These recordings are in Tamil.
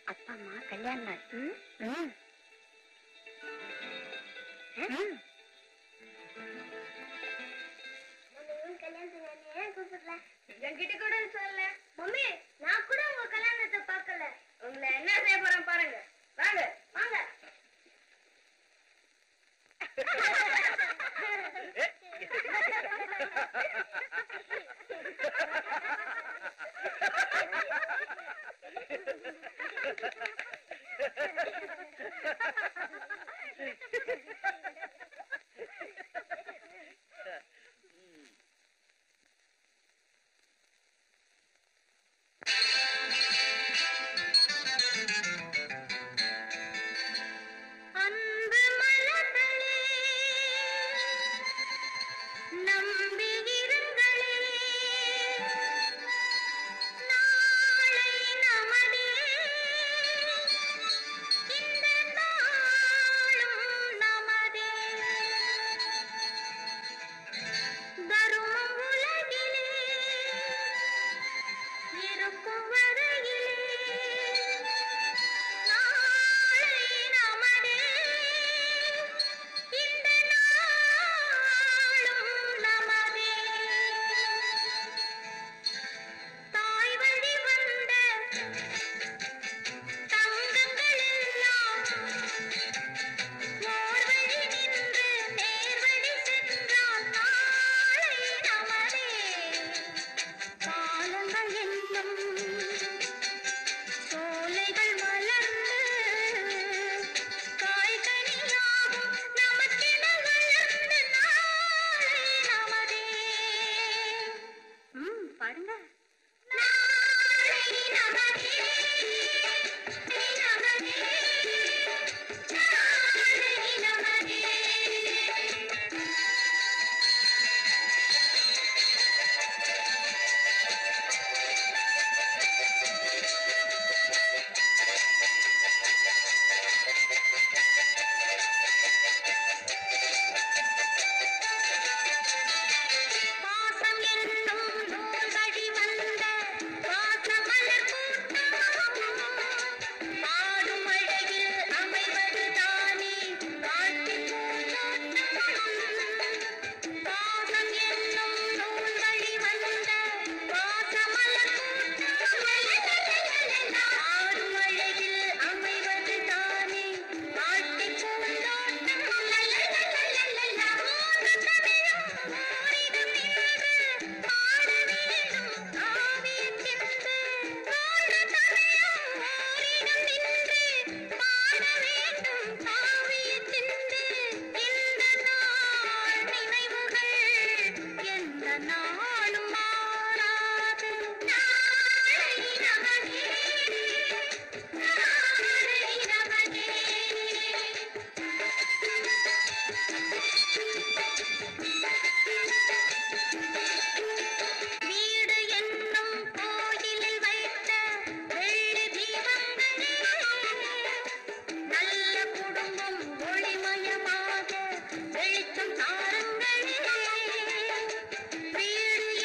அப்பா அம்மா கல்யாண நாள் ம்? ம். ம். என்கிட்ட கூட சொல்லல மம்மி நான் கூட உங்க கல்யாணத்தை பார்க்கல உங்களை என்ன செய்ய போறேன் பாருங்க வாங்க வாங்க அன்பு மலர்களே நம்பி இருங்களே நாளை நமதே இந்த நாளும் நமதே தருமம் உலகிலே இருக்கும் வரையிலே நாளை நமதே இந்த நாளும் நமதே தாய் வழி வந்த தங்கங்கள் எல்லாம் ஓர் வழி நின்று நேர் வழி சென்றால் நாளை நமதே காலங்கள் என்னும் சோலைகள் மலர்ந்து காய்கனியாகும் நமக்கென வளர்ந்து நாளை நமதே ம் பாடுங்க நாளை நமதே நமதே நாளை நமதே பாசம் என்னும் நூல் வழி வந்த பாசமலர் கூட்டம் பாடும் மழையில் அமைவது தானே காட்சி பாசம் என்னும் நூல் வழி வந்த பாசமலர் கூட்டம் பாடும் மழையில் அமைவது தானே காட்சி பூந்தோட்டம் நாளும் மாறாது நாளை நமதே நாளை நமதே வீடு என்னும் கோயிலில் வைத்த வெள்ளி தீபங்களே நல்ல குடும்பம் ஒளிமயமாக வெளிச்சம் தாருங்களே வீடு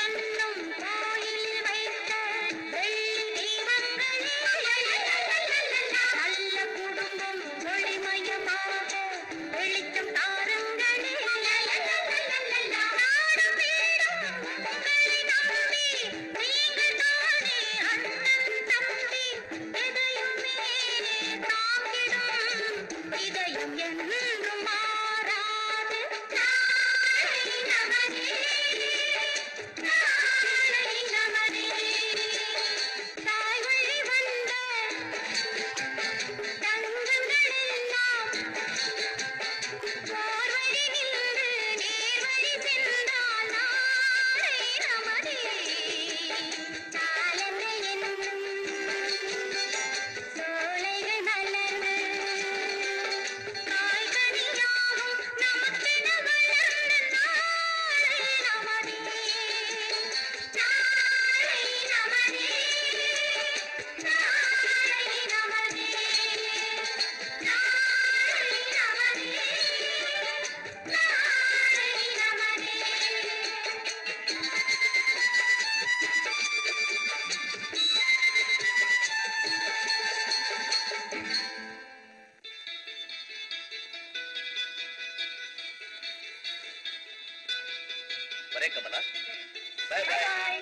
bye bye bye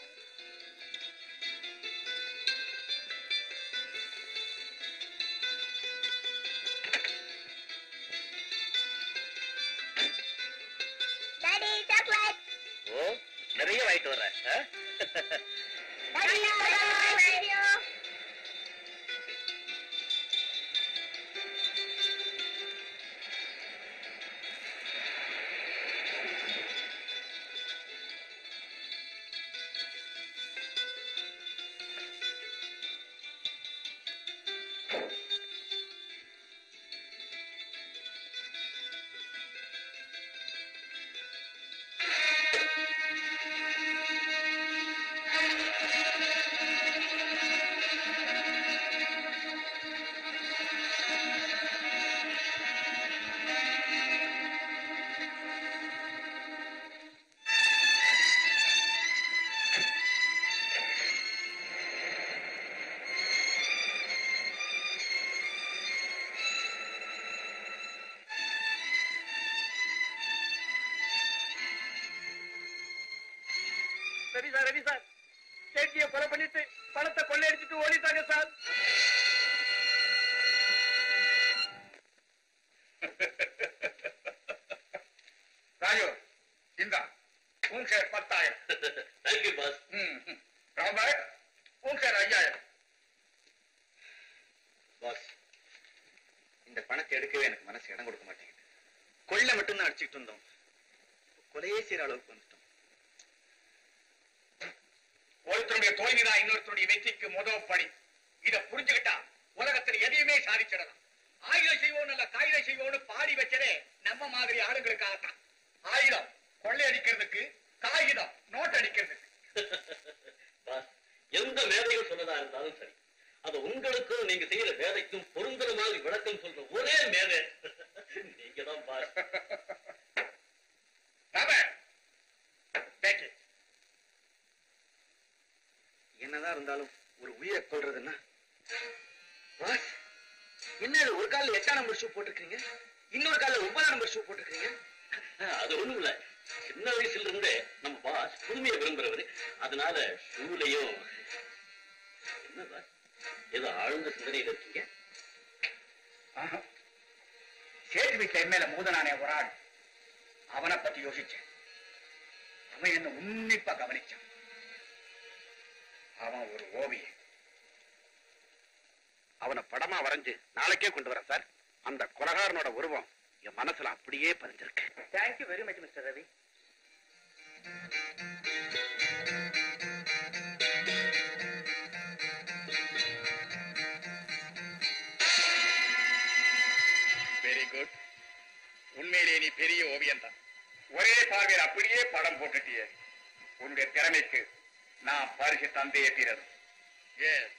daddy chocolate ஓ நிறைய வாங்கிட்டு வர்றேன் ஆ? Daddy bye radio Ravi sir Ravi sir சேட்டிய கொலை பண்ணிட்டு பணத்தை கொள்ளையடிச்சிட்டு ஓடிட்டாங்க சார் ராஜு இந்தா உன் ஷேர் பத்தாயிரம் தேங்க்யூ பாஸ் ம், ம். ராம்பாய் உன் ஷேர் ஐயாயிரம் பாஸ் இந்த பணத்தை எடுக்கவே எனக்கு மனசு இடம் கொடுக்க மாட்டேங்குது கொள்ளை மட்டும் தான் அடிச்சுக்கிட்டு இருந்தோம் கொலையே செய்யற அளவுக்கு வந்துட்டோம் ஒருத்தருடைய தோல்விதான் இன்னொருத்தருடைய வெற்றிக்கு முதல் படி இத புரிஞ்சுக்கிட்டா உலகத்துல எதையுமே சாதிச்சிடலாம் ஆயுதம் செய்வோம் நல்ல காகிதம் செய்வோம்னு பாடி வச்சதே நம்ம மாதிரி ஆளுங்களுக்காகத்தான் ஆயுதம் கொள்ளையடிக்கிறதுக்கு காகிதம் நோட் அடிக்கிறதுக்கு பாஸ் எந்த வேலையும் சொன்னதா இருந்தாலும் சரி அது உங்களுக்கும் நீங்க செய்யற வேலைக்கும் பொருந்துற மாதிரி விளக்கம் சொல்ற ஒரே மேதை நீங்க தான் பாஸ் ராம take it. என்னதான் இருந்தாலும் ஒரு உயிரை கொள்றதுன்னா பாஸ் என்ன இது ஒரு காலில் எட்டாம் நம்பர் ஷூ போட்டிருக்கீங்க இன்னொரு காலில் ஒன்பதாம் நம்பர் ஷூ போட்டிருக்கீங்க அது ஒண்ணும் இல்ல சின்ன வயசுல இருந்தே நம்ம பாஸ் புதுமையை விரும்புறவரு அதனால ஷூலையும் என்ன பாஸ் ஏதோ ஆழ்ந்த சிந்தனையில இருக்கீங்க ஆஹா. சேட்டு வீட்டுல என் மேல மோதனானே ஒரு ஆள் அவனை பத்தி யோசிச்சேன் அவன் என்ன உன்னிப்பா கவனிச்சான் அவன் ஒரு ஓவியன் அவனை படமா வரைஞ்சு நாளைக்கே கொண்டு வரேன் சார் அந்த கொலகாரனோட உருவம் என் மனசுல அப்படியே பதிஞ்சிருக்கு thank you very much mister Ravi very good உண்மையிலேயே நீ பெரிய ஓவியன் தான் ஒரே பார்வையில் அப்படியே படம் போட்டுட்டியே உன்னுடைய திறமைக்கு நான் பரிசு தந்தே தீரது எஸ்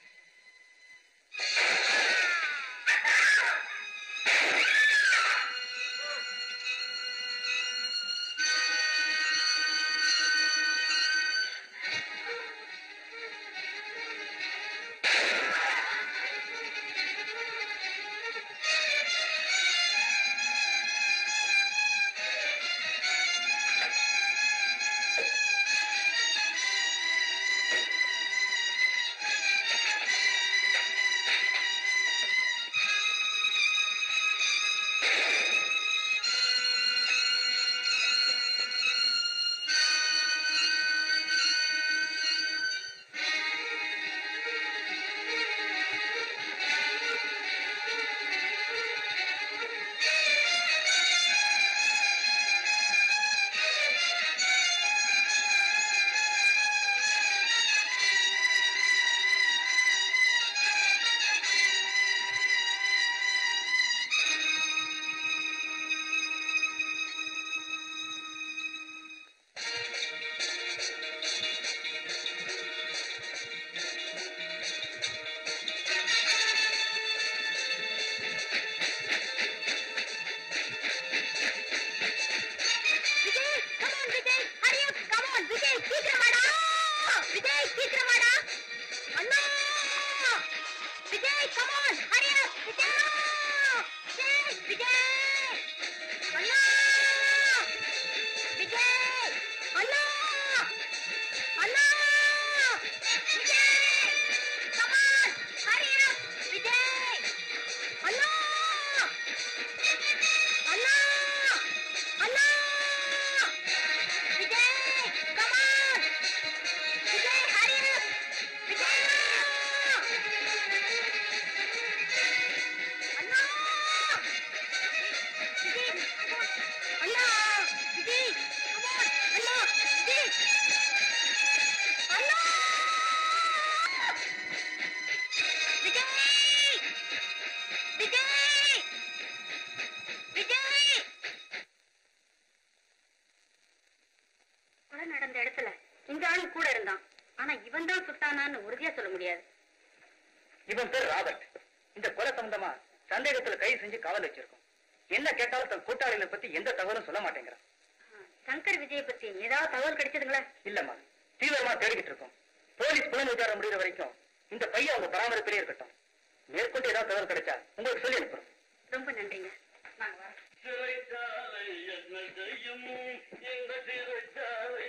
இடத்துல இந்த ஆளும் கூட இருந்தான் ஆனா இவன் தான் சுட்டானான்னு உறுதியா சொல்ல முடியாது இவன் பேர் ராபர்ட் இந்த கொலை சம்பந்தமா சந்தேகத்துல கைது செஞ்சு காவல் வச்சிருக்கோம் என்ன கேட்டாலும் தன் கூட்டாளிகளை பத்தி எந்த தகவலும் சொல்ல மாட்டேங்கிறான் சங்கர் விஜய பத்தி ஏதாவது தகவல் கிடைச்சதுங்களா இல்லம்மா தீவிரமா தேடிக்கிட்டு இருக்கோம் போலீஸ் புலன் விசாரணை முடிகிற வரைக்கும் இந்த பையன் அவங்க பராமரிப்பிலே இருக்கட்டும் மேற்கொண்டு ஏதாவது தகவல் கிடைச்சா உங்களுக்கு சொல்லி அனுப்புறோம் ரொம்ப நன்றிங்க நாங்க வரோம் சிறைச்சாலை என்ன செய்யும் இந்த சிறைச்சாலை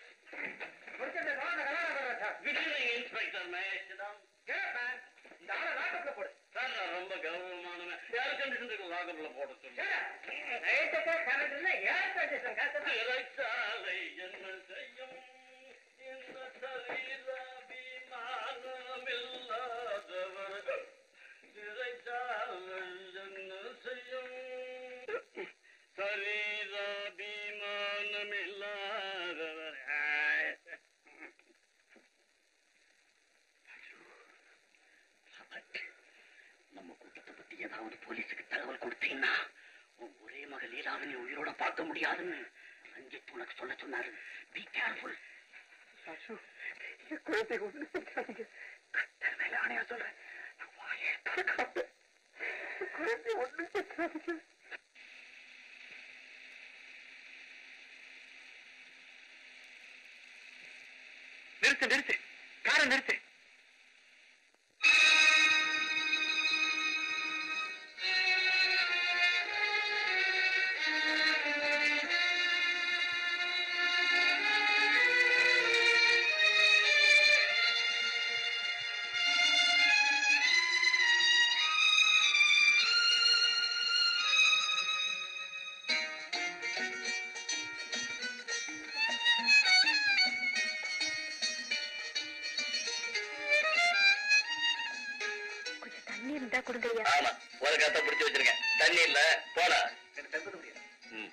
விடுதலை இன்ஸ்பெக்டர் மகேஷிடம் இந்த ஆளை லாக்கப்ல போடு சார் நான் ரொம்ப கௌரவமானவன் ஏர் கண்டிஷனுக்கு லாகர்ல போட சொல்லு சிறைச்சாலை என்ன செய்யும் இந்த சரீராபிமானமில்லாதவர் சிறைச்சாலை என்ன செய்யும் சரீராபிமானமில்லாதவர் நம்ம கூட்டத்தை பத்தி ஏதாவது போலீஸுக்கு தகவல் கொடுத்தீங்கன்னா உன் ஒரே மகள் லீலாவினை உயிரோட பார்க்க முடியாதுன்னு ரஞ்சித் உனக்கு சொல்ல சொன்னாரு பி கேர்ஃபுல் மேல ஆணையா சொல்றேன் நான் வாயே திறக்காம குழந்தை ஒண்ணும் செத்துறாதீங்க. நிறுத்து நிறுத்து காரை நிறுத்து கொஞ்சம் தண்ணி இருந்தா கொடுங்க ஐயா ஆமா ஒரு கத்தை பிடிச்சு வச்சிருக்கேன் தண்ணி இல்ல போடா எனக்கு தகுந்த முடியாது ம்.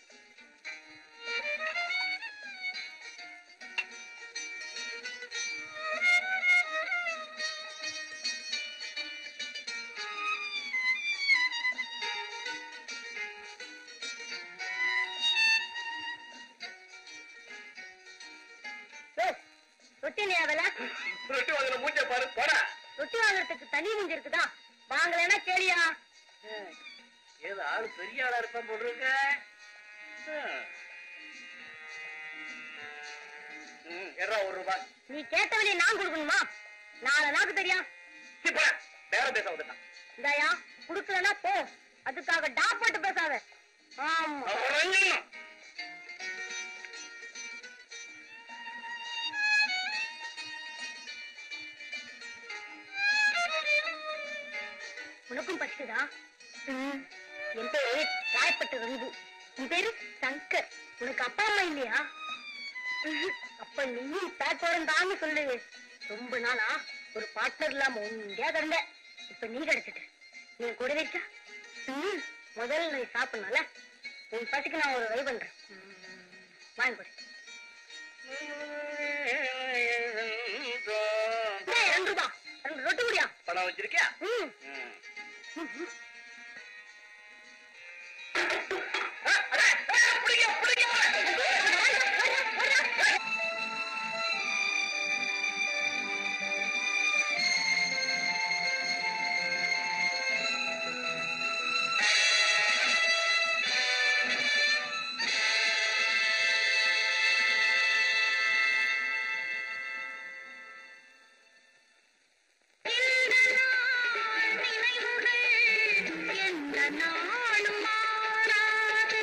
ரொட்டி இல்லையா வேலை ரொட்டி வாங்கின மூஞ்ச பாரு போடா ரொட்டி வாங்குறதுக்கு தனி மூஞ்சி இருக்குதா வாங்கலைன்னா கேளியா ஏதோ ஆளு பெரிய ஆளா இருப்பான் போட்டிருக்க எறா ஒரு ரூபாய் நீ கேட்ட வழியை நான் கொடுக்கணுமா நாலு நாக்கு தெரியும் சீ, போடா பேரம் பேச வந்துட்டான் இந்தாயா குடுக்கலன்னா போ அதுக்காக டா போட்டு பேசாத ஆமா உனக்கும் பசிக்குதா ம், என் பேரு ராயப்பட்டு ரங்கு உன் பேரு சங்கர் உனக்கு அப்பா அம்மா இல்லையா ம்ஹும். அப்ப நீயும் பேக் போறந்தான்னு சொல்லு ரொம்ப நாளா ஒரு பார்ட்னர் இல்லாம ஒண்டியா கிடந்த இப்ப நீ கிடைச்சிட்ட நீ என் கூட இருக்கா ம், முதல்ல நீ சாப்பிடணும்ல உன் பசிக்கு நான் ஒரு வழி பண்றேன் ம், வாங்கி கொடு டேய், ரெண்டு ரூபா ரெண்டு ரொட்டி முடியா பணம் வச்சிருக்கியா ம் எந்த நாளும் மாறாது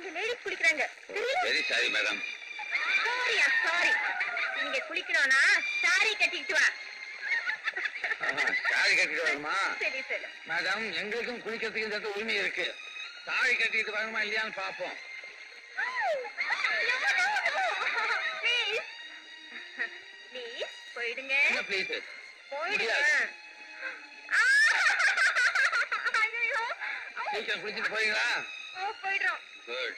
லேடிஸ் குளிக்கிறாங்க தெரியல வெரி சாரி மேடம் சாரியா சாரி நீங்க குளிக்கணும்னா சாரி கட்டிட்டு வா சாரி கட்டிட்டு வரணுமா சரி சரி மேடம் எங்களுக்கும் குளிக்கிறதுக்கு இந்த இடத்துல உரிமை இருக்கு சாரி கட்டிட்டு வரணுமா இல்லையான்னு பாப்போம் ப்ளீஸ் ப்ளீஸ் போயிடுங்க என்ன ப்ளீஸ் போயிடுங்க முடியாது. ஆ! ஐயையோ! சீக்கிரம் குளிச்சுட்டு போறீங்களா ஓ, போயிடுறோம் குட்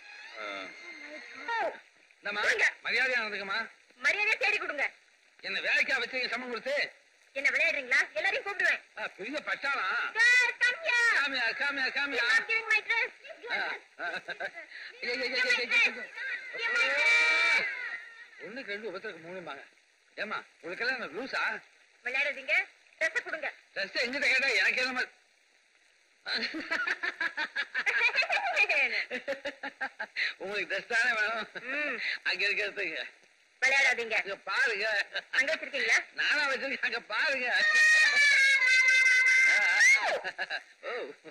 ஓ, இந்தம்மா போங்க. மரியாதையா நடந்துக்கம்மா மரியாதையா தேடி கொடுங்க என்ன வேலைக்கா வச்சிருக்க சம்பளம் கொடுத்து என்ன விளையாடுறீங்களா எல்லாரையும் கூப்பிடுவேன் ஆ, பெரிய பட்டாளா Sir, come here. காமியா காமியா காமியா I'm not giving my dress. ஆ, ஆ. ஐயா, ஐயா, Give ஐயா, my ஐயா, dress. ஐயா. Give my dress. ஒண்ணுக்கு ரெண்டு ஒருத்தருக்கு மூணுமாங்க ஏமா உங்களுக்கெல்லாம் என்ன லூசா விளையாடாதீங்க ட்ரெஸ் கொடுங்க ஜஸ்ட் எங்கிட்ட கேட்டா எனக்கு என்ன மாதிரி உங்களுக்கு ட்ரெஸ் தானே வேணும் ம். அங்க இருக்கிறதுக்கு விளையாடாதீங்க அங்க பாருங்க அங்க வச்சிருக்கீங்களா நானா வச்சிருக்கேன் அங்க பாருங்க ஓ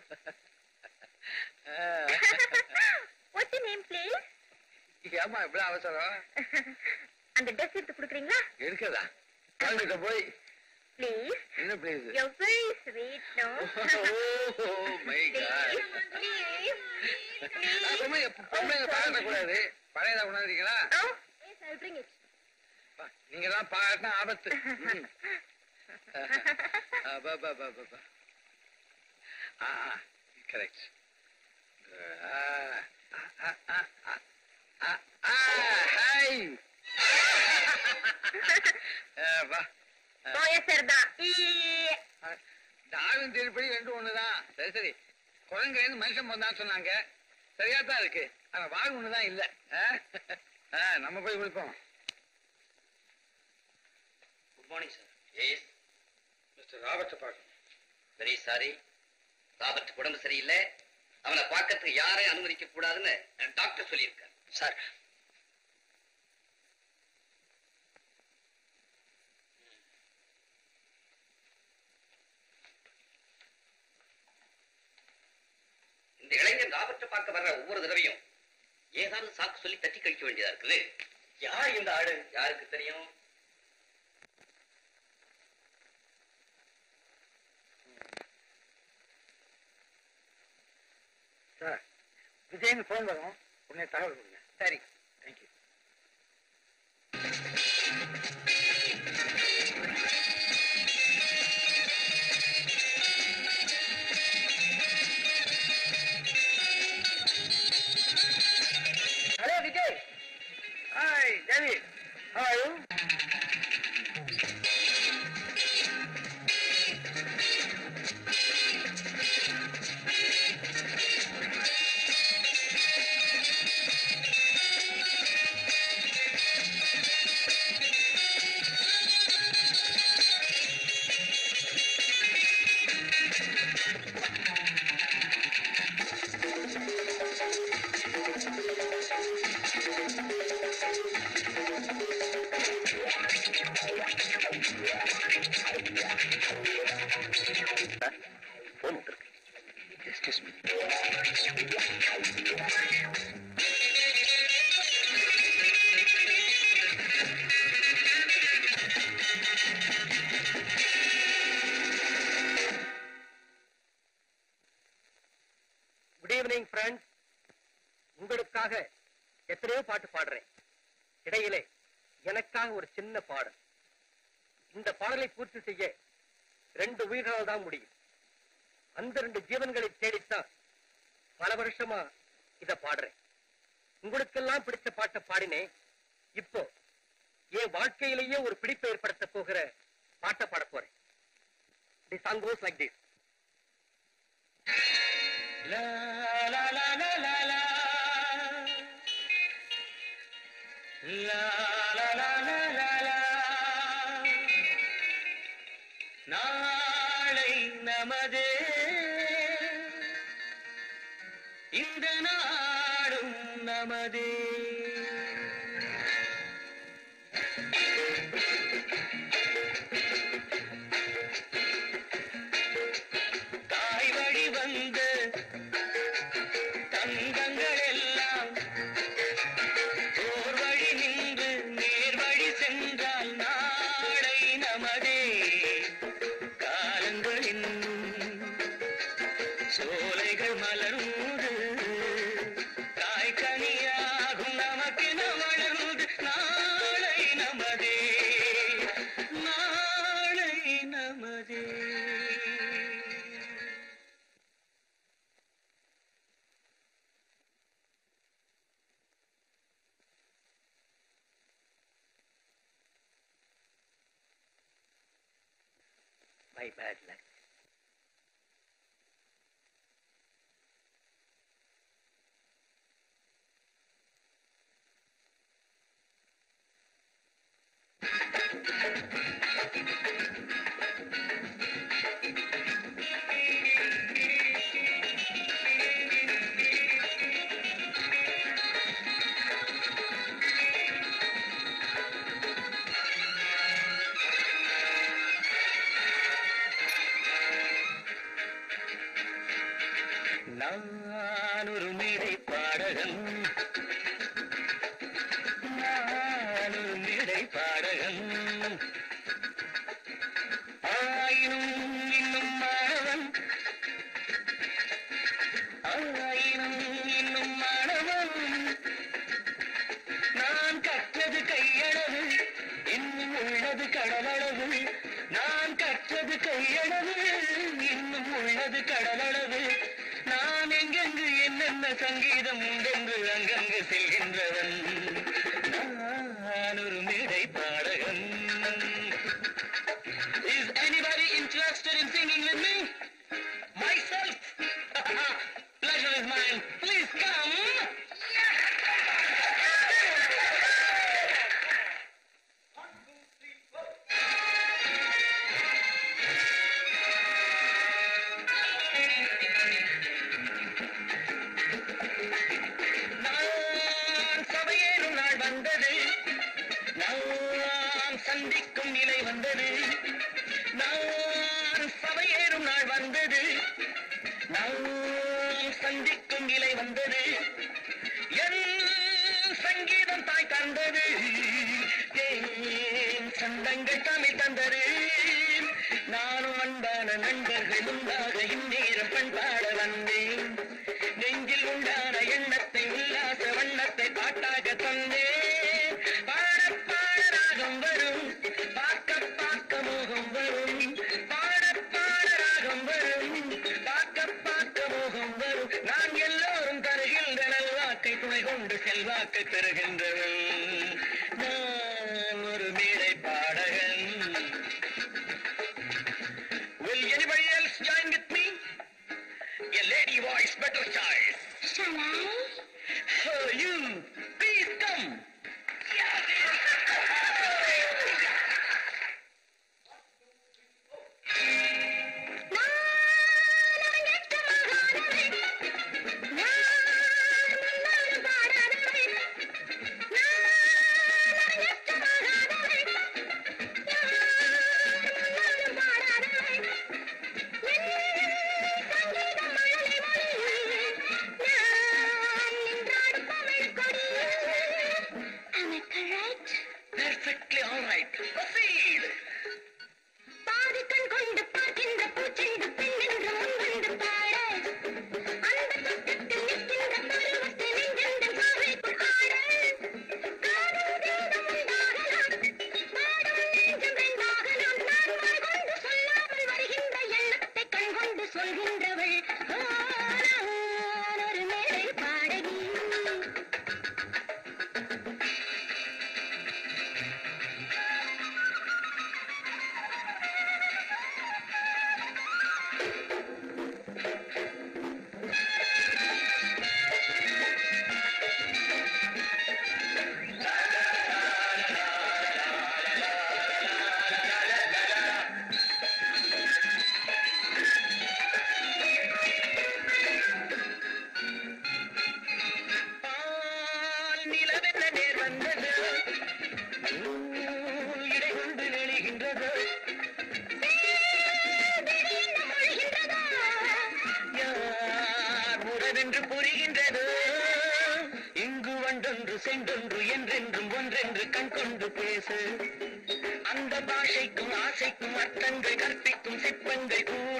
What's your name, please? ஏமா இவ்வளவு அவசரம் அந்த ட்ரெஸ் எடுத்து கொடுக்குறீங்களா எடுக்கதா குழந்தைகிட்ட போய் ப்ளீஸ் என்ன place You're very sweet, no? Oh my God Please, please, please. பொம்மைங்க பொம்மைங்க பாராட்டக்கூடாது பழையதா உணர்ந்தீங்களா Oh, yes, I'll bring it. நீங்க தான் பாராட்டினா ஆபத்து ம். அப்பா, அப்பா, அப்பா, அப்பா, அப்பா. ஆ கரெக்ட் ஹாய் வா போயசர்தான் ஈ. டாவின் திருப்படி ரெண்டும் ஒண்ணுதான் சரி சரி குரங்குலேருந்து மனுஷன் வந்தான்னு சொன்னாங்க சரியா தான் இருக்கு ஆனா வாழ் ஒண்ணுதான் இல்ல ஆ? ஆ, நம்ம போய் குளிப்போம் good morning sir yes mister Robert பார்க்கணும் வெரி சாரி ராபர்ட் உடம்பு சரியில்லை அவனை பார்க்கறதுக்கு யாரையும் அனுமதிக்க கூடாதுன்னு டாக்டர் சொல்லியிருக்கார் சார் இந்த இளைஞன் ராபர்ட்டை பார்க்க வர்ற ஒவ்வொரு தடவையும் ஏதாவது சாக்கு சொல்லி தட்டி கழிக்க வேண்டியதா இருக்குது யார் இந்த ஆடு யாருக்கு தெரியும் சார் விஜய்னு ஃபோன் வரும் உடனே தகவல் கொடுங்க சரி thank you hello Vijay hi David hi phone வந்திருக்கு excuse me good evening friends உங்களுக்காக எத்தனையோ பாட்டு பாடுறேன் இடையிலே எனக்காக ஒரு சின்ன பாடல் இந்த பாடலை பூர்த்தி செய்ய ரெண்டு உயிர்களால் தான் முடியும் அந்த ரெண்டு ஜீவன்களை தேடித்தான் பல வருஷமா இத பாடுறேன் உங்களுக்கெல்லாம் பிடிச்ச பாட்டை பாடினேன் இப்போ என் வாழ்க்கையிலேயே ஒரு பிடிப்பை ஏற்படுத்த போகிற பாட்டை பாட போறேன் the song goes like this La la la la la la. La la la la la la. நாளை நமதே இந்த நாடும் நமதே தாய் வழி வந்த தங்கங்கள் எல்லாம் மை பேட் லக் நான் ஒரு மேடை பாடகன் நான் ஒரு மேடை பாடகன் ஆயினும் இன்னும் மாணவன் ஆயினும் இன்னும் மாணவன் நான் கற்றது கையளவு இன்னும் உள்ளது கடலளவு நான் கற்றது கையளவு இன்னும் உள்ளது கடலளவு நான் எங்கெங்கு என்னென்ன சங்கீதம் உண்டென்று அங்கங்கு செல்கின்றவன் நான் ஒரு மேடை பாடகன் Is anybody interested in singing with me? Myself? Pleasure is mine. Please come. நான் சபையேறும் நாள் வந்தது நாம் சந்திக்கும் நிலை வந்தது நான் சபையேறும் நாள் வந்தது நாம் சந்திக்கும் நிலை வந்தது என் சங்கீதம் தாய் தந்தது ஏன் சந்தங்கள் தமிழ் தந்தது நானும் அன்பான நண்பர்கள் உண்டாக இந்நேரம் பண்பாட வந்தேன் நெஞ்சில் உண்டான எண்ணத்தை உல்லாச வண்ணத்தை பாட்டாக தந்தேன் பாட பாட ராகம் வரும் பார்க்க பார்க்க மோகம் வரும் பாட பாட ராகம் வரும் பார்க்க பார்க்க மோகம் வரும் நான் எல்லோரும் தருகின்ற நல்வாக்கை துணை கொண்டு செல்வாக்கை பெறுகின்றவன் நான் ஒரு மேடை பாடகன் Will anybody else join with me? A lady voice, better choice. Shall I? Oh, you, please come. Am I correct? Perfectly all right. Proceed. பாதி கண் கொண்டு பார்க்கின்ற பூச்செண்டு பெண் என்று முன்வந்து பாட அந்த பக்கத்தில் நிற்கின்ற பருவத்தை நெஞ்செந்தன் பார்வைக்குள் ஆட காதல் கீதம் உண்டாகலாம் பாடும் நெஞ்சம் ரெண்டாகலாம் நான் வாய் கொண்டு சொல்லாமல் வருகின்ற எண்ணத்தை கண் கொண்டு சொல்கின்றவள் ஓ, நான் ஒரு மேடை பாடகி பால் நிலவென்ன நேர் வந்தது நூல் இடை கொண்டு நெளிகின்றது யார் உறவென்று புரிகின்றது இங்கு வண்டொன்று சென்றொன்று என்றென்றும் ஒன்றென்று கண் கொண்டு பேசு அந்த பாஷைக்கும் ஆசைக்கும் அர்த்தங்கள் கற்பிக்கும் சிற்பங்கள் கூட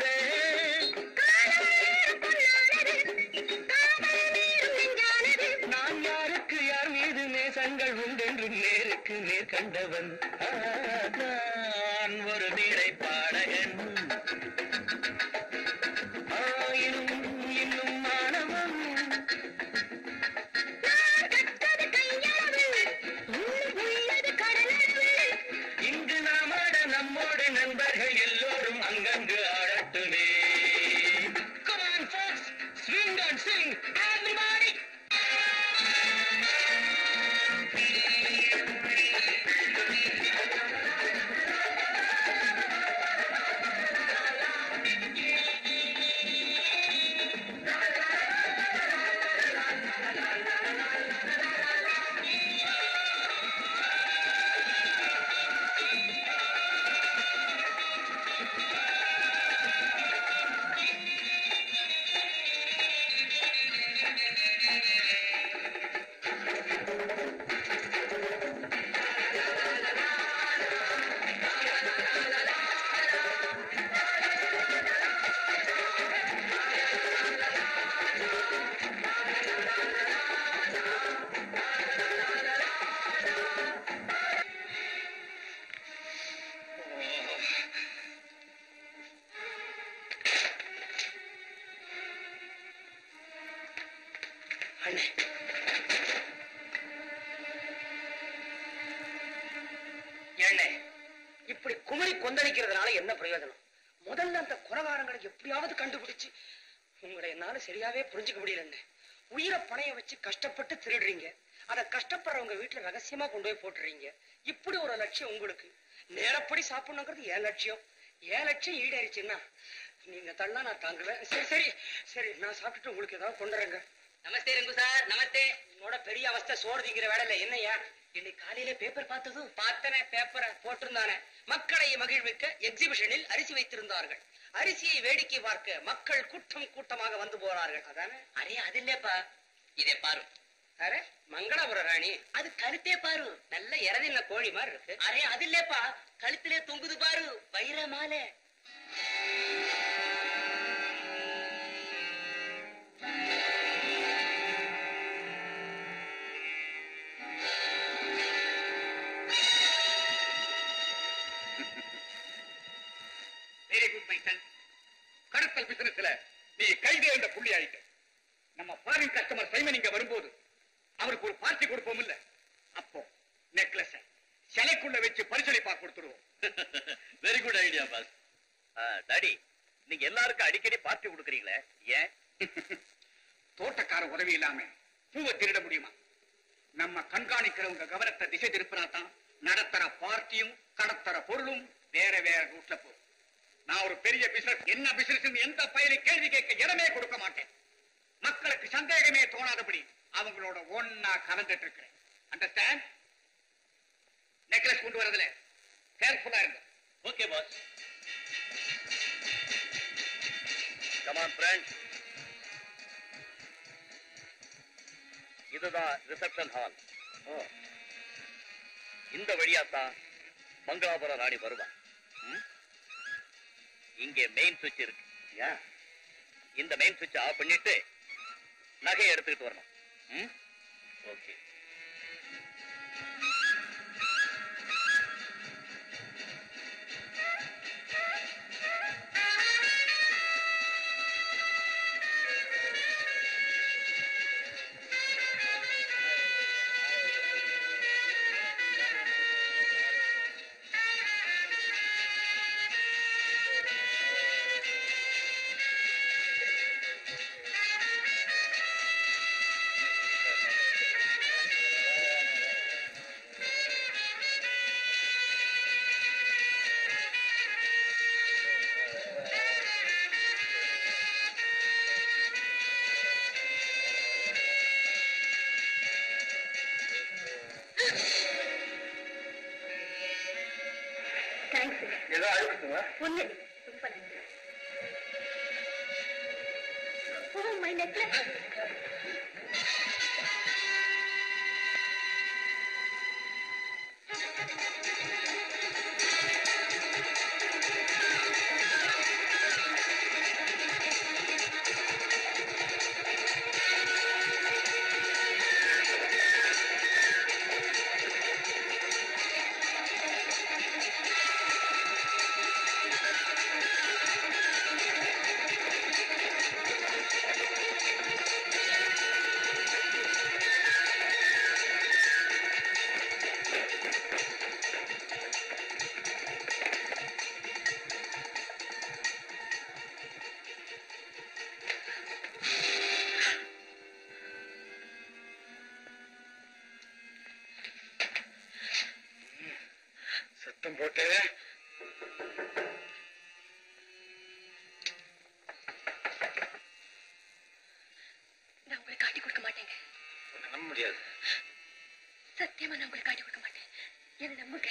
நான் யாருக்கு யார் மீது நேசங்கள் உண்டென்றும் நேருக்கு நேர் கண்டவன் ஆ, நான் ஒரு நீரை பாடகன் ஆயினும் இன்னும் மாணவன் இங்கு நாமாட நம்மோடு நண்பர்கள் எல்லோரும் அங்க Everybody! அண்ணே ஏண்ணே இப்படி குமரி கொந்தளிக்கிறதுனால என்ன பிரயோஜனம் முதல்ல அந்த குலகாரங்களை எப்படியாவது கண்டுபிடிச்சு உங்களை என்னால சரியாவே புரிஞ்சுக்க முடியலண்ணே உயிரை பணைய வச்சு கஷ்டப்பட்டு திருடுறீங்க அதை கஷ்டப்படுறவங்க வீட்டுல ரகசியமா கொண்டு போய் போட்டுறீங்க இப்படி ஒரு லட்சியம் உங்களுக்கு நேரப்படி சாப்பிடணுங்கிறது என் லட்சியம் என் லட்சியம் ஈடேறிச்சுன்னா நீங்க தள்ளா நான் தாங்குவேன் சரி சரி சரி நான் சாப்பிட்டுட்டு உங்களுக்கு ஏதாவது கொண்டு வரேங்க நமஸ்தே ரங்கு சார் நமஸ்தே உன்னோட பெரிய அவஸ்தை சோறு திங்கிற வேலையில என்னையா இன்னைக்கு காலையில பேப்பர் பார்த்ததும் பார்த்தனே பேப்பரை போட்டிருந்தானே மக்களை மகிழ்விக்க எக்ஸிபிஷனில் அரிசி வைத்திருந்தார்கள் அரிசியை வேடிக்கை பார்க்க மக்கள் கூட்டம் கூட்டமாக வந்து போறார்கள் அதானே அரே அது இல்லப்பா இதே பாரு அரே மங்களபுர ராணி அது கழுத்தே பாரு நல்ல இறதில்ல கோழி மாதிரி இருக்கு அரே அது இல்லப்பா கழுத்திலே தொங்குது பாரு வைர மாலை வெரி குட் மை சன் கடத்தல் பிசினஸ்ல நீ கைதே என்ற புள்ளி ஆயிட்ட நம்ம ஃபாரின் கஸ்டமர் சைமன் இங்க வரும்போது அவருக்கு ஒரு பார்ட்டி கொடுப்போம் இல்ல அப்போ நெக்லஸ் சிலைக்குள்ள வச்சு பரிசளிப்பா கொடுத்துருவோம் very good idea boss daddy நீங்க எல்லாருக்கும் அடிக்கடி பார்ட்டி கொடுக்குறீங்களே ஏன் தோட்டக்கார உதவி இல்லாம பூவை திருட முடியுமா நம்ம கண்காணிக்கிறவங்க கவனத்தை திசை திருப்பினா தான் நடத்துற பார்ட்டியும் கடத்துற பொருளும் வேற வேற ரூட்ல போகும் நான் ஒரு பெரிய பிசினஸ் என்ன பிசினஸ் எந்த பயிரை கேள்வி கேட்க இடமே கொடுக்க மாட்டேன் மக்களுக்கு சந்தேகமே தோணாதபடி அவங்களோட ஒன்னா கலந்துட்டு இருக்கிறேன் அண்டர்ஸ்டாண்ட் நெக்லஸ் கொண்டு வரதுல கேர்ஃபுல்லா இருங்க ஓகே பாஸ் கமான் ஃப்ரெண்ட்ஸ் இதுதான் ரிசப்ஷன் ஹால் இந்த வழியா தான் மங்களாபுரம் ராணி வருவா ம்? இங்கே மெயின் சுவிட்ச் இருக்கு ஏன் இந்த மெயின் சுவிட்ச் ஆஃப் பண்ணிட்டு நகையை எடுத்துக்கிட்டு வரணும் ம்? ஓகே தேங்க்ஸ் ஏதோ அழுகுதுங்களா ஒண்ணு ரொம்ப நன்றி ஓ மை நெக்லஸ் Thank சத்தம் போட்டு நான் உங்களை காட்டி கொடுக்க மாட்டேங்க உன்னை நம்ப முடியாது சத்தியமா நான் உங்களை காட்டி கொடுக்க மாட்டேன் என்ன நம்புங்க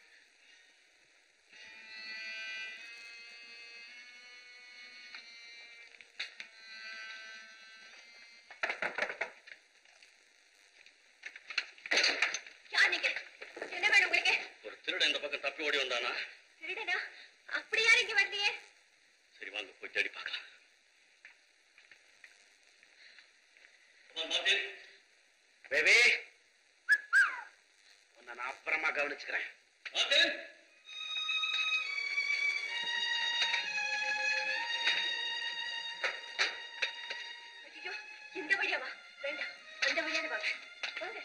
யார் நீங்க என்ன வேணும் உங்களுக்கு ஒரு திருடன் இந்த பக்கம் தப்பி ஓடி வந்தானா திருடனா அப்படி யாரும் இங்க வரலையே சரி வாங்க போய் தேடி பார்க்கலாம் அம்மா, மார்ட்டின், பேபி உன்னை நான் அப்புறமா கவனிச்சுக்கிறேன் மார்ட்டின். ஐயோ இந்த வழியா வா வேண்டாம் அந்த வழியான வாங்க வாங்க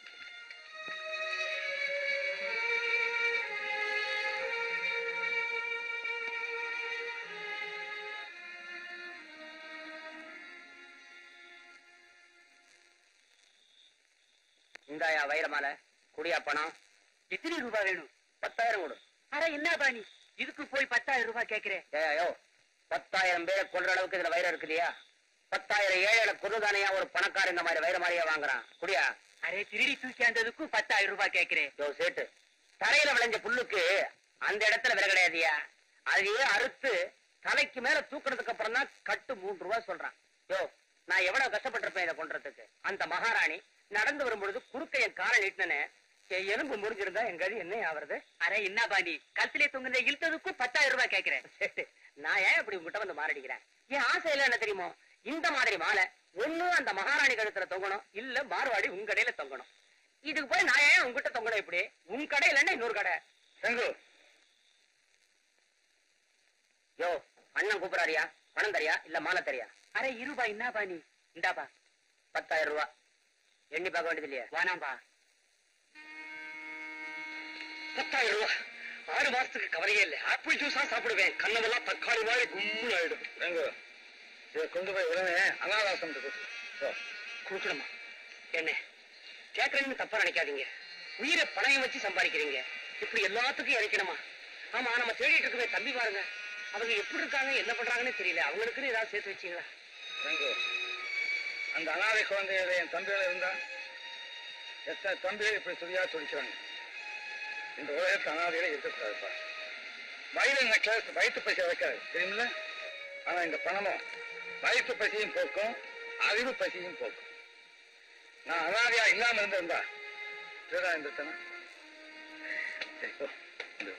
இந்தாயா வைரமாலை குடியா பணம் எத்தனை ரூபாய் வேணும் பத்தாயிரம் கொடு அட என்ன பாணி இதுக்கு போய் பத்தாயிரம் ரூபாய் கேக்குறேன் ஏயோ பத்தாயிரம் பேரை கொல்ற அளவுக்கு இதுல வைரம் இருக்கு இல்லையா பத்தாயிரம் ஏழை கொண்டுதானையா ஒரு பணக்காரன் இந்த மாதிரி வைர மாதிரியா வாங்குறான் குடியா அரே திருடி தூக்கியாந்ததுக்கும் பத்தாயிரம் ரூபாய் கேக்குறேன் யோ சேட்டு தரையில விளைஞ்ச புல்லுக்கு அந்த இடத்துல விலை கிடையாதுயா அதையே அறுத்து தலைக்கு மேல தூக்குறதுக்கு அப்புறம் தான் கட்டு மூன்று ரூபாய் சொல்றான் யோ நான் எவ்வளவு கஷ்டப்பட்டிருப்பேன் இதை கொண்டுறதுக்கு அந்த மகாராணி நடந்து வரும்பொழுது குறுக்க என் காலை நீட்டினே என் எலும்பு முறிஞ்சிருந்தா என் கதி என்ன ஆவறது அரே என்ன பாணி கழுத்திலே தொங்குன இழுத்ததுக்கும் பத்தாயிரம் ரூபாய் கேக்குறேன் சேட்டு, நான் ஏன் இப்படி உங்ககிட்ட வந்து மாரடிக்கிறேன் என் ஆசை இல்ல என்ன தெரியுமோ இந்த மாதிரி மாலை ஒண்ணு அந்த மகாராணி கழுத்துல தொங்கணும் இல்ல மார்வாடி உங்க கடையில தொங்கணும் இதுக்கு போய் நான் ஏன் உங்ககிட்ட தொங்கணும் இப்படி உன் கடை இல்லைன்னா இன்னொரு கடை சங்கு யோ அண்ணன் கூப்பிடாரியா பணம் தரியா இல்ல மாலை தரியா அரே இருபா என்ன பாணி இந்தாப்பா பத்தாயிரம் ரூபாய் எண்ணி பார்க்க வேண்டியது இல்லையா வானாம்பா பத்தாயிரம் ரூபாய் ஆறு மாசத்துக்கு கவலையே இல்லை ஆப்பிள் ஜூஸா சாப்பிடுவேன் கண்ணதெல்லாம் தக்காளி மாதிரி கும்முன்னு ஆயிடும் சங்கு இதை கொண்டு போய் உடனே அனாதாசம் கொடுக்கணுமா என்ன கேட்கறேன்னு தப்பா நினைக்காதீங்க உயிரை பணயம் வச்சு சம்பாதிக்கிறீங்க இப்படி எல்லாத்துக்கும் இறைக்கணுமா ஆமா நம்ம தேடிட்டு இருக்கவே தம்பி பாருங்க அவங்க எப்படி இருக்காங்க என்ன பண்றாங்கன்னு தெரியல அவங்களுக்குன்னு ஏதாவது சேர்த்து வச்சீங்களா சங்கு அந்த அனாதை குழந்தைகள் என் தம்பிகள் இருந்தா எத்தனை தம்பிகள் இப்படி துடியா துடிக்கிறாங்க இந்த உலகத்து அனாதைகளை இருக்கக்கூடாதுப்பா வயிறு நெக்லஸ் வயிற்று பசி வைக்காது தெரியுமில்ல ஆனா இந்த பணமும் வயிற்று பசியும் போக்கும் அறிவு பசியும் போக்கும் நான் அனாதையா இல்லாம இருந்திருந்தா திருடா இருந்துட்டேனா சரி போ இந்த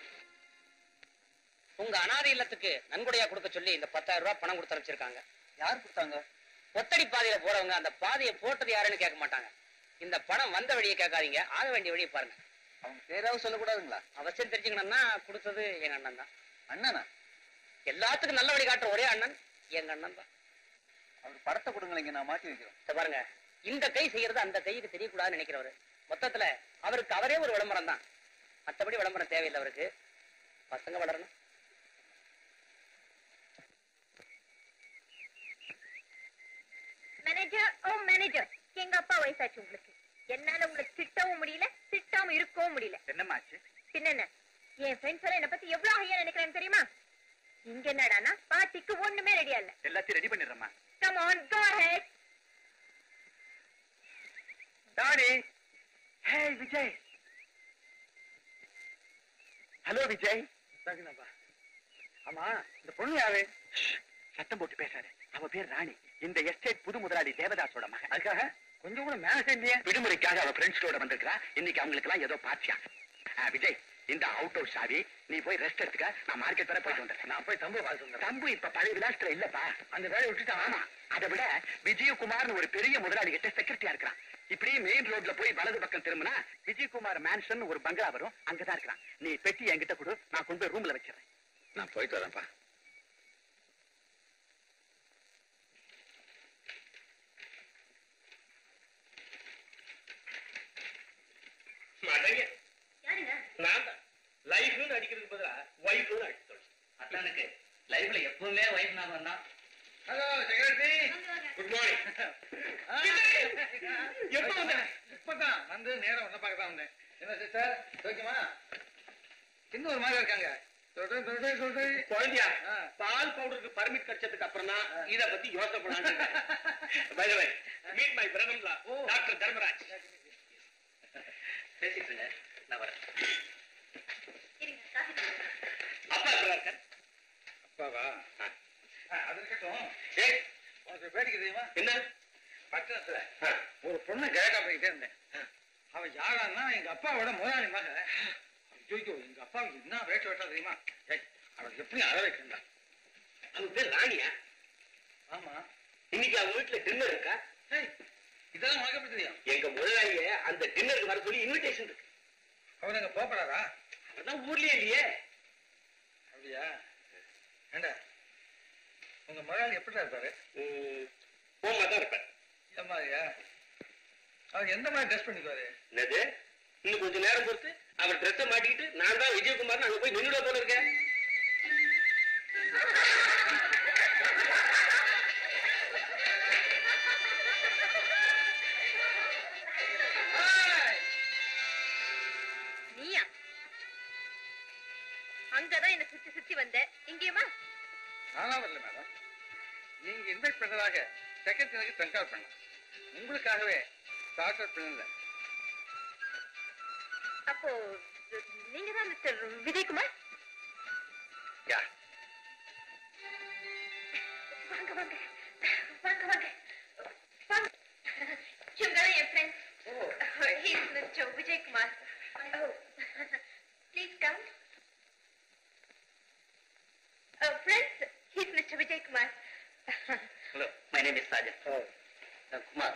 உங்க அனாதை இல்லத்துக்கு நன்கொடையா கொடுக்க சொல்லி இந்த பத்தாயிரம் ரூபாய் பணம் கொடுத்து அனுப்பிச்சிருக்காங்க யார் கொடுத்தாங்க ஒத்தடி பாதையில போறவங்க அந்த பாதையை போட்டது யாருன்னு கேட்க மாட்டாங்க இந்த பணம் வந்த வழியை கேட்காதீங்க ஆக வேண்டிய வழியை பாருங்க அவங்க பேராவது சொல்லக்கூடாதுங்களா அவசியம் தெரிஞ்சுக்கணும்னா கொடுத்தது எங்க அண்ணன் தான் அண்ணனா எல்லாத்துக்கும் நல்ல வழி காட்டுற ஒரே அண்ணன் எங்க அண்ணன் தான் அவர் படத்தை கொடுங்களேங்க நான் மாட்டி வைக்கிறேன் இத பாருங்க இந்த கை செய்யறது அந்த கைக்கு தெரியக்கூடாதுன்னு நினைக்கிறவரு மொத்தத்துல அவருக்கு அவரே ஒரு விளம்பரம் தான் மத்தபடி விளம்பரம் தேவையில்லை அவருக்கு பசங்க வளரணும் மேனேஜர் ஓ மேனேஜர் எங்க அப்பா வயசாச்சு உங்களுக்கு என்னால உங்களை திட்டவும் முடியல திட்டாம இருக்கவும் முடியல என்னமாச்சு பின்ன என்ன என் ஃப்ரெண்ட்ஸ் எல்லாம் என்ன பத்தி எவ்வளவு ஹையா நினைக்கிறேன்னு தெரியுமா இங்க என்னடானா பார்ட்டிக்கு ஒண்ணுமே ரெடியா இல்ல எல்லாத்தையும் ரெடி பண்ணிடுறேம்மா come on go ahead daddy hey Vijay hello Vijay ஆமா இந்த பொண்ணு யாரு சத்தம் போட்டு பேசாரு அவ பேர் ராணி இந்த எஸ்டேட் புது முதலாளி தேவதாஸோட மகன் அதுக்காக கொஞ்சம் கூட மேனேஜ் இல்லையா விடுமுறைக்காக அவ ஃப்ரெண்ட்ஸோட வந்திருக்கா இன்னைக்கு அவங்களுக்கு எல்லாம் ஏதோ பார்ட்டியா விஜய் இந்த அவுட் ஹவுஸ் சாவி நீ போய் ரெஸ்ட் எடுத்துக்க நான் மார்க்கெட் வர போயிட்டு வந்துடுறேன் நான் போய் தம்பு பார்த்து வந்துடுறேன் தம்பு இப்ப பழைய விலாசத்துல இல்லப்பா அந்த வேலையை விட்டுட்டு ஆமா அதை விட விஜயகுமார்னு ஒரு பெரிய முதலாளி கிட்ட செக்ரட்டரியா இருக்கிறான் இப்படி மெயின் ரோட்ல போய் வலது பக்கம் திரும்பினா விஜயகுமார் மேன்ஷன் ஒரு பங்களா வரும் அங்கதான் இருக்கிறான் நீ பெட்டி என்கிட்ட கொடு நான் கொண்டு போய் ரூம்ல வச்சிடறேன் நான் போயிட்டு வரேன்ப்பா மாட்டேங்க யாருங்க நான் தான் லைஃப்னு அடிக்கிறதுக்கு பதிலா ஒய்ஃப்னு அடிச்சு அண்ணனுக்கு லைஃப்ல எப்பவுமே ஒய்ஃப் நான் வந்தா ஹலோ செக்ரட்டரி குட் மார்னிங் எப்ப வந்த இப்பதான் வந்து நேரம் ஒன்ன பார்க்க தான் வந்தேன் என்ன சிஸ்டர் ஓகேமா இன்னும் ஒரு மாதிரி இருக்காங்க சொல்றேன் சொல்றேன் சொல்றேன் குழந்தையா ஆ. பால் பவுடருக்கு பர்மிட் கிடைச்சதுக்கு அப்புறம் தான் இத பத்தி யோசனை பண்ணாங்க by the way meet my brother oh. Doctor Dharmaraj பேசிட்டு இருங்க நான் வரேன் இருங்க காஃபி குடிங்க. அப்பா எப்படி இருக்கார் அப்பாவா ஆ, அது இருக்கட்டும் ஏய் உனக்கு வேடிக்கை தெரியுமா என்ன பட்டணத்துல ஒரு பொண்ணை கேட்டா பண்ணிட்டே இருந்தேன் அவன் யாரான்னா எங்க அப்பாவோட முதலாளி மக ஐயோ எங்க அப்பாவுக்கு என்ன வேட்டு வேட்டா தெரியுமா ஏய் அவன் எப்படி அழ வைக்கிறா அவங்க பேர் ராணியா ஆமா இன்னைக்கு அவங்க வீட்டுல டின்னர் இருக்கா ஏய் இதெல்லாம் உனக்கு எப்படி தெரியும் எங்க முதலாளிய அந்த டின்னருக்கு வர சொல்லி இன்விடேஷன் இருக்கு அவன் எங்க போகப்படாதா அதான் ஊர்லயே இல்லையே அப்படியா ஏண்டா உங்க முதலாளி எப்படிடா இருப்பாரு போமா தான் இருப்பேன் இந்த மாதிரியா அவர் எந்த மாதிரி ட்ரெஸ் பண்ணிக்குவாரு என்னது இன்னும் கொஞ்ச நேரம் பொறுத்து அவர் ட்ரெஸ்ஸை மாட்டிக்கிட்டு நான் தான் விஜயகுமார் அங்க போய் நின்றுட போல இருக்கேன் நீயா அங்கதான் என்ன சுத்தி சுத்தி வந்த இங்கேயுமா நானா வரல மேடம் நீங்க இன்வைட் பண்ணதாக செக்ரட்டரிக்கு ட்ரங்கால் பண்ண உங்களுக்காகவே ஸ்டார்ட் அவுட் பண்ணல அப்போ நீங்க தான் மிஸ்டர் விஜயகுமார் யா வாங்க வாங்க வாங்க வாங்க வாங்க இவங்க என் friends He is Mr. Vijay Kumar. Oh, please come. Oh, friends, he is Mr. Vijay Kumar. Hello my name is Rajan Kumar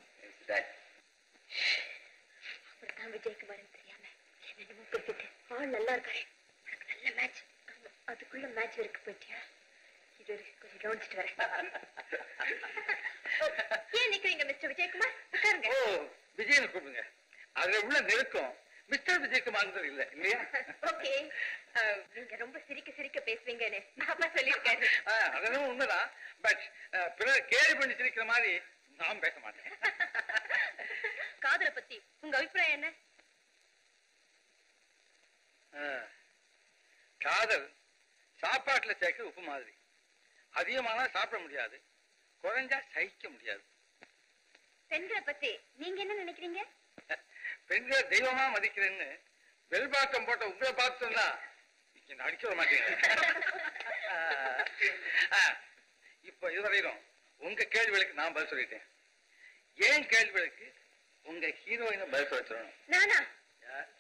அவர்தான் விஜயகுமார் தெரியாம என்னென்னமோ பேசிட்டு ஆள் நல்லா இருக்காரு உனக்கு நல்ல மேட்ச் அதுக்குள்ள மேட்ச் வரைக்கும் போயிட்டியா இது வரைக்கும் கொஞ்சம் கவனிச்சிட்டு வரேன் ஓ, ஏன் நிக்கிறீங்க மிஸ்டர் விஜயகுமார் உட்காருங்க ஓ விஜயனை கூப்பிடுங்க அதுல உள்ள நெருக்கம் மிஸ்டர் விஜயகுமார் இல்ல இல்லையா ஓகே நீங்க ரொம்ப சிரிக்க சிரிக்க பேசுவீங்கன்னு மாமா சொல்லியிருக்காரு ஆ, அதெல்லாம் உண்மைதான் பட் பிறர் கேள்வி பண்ணி சிரிக்கிற மாதிரி நான் பேச மாட்டேன் காதலை பத்தி உங்க அபிப்பிராயம் என்ன ஆ, காதல் சாப்பாட்டுல சேர்க்க உப்பு மாதிரி அதிகமானா சாப்பிட முடியாது குறைஞ்சா சகிக்க முடியாது பெண்களை பத்தி நீங்க என்ன நினைக்கிறீங்க பெண்களை தெய்வமா மதிக்கிறேன்னு வெல்பாட்டம் போட்ட உங்களை பார்த்து சொன்னா என்ன அடிக்க வர மாட்டீங்க ஆ, இப்போ இதுவரையிலும் உங்க கேள்விகளுக்கு நான் பதில் சொல்லிட்டேன் ஏன் கேள்விகளுக்கு உங்க ஹீரோயினை பதில் சொல்ல சொல்லணும் நானா யார்?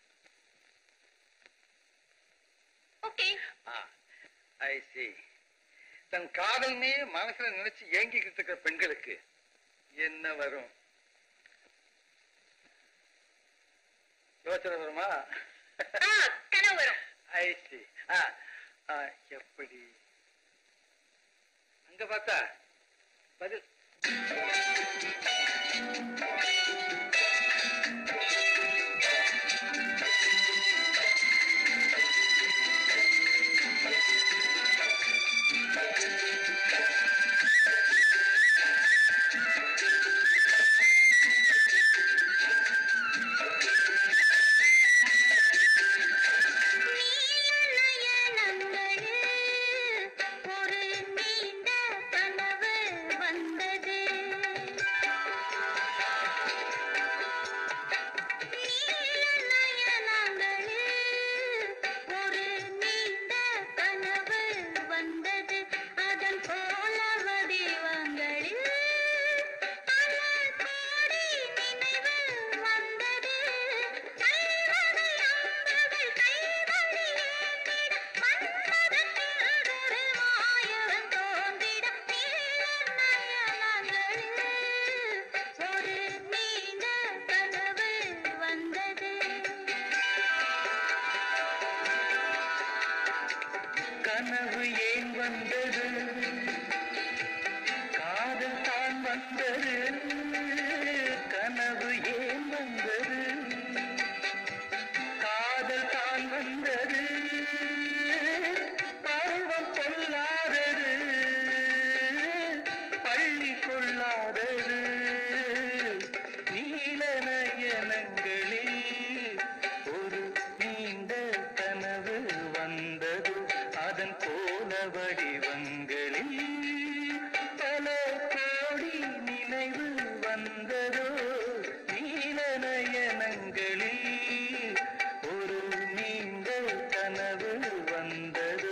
ஓகே ஐ see தன் காதல்னே மனசுல நினைச்சு ஏங்கிக்கிட்டு இருக்கிற பெண்களுக்கு என்ன வரும் யோசனை வருமா ஆ கனவு வரும் ஐ see ஆ, ஆ, எப்படி அங்க பார்த்தா பதில் ஒரு நீண்ட கனவு வந்தது ஒரு நீண்ட கனவு வந்தது அதன் போல வடிவங்களில் பல கோடி நினைவு வந்தது கைவகை அம்புகள் கைவழி ஏந்திட மன்மதத்தில் ஒரு மாயவன் தோன்றிட நீல நயனங்களில் ஒரு நீண்ட கனவு வந்தது கனவு ஏன் வந்தது காதல் தான் வந்தது கனவு ஏன் வந்தது காதல் தான் வந்தது பருவம் கொள்ளாதது பள்ளி கொள்ளாதது நீல நயனங்களில் ஒரு நீண்ட கனவு வந்ததோ நீல நயனங்களில் ஒரு நீண்ட கனவு வந்ததோ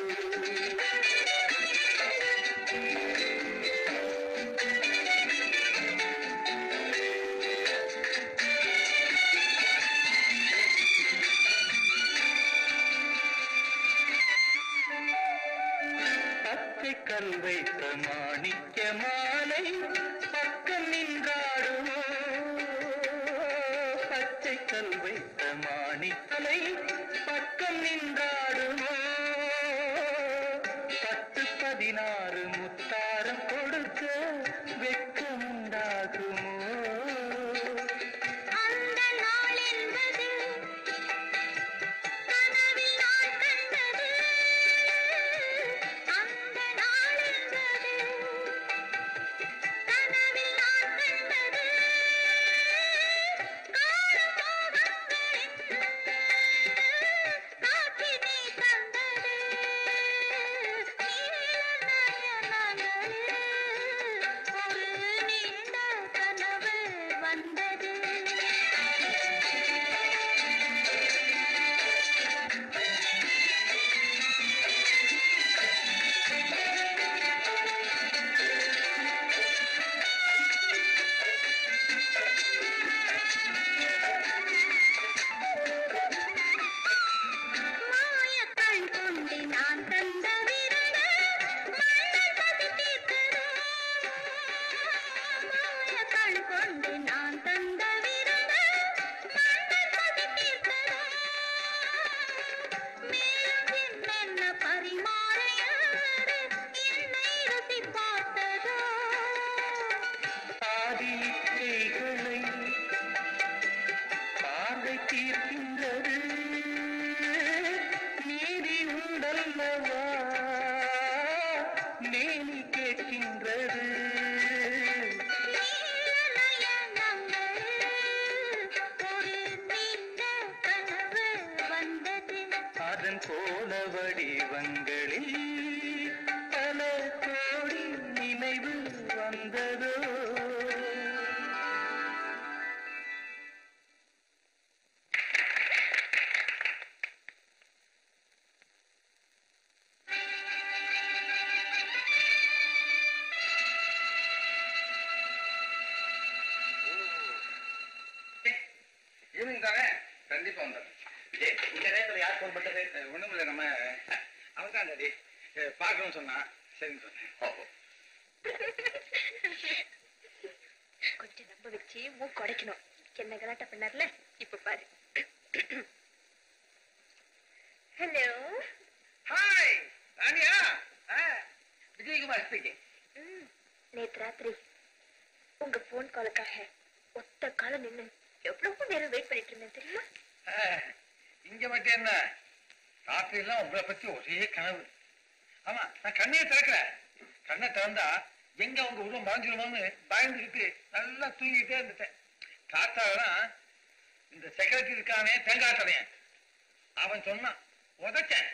பச்சை கல் வைத்த மாணிக்க மாலை பக்கம் நின்றாடுமோ பச்சை கல் வைத்த மாணிக்கலை பக்கம் நின்றாடுமோ பத்து பதினாறு முத்தாரம் கொடுக்க வெட்கம் உண்டாகுமோ அந்த நாள் என்பது கனவில் நான் கண்டது அந்த நாள் என்பது கனவில் நான் கண்டது காணும் மோகங்களின் காட்சினை தந்தது நீல நயனங்களில் ஒரு நீண்ட கனவு வந்தது மாயக்கண் கொண்டு நான் தந்த விருந்து மன்னன் பசி தீர்த்ததோ மாயக்கண் கொண்டு நான் தந்த விருந்து மன்னன் பசி தீர்த்ததோ மேலும் என்னென்ன பரிமாறையாறு என்னை ருசி பார்த்ததோ ஆதி இச்சைகளை பார்வை தீர்க்கின்றது நீதி உண்டல்லவா நேனி கேட்கின்றது ஒரு நீண்ட கனவு வந்தது அதன் போல வடிவங்களில் பல கோடி நினைவு வந்ததோ ஈவினிங் தானே கண்டிப்பா வந்துடுறேன் விஜய் இந்த நேரத்துல யார் ஃபோன் பண்றது ஒண்ணும் இல்லை நம்ம அவன் தான் டாடி பார்க்கணும்னு சொன்னான் சரின்னு சொன்னேன் ஓ கொஞ்சம் நம்ப வச்சு மூக்கு உடைக்கணும் என்ன கலாட்டா பண்ணார்ல இப்ப பாரு ஹலோ ஹாய் ராணியா விஜயகுமார் ஸ்பீக்கிங் நேத்து ராத்திரி உங்க போன் காலுக்காக ஒத்த காலம் நின்னு எவ்வளவு நேரம் வெயிட் பண்ணிட்டு இருந்தேன் தெரியுமா இங்க மட்டும் என்ன ராத்திரி எல்லாம் உங்களை பத்தி ஒரே கனவு ஆமா நான் கண்ணையே திறக்கல கண்ணை திறந்தா எங்க உங்க உருவம் மறைஞ்சிருமோன்னு பயந்துக்கிட்டு நல்லா தூங்கிட்டே இருந்துட்டேன் காத்தாலாம் இந்த செக்ரட்டரி இருக்கானே தேங்காய் தடையன் அவன் சொன்னான் உதைச்சேன்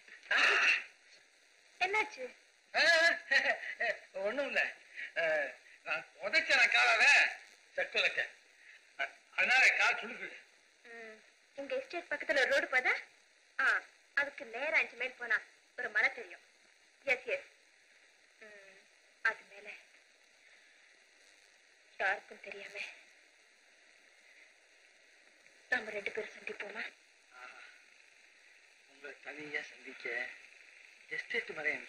என்னாச்சு ஒண்ணும் இல்ல அஹ், நான் உதைச்சேன் காலால செட்டு உதைச்சேன் அஹ், அதனால கால் சுழுக்குது ம், உங்க எஸ்டேட் பக்கத்துல ஒரு ரோடு போதா ஆ அதுக்கு நேரா அஞ்சு மைல் போனா ஒரு மலை தெரியும் எஸ் எஸ் அது மேல யாருக்கும் தெரியாம நம்ம ரெண்டு பேரும் சந்திப்போமா உங்களை தனியா சந்திக்க எஸ்டேட் மறையன்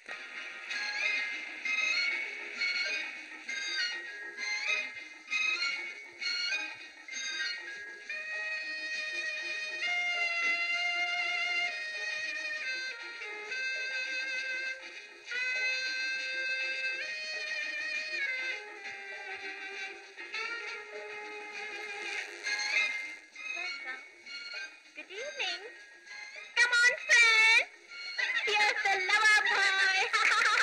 Welcome. Good evening. Come on, friends. Here's the lover boy.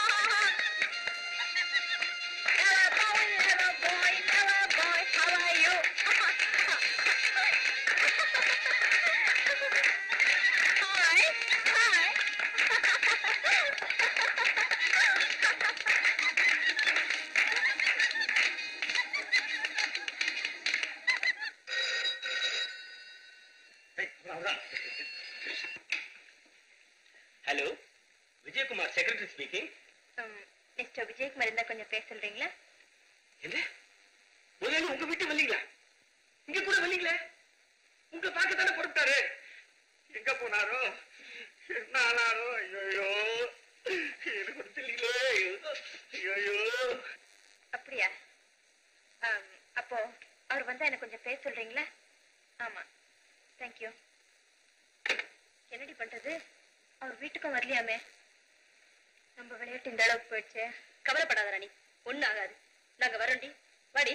Hello Vijayakumar secretary speaking mister Vijayakumar இருந்தா கொஞ்சம் பேச சொல்றீங்களா என்ன முதல்ல உங்க வீட்டு வரலீங்களா இங்க கூட வரலீங்களே உங்க பார்க்க தானே புறப்பட்டாரு எங்க போனாரோ என்ன ஆனாரோ ஐயோ எனக்கு ஒண்ணும் தெரியல ஐயோ அப்படியா ஆம், அப்போ அவர் வந்தா எனக்கு கொஞ்சம் பேச சொல்றீங்களா ஆமா தேங்க்யூ என்னடி பண்றது அவர் வீட்டுக்கும் வரலையாமே நம்ம விளையாட்டு இந்த அளவுக்கு போயிடுச்சு கவலைப்படாத ராணி ஒண்ணும் ஆகாது நாங்க வரோண்டி வாடி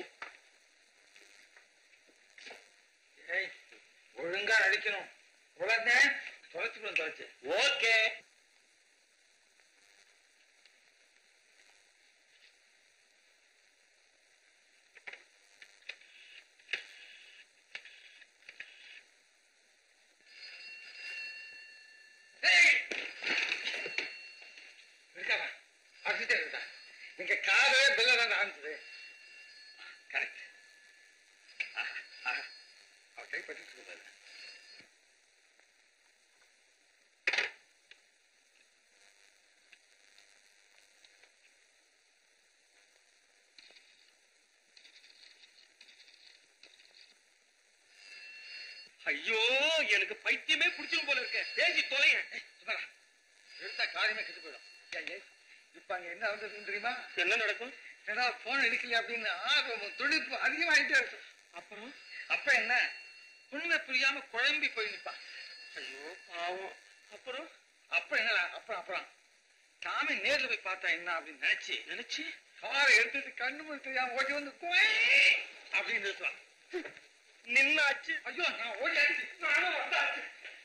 ஏய், ஒழுங்கா அடிக்கணும் உடனே தொலைச்சுக்கணும் தொலைச்சு ஓகே இருக்காதா அடிச்சுட்டே இருக்கா நீங்க காதே பில்ல தான் ஆரம்பிச்சது கரெக்ட் அவர் கைப்பற்றி சொல்லுவாரு ஐயோ எனக்கு பைத்தியமே பிடிச்சிரும் போல இருக்க பேசி தொலைங்க சும்மாடா. எடுத்தா காரியமே கெட்டு போயிடும் ஏய், ஏய், இப்ப அங்க என்ன வந்ததுன்னு தெரியுமா என்ன நடக்கும் ஏன்னா போன் எடுக்கலையா அப்படின்னு ஆர்வம் துடிப்பு அதிகமாயிட்டே இருக்கும் அப்புறம் அப்ப என்ன உண்மை புரியாம குழம்பி போய் நிப்பான் ஐயோ பாவம் அப்புறம் அப்ப என்னடா அப்புறம் அப்புறம் சாமி நேர்ல போய் பார்த்தா என்ன அப்படின்னு நினைச்சு நினைச்சு காரை எடுத்துட்டு கண்ணு முழு தெரியாம ஓடி வந்து குவை அப்படின்னு நிறுத்துவான் நின்னாச்சு ஐயோ நான் ஓடி அடிச்சு நானும் வந்தாச்சு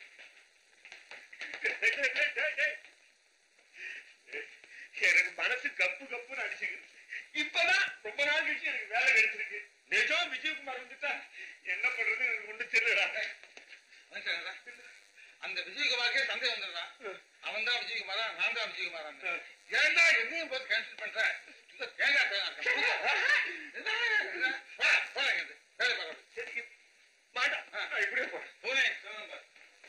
எனக்கு மனசு கப்பு கப்புன்னு அடிச்சுக்குது இப்பதான் ரொம்ப நாள் கழிச்சு எனக்கு வேலை கிடைச்சிருக்கு நிஜம் விஜயகுமார் வந்துட்டா என்ன பண்றது எனக்கு ஒண்ணு தெரியலடா வந்துட்டாங்களா? அந்த விஜயகுமாருக்கே சந்தேகம் வந்துடுறான் அவன் தான் விஜயகுமாரா நான் தான் விஜயகுமாரா ஏன்டா என்னையும் போது கேன்சல் பண்ற இந்த தேங்காய் தேங்காய் என்ன, என்ன? போடா, போடா இங்கிருந்து. வேலை பார்க்கணும். சரி மாட்டா நான் இப்படியே போறேன் பூனே, சொல்லுங்க பாரு.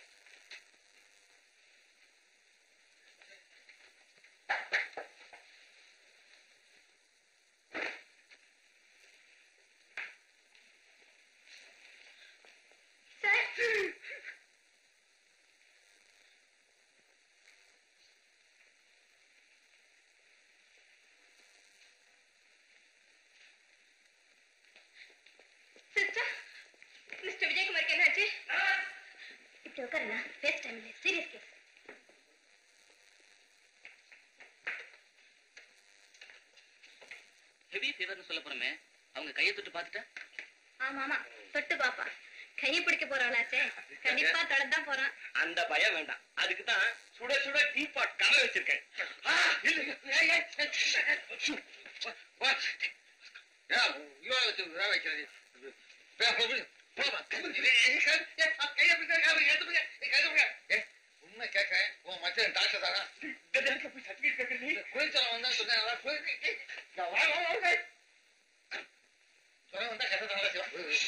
சிஸ்டர் மிஸ்டர் விஜயகுமாருக்கு என்னாச்சு இப்படி உட்காருண்ணா பேச டைம் இல்லை சீரியஸ் கேஸ் ஹெவி ஃபீவர்னு சொல்ல போறமே அவங்க கையை தொட்டு பார்த்துட்டா ஆமா ஆமா தொட்டு பாப்பா கையை பிடிக்க போறவளாச்சே கண்டிப்பா தொடர்தான் போறான் அந்த பயம் வேண்டாம் அதுக்கு தான் சுட சுட டீ பாட் கரை வச்சிருக்கேன் ஆ, இல்ல, இல்ல. ஏய், ஏய், ஏய், ஷூ. வா, வா. ஏன் இவளை வச்சு வேலை வைக்கிறது? போ, போ, போ. போமா. ஏய், ஏய், கை- ஏய், கையை பிடிச்சா, கையை பிடி, எடுத்து பிடி. ஏய், கையை பிடி. ஏய், உண்மை கேட்கிறேன். உன் மச்சான் டாக்டர் தானா? இந்த நேரத்துல போய் சர்டிபிகேட் கேட்கறீங்க குளிச்சவன் வந்தா சொன்னேன், நல்லா குளி- ஏய், நான் வா, வா, வா, வா. சொன்னவன் வந்தா கதை தான் செய்வான்.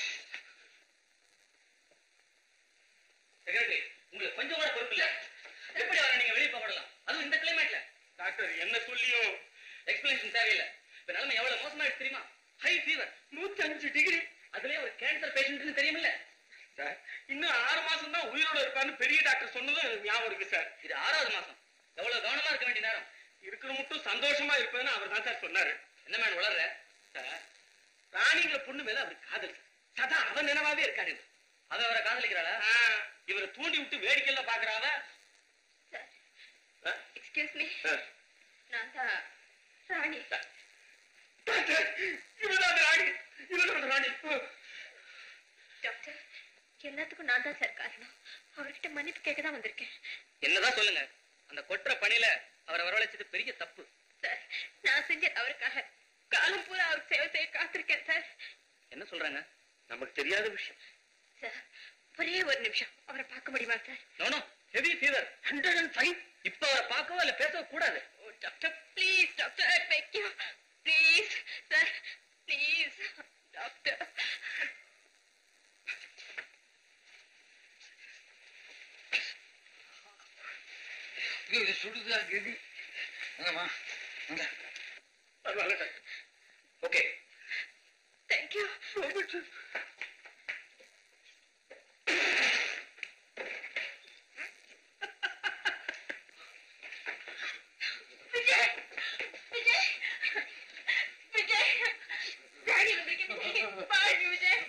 செக்ரட்டரி உங்களுக்கு கொஞ்சம் கூட பொறுப்பு இல்ல எப்படி வர நீங்க வெளியே போகலாம் அதுவும் இந்த கிளைமேட்ல டாக்டர் என்ன சொல்லியும் எக்ஸ்பிளேஷன் தேவையில்லை இப்ப நிலைமை எவ்வளவு மோசமாயிடுச்சு தெரியுமா ஹை ஃபீவர் நூத்தி அஞ்சு டிகிரி அதுலயே ஒரு கேன்சர் பேஷண்ட்னு தெரியுமில்ல சார் இன்னும் ஆறு மாசம் தான் உயிரோட இருப்பான்னு பெரிய டாக்டர் சொன்னதும் எனக்கு ஞாபகம் இருக்கு சார் இது ஆறாவது மாசம் எவ்வளவு கவனமா இருக்க வேண்டிய நேரம் இருக்கிற மட்டும் சந்தோஷமா இருப்பேன்னு அவர் தான் சார் சொன்னாரு என்ன மேன் வளர்ற சார் ராணிங்கிற பொண்ணு மேல அவர் காதல் சார். சதா அவன் நினைவாவே இருக்காரு இவர். அவ அவரை காதலிக்கிறாளா ஆ, இவரை தூண்டி விட்டு வேடிக்கையில பாக்குறாவ சார் எக்ஸ்கியூஸ் மீ நான் தான் ராணி இவதான் ராணி இவதான் ராணி டாக்டர் எல்லாத்துக்கும் நான் தான் சார் காரணம் அவர்கிட்ட மன்னிப்பு கேட்க தான் வந்திருக்கேன் என்னதான் சொல்லுங்க அந்த கொற்ற பணியில அவரை வரவழைச்சது பெரிய தப்பு சார் நான் செஞ்ச அவருக்காக காலம் பூரா அவருக்கு சேவை செய்ய காத்திருக்கேன் சார் என்ன சொல்றாங்க நமக்கு தெரியாத விஷயம் சார் ஒரே ஒரு நிமிஷம் அவரை பார்க்க முடியுமா sir no no heavy fever hundred and five இப்ப அவரை பார்க்கவோ இல்ல பேசவோ கூடாது oh doctor please doctor I beg you please sir please doctor சுடுதா கெடி வாங்கம்மா வாங்க பரவாயில்ல doctor okay thank you Vijay Vijay Vijay daddy வந்திருக்கேன் விஜய் பாருங்க விஜய்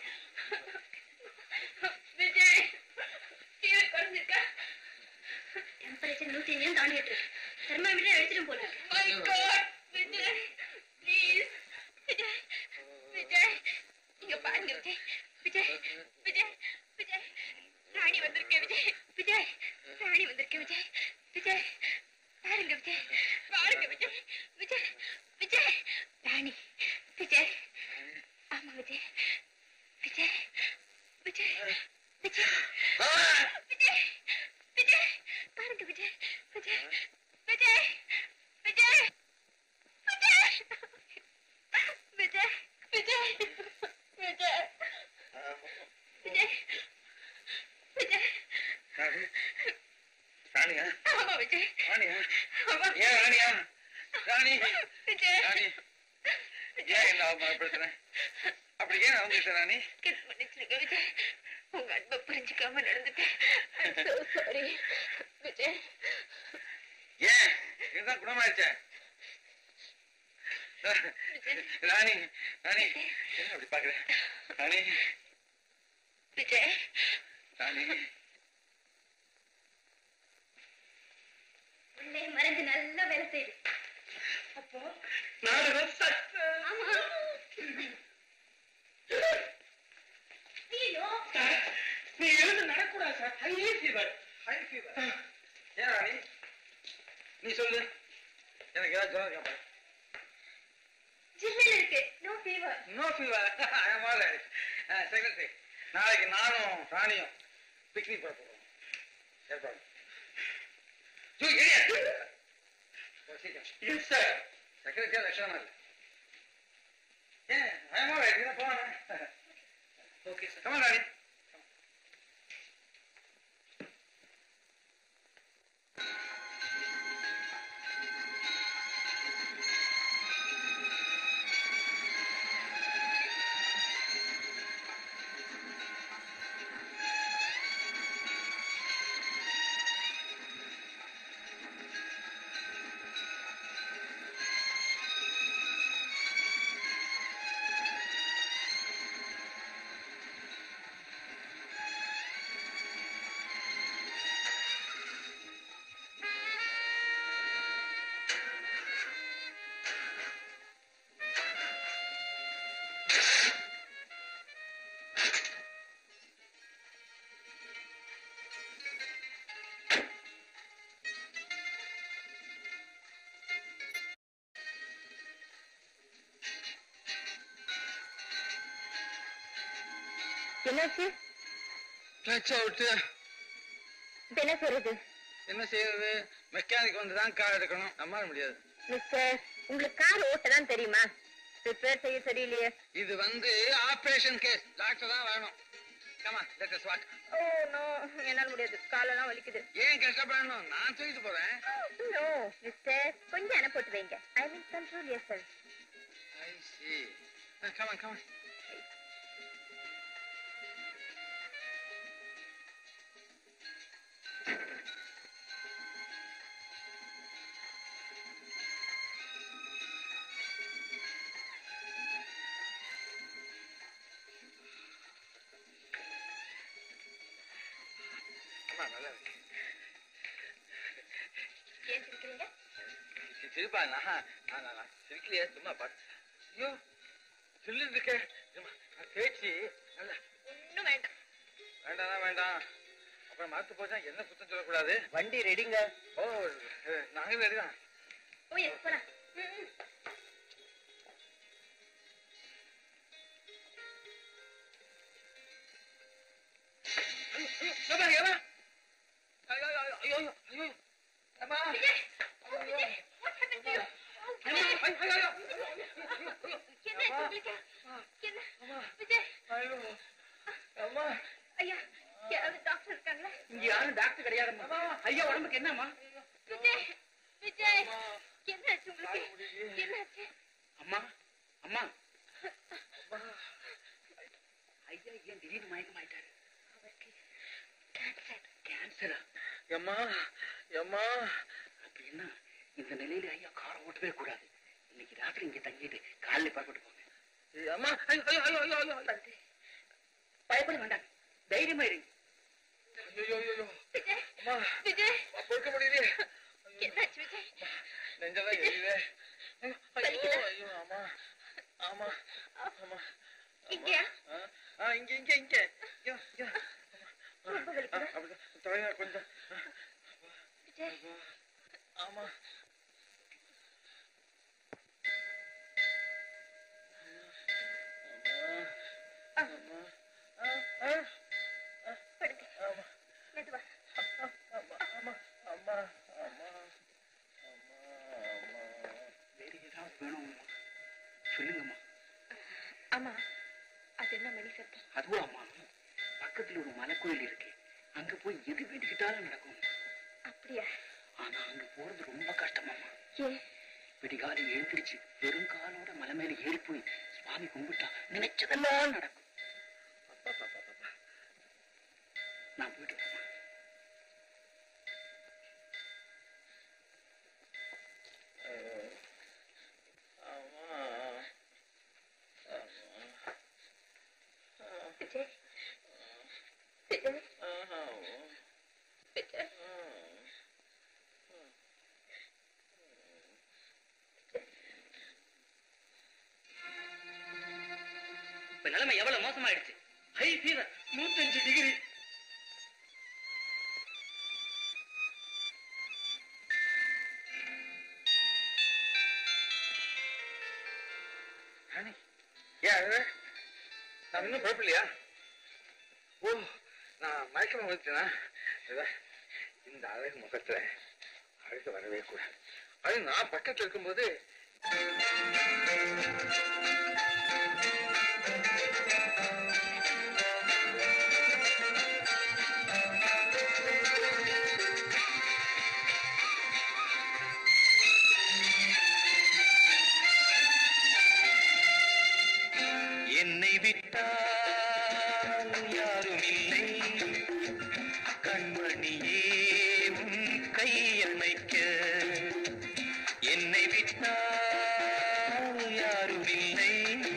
விஜய் ஃபீவர் குறைஞ்சிருக்கா டெம்பரேச்சர் நூத்தி அஞ்சு தாண்டிட்டு இருக்கு தெர்மாமீட்டர் எடுத்துட்டு போல my God Vijay please Vijay Vijay இங்க பாருங்க விஜய் விஜய் விஜய் விஜய் ராணி வந்திருக்கேன் விஜய் விஜய் ராணி வந்திருக்கேன் விஜய் விஜய் பாருங்க விஜய் பாருங்க விஜய் விஜய் விஜய் ராணி விஜய் ஆமா விஜய் விஜய் விஜய் விஜய் விஜய் விஜய் பாருங்க விஜய் விஜய் விஜய் விஜய் விஜய் விஜய் விஜய் விஜய் விஜய் விஜய் ராணி ராணியா ஆமா விஜய் ராணியா ஆமா ஏன் ராணியா ராணி விஜய் ராணி ஏன் என்ன அவமானப்படுத்துறேன் அப்படி ஏன் அவங்கிட்ட ராணி கிஸ் பண்ணிச்சிருங்க விஜய் உங்க அன்பை புரிஞ்சுக்காம நடந்துட்டேன் so sorry விஜய் ஏன் இதுதான் குணமாயிடுச்சே ராணி ராணி என்ன அப்படி பாக்குற ராணி விஜய் ராணி உன்னை மறந்து நல்லா வேலை செய்யுது அப்போ நாடகம் சக்சஸ் ஆமா நீயோ நீ எழுந்து நடக்கூடாது sir high fever high fever ஏன் ராணி நீ சொல்லு எனக்கு ஏதாவது ஜுரம் இருக்கா பாரு. ஜில்லுன்னு இருக்கு no fever no fever secretary நாளைக்கு நானும் ராணியும் பிக்னிக் போட போகிறோம் ஏற்பாடு எஸ் சார் செக்ரட்டரியா லட்சணமா இல்லை ஏன் பயமா வேறு போவாங்க ஓகே சார் கமல் ராணி என்னாச்சு கிளச் அவுட்டு இப்ப என்ன சொல்றது என்ன செய்யறது மெக்கானிக் வந்து தான் கார் எடுக்கணும் நம்மால முடியாது மிஸ்டர் உங்களுக்கு கார் ஓட்ட தான் தெரியுமா ரிப்பேர் செய்ய தெரியலையே இது வந்து ஆபரேஷன் கேஸ் டாக்டர் தான் வரணும் come on let us what oh no என்னால முடியாது காலெல்லாம் வலிக்குது ஏன் கஷ்டப்படணும் நான் தூக்கிட்டு போறேன் நோ மிஸ்டர் கொஞ்சம் அணை போட்டு வைங்க I mean control yourself I see come on come on அம்மா நல்லா இருக்கு ஏன் சிரிக்கிறீங்க சி- சிரிப்பா நான் நான் நான் நான் சிரிக்கலையே சும்மா பாத்து ஐயோ சில்லு இருக்கே சும்மா நான் தேய்ச்சி நல்லா ஒண்ணும் வேண்டாம் வேண்டாம் வேண்டாம் அப்புறம் மறத்து போச்சா என்ன குத்தம் சொல்லக்கூடாது வண்டி ரெடிங்க ஓ அஹ், நாங்க ரெடிதான் ஓ எஸ் போலாம் ம், ம். ஏமா ஏமா ஐயோ ஐயோ ஐயோ ஐயோ அம்மா விஜய் ஓ Vijay what happened to you? Oh, ஐயோ விஜய். ஐயோ ஐயோ என்ன ஆச்சு உங்களுக்கு என்ன விஜய் ஐயோ அம்மா ஐயா யாராவது டாக்டர் இருக்காங்களா இங்க யாரும் டாக்டர் கிடையாதும்மா ஐயா உடம்புக்கு என்னம்மா விஜய் கால் முடியலையே. என்னாச்சு அம்மா அம்மா ஐயா ஏன் திடீர்னு மயக்கமாயிட்டாரு அவருக்கு கேன்சர் கேன்சரா எம்மா எம்மா அப்படின்னா இந்த நிலையில ஐயா காரை ஓட்டவே கூடாது இன்னைக்கு ராத்திரி இங்க தங்கிட்டு காலையில புறப்பட்டு போங்க அம்மா ஐயோ ஐயோ ஐயோ ஐயோ ஐயோ வந்து பயப்பட வேண்டாம் தைரியமா இருங்க ஐயோ ஐயோ ஐயோ விஜய் அம்மா விஜய் பொறுக்க முடியலையே என்னாச்சு விஜய் நெஞ்செல்லாம் எரியுதே ஐயோ வலிக்குதா? ஐயோ ஆமா ஆமா ஆமா இங்கயா ஆ, ஆ இங்க இங்க இங்க ஐயோ ஐயோ ரொம்ப வலிக்குதா? அப்படிதான் தலையா கொஞ்சம் விஜய் ஆமா ஆ, ஆமா ஆ, ஆ, படுங்க ஆமா மெதுவா ஆமா ஆமா ஆமா ஆமா ஆமா ஆமா வேற ஏதாவது வேணும்மா சொல்லுங்கம்மா ஆமா அது என்ன மணி சத்தம் அதுவும் அம்மா பக்கத்துல ஒரு மலைக்கோயில் இருக்கு அங்க போய் எது வேண்டிக்கிட்டாலும் நடக்கும் அப்படியா ஆனா அங்க போறது ரொம்ப கஷ்டமாம்மா ஏன் விடிகாலை எழுந்திருச்சு வெறும் காலோட மலை மேல ஏறி போய் சுவாமி கும்பிட்டா நினைச்சதெல்லாம் நடக்கும் நான் போயிட்டு வரேம்மா. விஜய் விஜய் விஜய் இப்ப நிலைமை எவ்வளவு மோசமாயிடுச்சு ஹை ஃபீவர் நூத்தஞ்சு டிகிரி ஏன் அழுத? நான் இன்னும் குழப்பில்லையா ஓ நான் மயக்கமா வந்துட்டேனா இதா, இந்த அழகு முகத்துல அழுக வரவே கூடாது அது நான் பக்கத்துல இருக்கும்போது என்னை விட்டால் யாரும் இல்லை கண்மணியே உன் கையணைக்க என்னை விட்டால் யாரும் இல்லை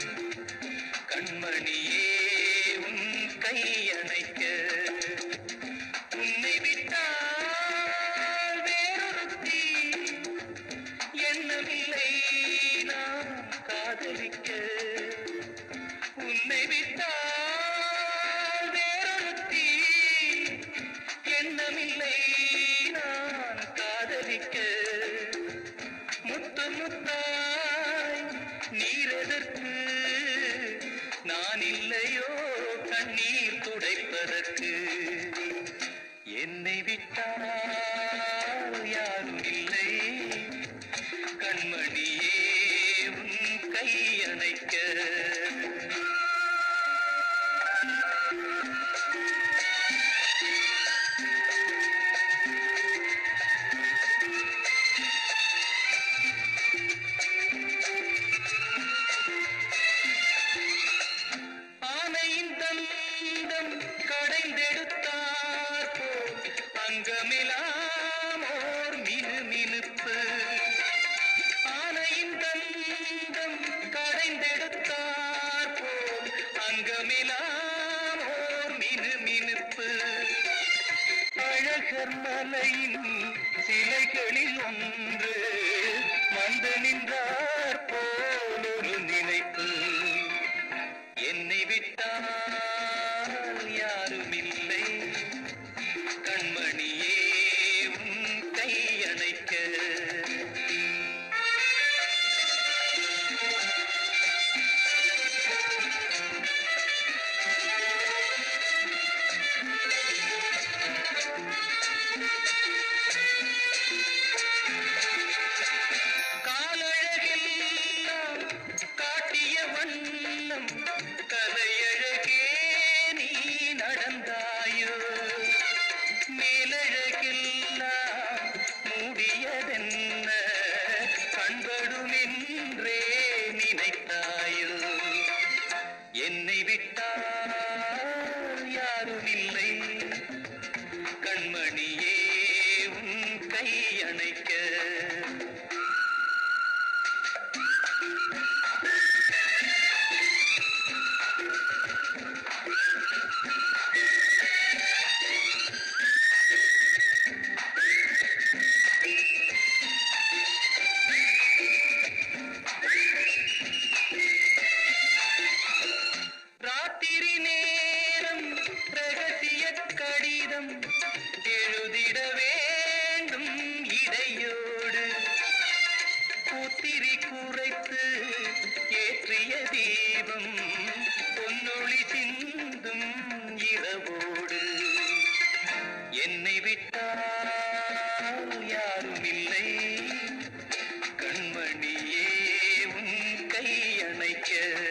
கண்மணியே உன் கையணைக்க உன்னை விட்டால் வேறொருத்தி எண்ணமில்லை நான் காதலிக்க உன்னை விட்டால் வேறொருத்தி எண்ணமில்லை நான் காதலிக்க முத்து முத்தாய் நீரெதற்கு நான் இல்லையோ கண்ணீர் துடைப்பதற்கு என்னை விட்டால் யாரும் இல்லை கண்மணியே உன் கையணைக்க ஆனையின் தந்தம் கடைந்தெடுத்தார் போல் அங்கமெல்லாம் ஓர் மினு மினுப்பு ஆனையின் தந்தம் கடைந்தெடுத்தார் போல் அங்கமெல்லாம் ஓர் மினு மினுப்பு அழகர் மலையின் சிலைகளில் ஒன்று வந்து நின்றார் போல் ஒரு நினைப்பு என்னை விட்டால் யாரும் இல்லை கண்மணியே உன் கையணைக்க காலழகெல்லாம் காட்டிய வண்ணம் கலையழகே விட்டால் யாரும் இல்லை கண்மணியே உன் கை அணைக்க ராத்திரி நேரம் ரகசிய கடிதம் எழுதிட வேண்டும் இடையோடு பூத்திரி குறைத்து ஏற்றிய தீபம் பொன்னொளி சிந்தும் இரவோடு என்னை விட்டால் யாரும் இல்லை கண்மணியே உன் கை அணைக்க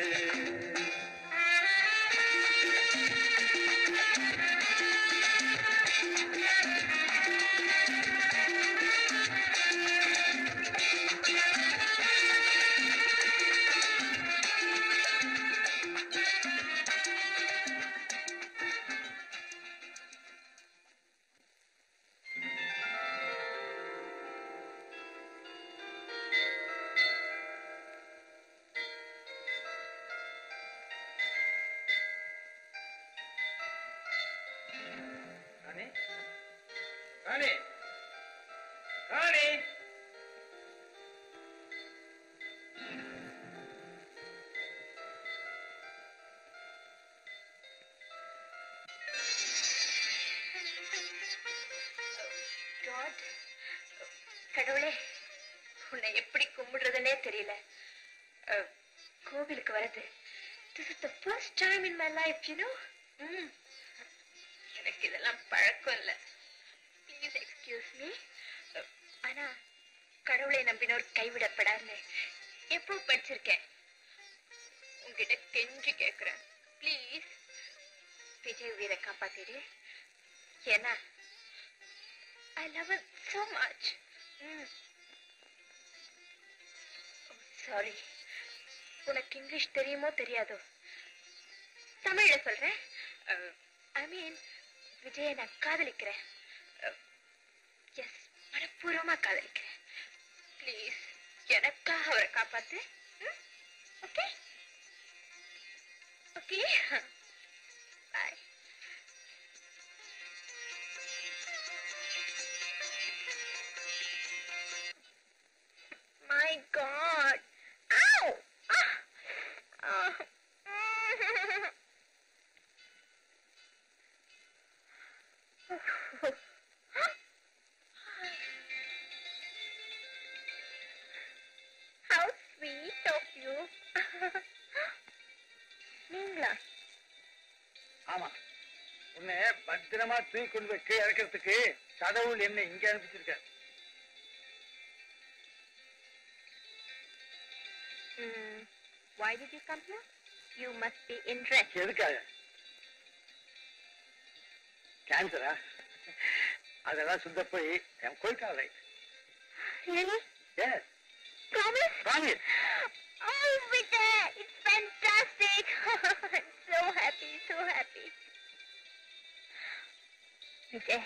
ராணி ராணி ராணி God, கடவுளே உன்னை எப்படி கும்பிடுறதுன்னே தெரியல அஹ், கோவிலுக்கு வரது this is the first time in my life you know ம். எனக்கு இதெல்லாம் பழக்கம் இல்ல ப்ளீஸ் எக்ஸ்கியூஸ் மீ ஆனா கடவுளை நம்பினோர் கைவிடப்படாதுன்னு எப்போ படிச்சிருக்கேன் உங்ககிட்ட கெஞ்சி கேக்குறேன் ப்ளீஸ் விஜய் உயிரை காப்பாத்திடு ஏன்னா I love it so much. Mm. Oh, sorry. உனக்கு இங்கிலீஷ் தெரியுமோ தெரியாதோ தமிழ்ல சொல்றேன் ஐ மீன் விஜய நான் காதலிக்கிறேன் எஸ் மனப்பூர்வமா காதலிக்கிறேன் ப்ளீஸ் எனக்காக அவரை காப்பாத்து okay okay bye My God. Ow! Ah. Ah. How sweet of you. நீங்களா ஆமா உன்னை பத்திரமா தூக்கி கொண்டு போய் கீழே இறக்கிறதுக்கு கடவுள் என்ன இங்க அனுப்பிச்சிருக்க Mm. Why did you come here? You must be interested. எதுக்காக கேன்சரா அதெல்லாம் சுத்த போய் என் கொய்க்காலை Really? Yes Promise? Promise Oh, Vijay, it's fantastic. I'm so happy, so happy. Vijay.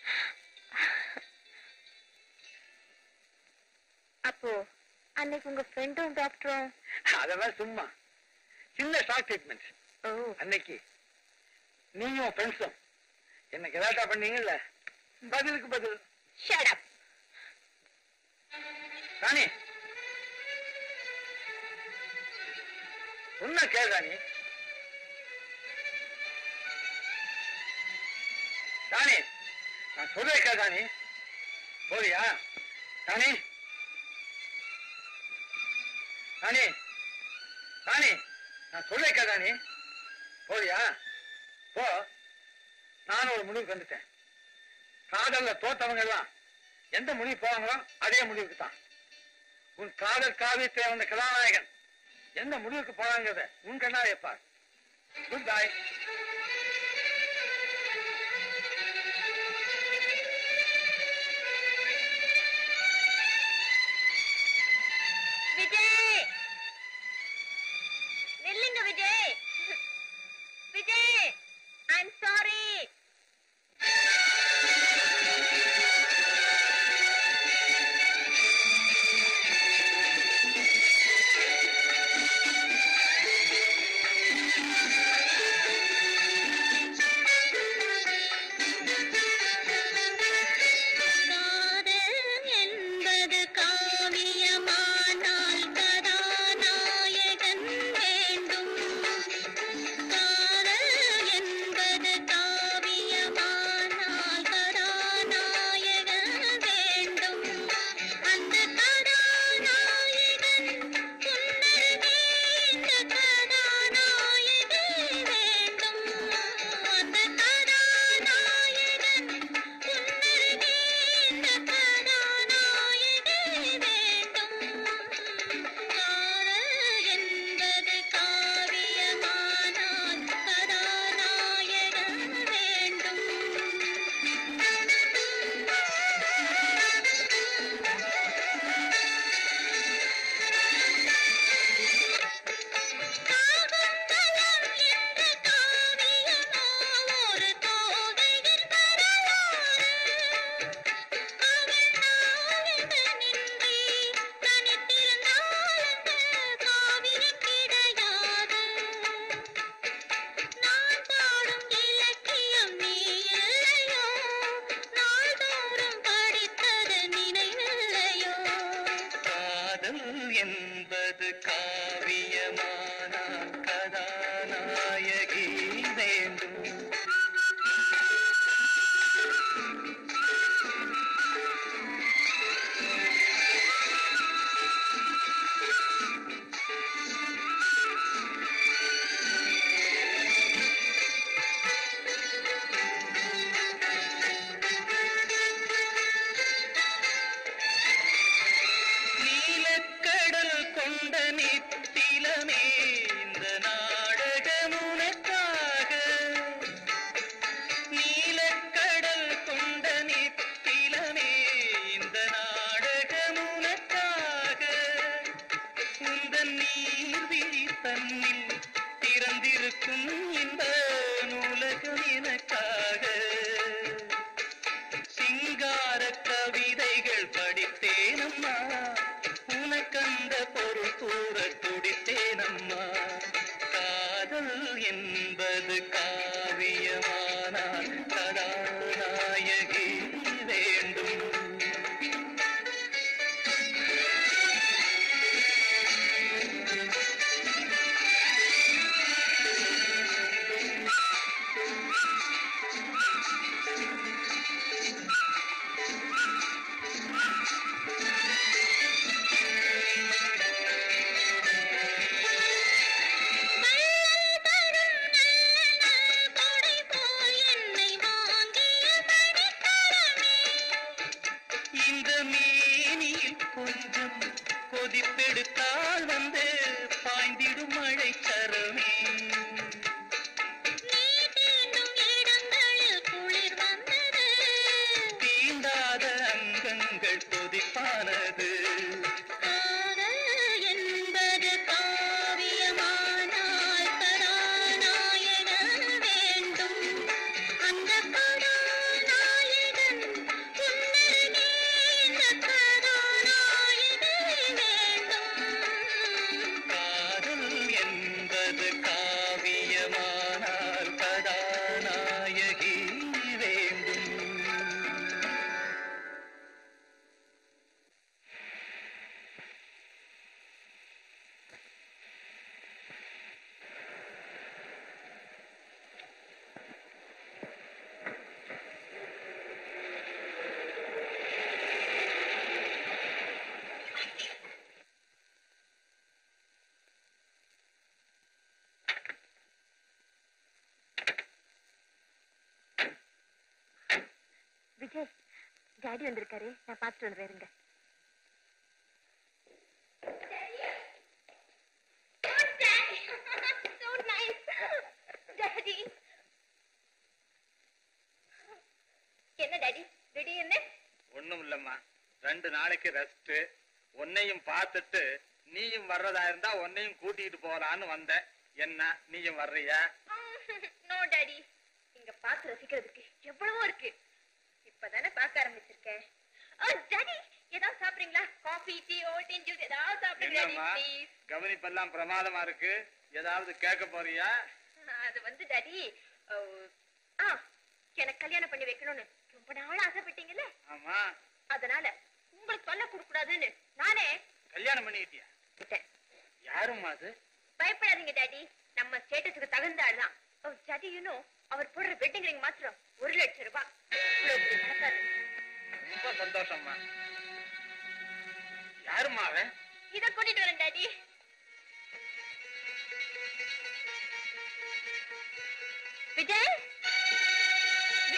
அப்போ அன்னைக்கு உங்க ஃப்ரெண்டும் டாக்டரும் அதெல்லாம் சும்மா சின்ன ஷார்ட் ட்ரீட்மெண்ட் ஓ அன்னைக்கு நீயும் ஃப்ரெண்ட்ஸும் என்ன கலாட்டா பண்ணீங்கல்ல பதிலுக்கு பதில் ஷட் அப் ராணி சொன்ன கேள் ராணி ராணி நான் சொல்றேன் கேள் ராணி போறியா ராணி ராணி ராணி நான் சொல்றேன் கேள் ராணி போறியா போ நானும் ஒரு முடிவுக்கு வந்துட்டேன் காதல்ல தோத்தவங்க எல்லாம் எந்த முடிவு போவாங்களோ அதே முடிவுக்கு தான் உன் காதல் காவியத்தை வந்த கதாநாயகன் எந்த முடிவுக்கு போறாங்கிறத உன் கண்ணா வைப்பார் குட் பை விஜய் நில்லுங்க விஜய் ஐம் சாரி காதல் என்பது காவியமானால் கதாநாயகன் வேண்டும் காதல் என்பது காவியமானால் கதாநாயகன் வேண்டும் அந்த கதாநாயகன் புன்னருகே இந்த கதாநாயகி வேண்டும் அந்த கதாநாயகன் புன்னருகே இந்த கதாநாயகி வேண்டும் காதல் என்பது காவியமானால் கதாநாயகன் காகந்தலம் என்ற காவியமோ ஒரு தோகையின் வரலாறு அவள் நாயகனின்றி தனித்திருந்தால் அந்த காவியம் கிடையாது நான் பாடும் இலக்கியம் நீ இல்லையோ நாள்தோறும் படித்தது நினைவில்லையோ காதல் என்பது காவியமான கதாநாயகி வேண்டும் நீலக்கடல் கொண்ட நித்திலமே இந்த நாடகம் உனக்காக நீலக்கடல் கொண்ட நித்திலமே இந்த நாடகம் உனக்காக உந்தன் நீர்விழி தன்னில் திறந்திருக்கும் இந்த நூலகம் எனக்காக சிங்கார கவிதைகள் படித்தேனம்மா உனக்கந்த பொருள் கூற துடித்தேனம்மா காதல் என்பது காவியமானால் கதாநாயகி வேண்டும் வள்ளல் தரும் நல்ல கொடை போல் என்னை வாங்கிய மணிக்கரமே இந்த மேனியில் கொஞ்சம் கொதிப்பெடுத்தால் வந்து பாய்ந்திடும் மழை சரமே நீ தீண்டும் இடங்களில் குளிர் வந்தது தீண்டாத அங்கங்கள் கொதிப்பானது காதல் என்பது காவியமானால் கதாநாயகன் வேண்டும் அந்த கதாநாயகன் புன்னருகே இந்த கதாநாயகி வேண்டும் காதல் என்பது காவியமானால் கதாநாயகி வேண்டும் விஜய் டாடி வந்திருக்காரு நான் பார்த்துட்டு வந்துடுறேன் இருங்க so nice. Daddy. என்ன டாடி திடீர்னு ஒண்ணும் இல்லம்மா ரெண்டு நாளைக்கு ரெஸ்ட் உன்னையும் பார்த்துட்டு நீயும் வர்றதா இருந்தா உன்னையும் கூட்டிட்டு போலான்னு வந்தேன் என்ன நீயும் வர்றியா நோ டாடி கவனிப்பு எல்லாம் பிரமாதமா இருக்கு ஏதாவது கேட்க போறியா அது வந்து டாடி அஹ், ஆ எனக்கு கல்யாணம் பண்ணி வைக்கணும்னு ரொம்ப நாள் ஆசைப்பட்டீங்கல்ல ஆமா அதனால உங்களுக்கு தொல்லை கொடுக்க கூடாதுன்னு நானே கல்யாணம் பண்ணிக்கிட்டியா விட்டேன் யாரும்மா அது பயப்படாதீங்க டாடி நம்ம ஸ்டேட்டஸுக்கு தகுந்த ஆள் தான் டாடி யூனோ அவர் போடுற வெட்டிங் ரிங் மாத்திரம் ஒரு லட்சம் ரூபாய் இவ்வளவு பெரிய பணக்காரர். ரொம்ப சந்தோஷம்மா யாரும்மா அவன் இத கூட்டிட்டு வரேன் டாடி விஜய் வி-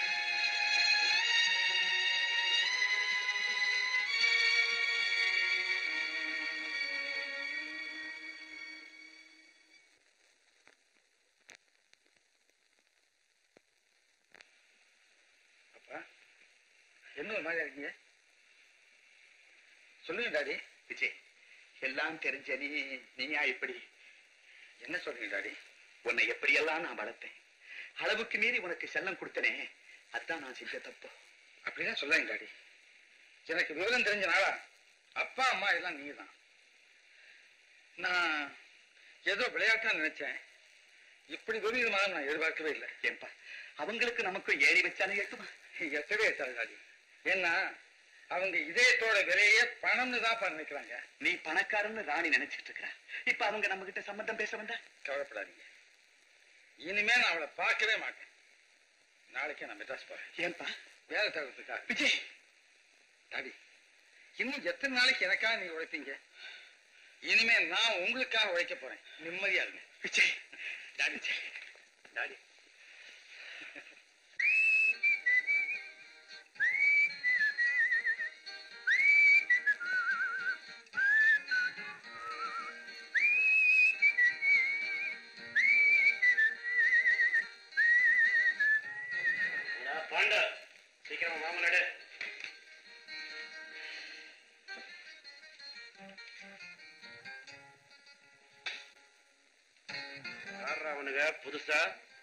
அப்பா என்ன ஒரு மாதிரி இருக்கீங்க சொல்லுங்க டாடி விஜய் எல்லாம் தெரிஞ்ச நீ நீயா இப்படி என்ன சொல்றீங்க டாடி உன்னை எப்படியெல்லாம் நான் வளர்த்தேன் அளவுக்கு மீறி உனக்கு செல்லம் கொடுத்தனே அதான் நான் செஞ்ச தப்பு அப்படிதான் சொல்லாங்க டாடி எனக்கு விவரம் தெரிஞ்ச நாளா அப்பா அம்மா எல்லாம் நீங்க தான் நான் ஏதோ விளையாட்டா நினைச்சேன் இப்படி விபரீதமாக நான் எதிர்பார்க்கவே இல்லை ஏன்பா அவங்களுக்கு நமக்கும் ஏறி வச்சானே எட்டுமா எத்தவே எட்டாது டாடி ஏன்னா அவங்க இதயத்தோட விலையே பணம்னு தான் நினைக்கிறாங்க நீ பணக்காரன்னு ராணி நினைச்சிட்டு இருக்கிற இப்ப அவங்க நம்ம கிட்ட சம்பந்தம் பேச வந்தா கவலைப்படாதீங்க இனிமே நான் அவளை பார்க்கவே மாட்டேன் நாளைக்கே நான் மெட்ராஸ் போறேன் ஏன்பா வேலை தகவலுக்காக விஜய் டாடி இன்னும் எத்தனை நாளைக்கு எனக்காக நீங்க உழைப்பீங்க இனிமே நான் உங்களுக்காக உழைக்க போறேன் நிம்மதியா இருங்க விஜய் டாடி விஜய் டாடி பாண்ட சீக்கிரம் மாமன் நடு யாரா அவனுங்க புதுசா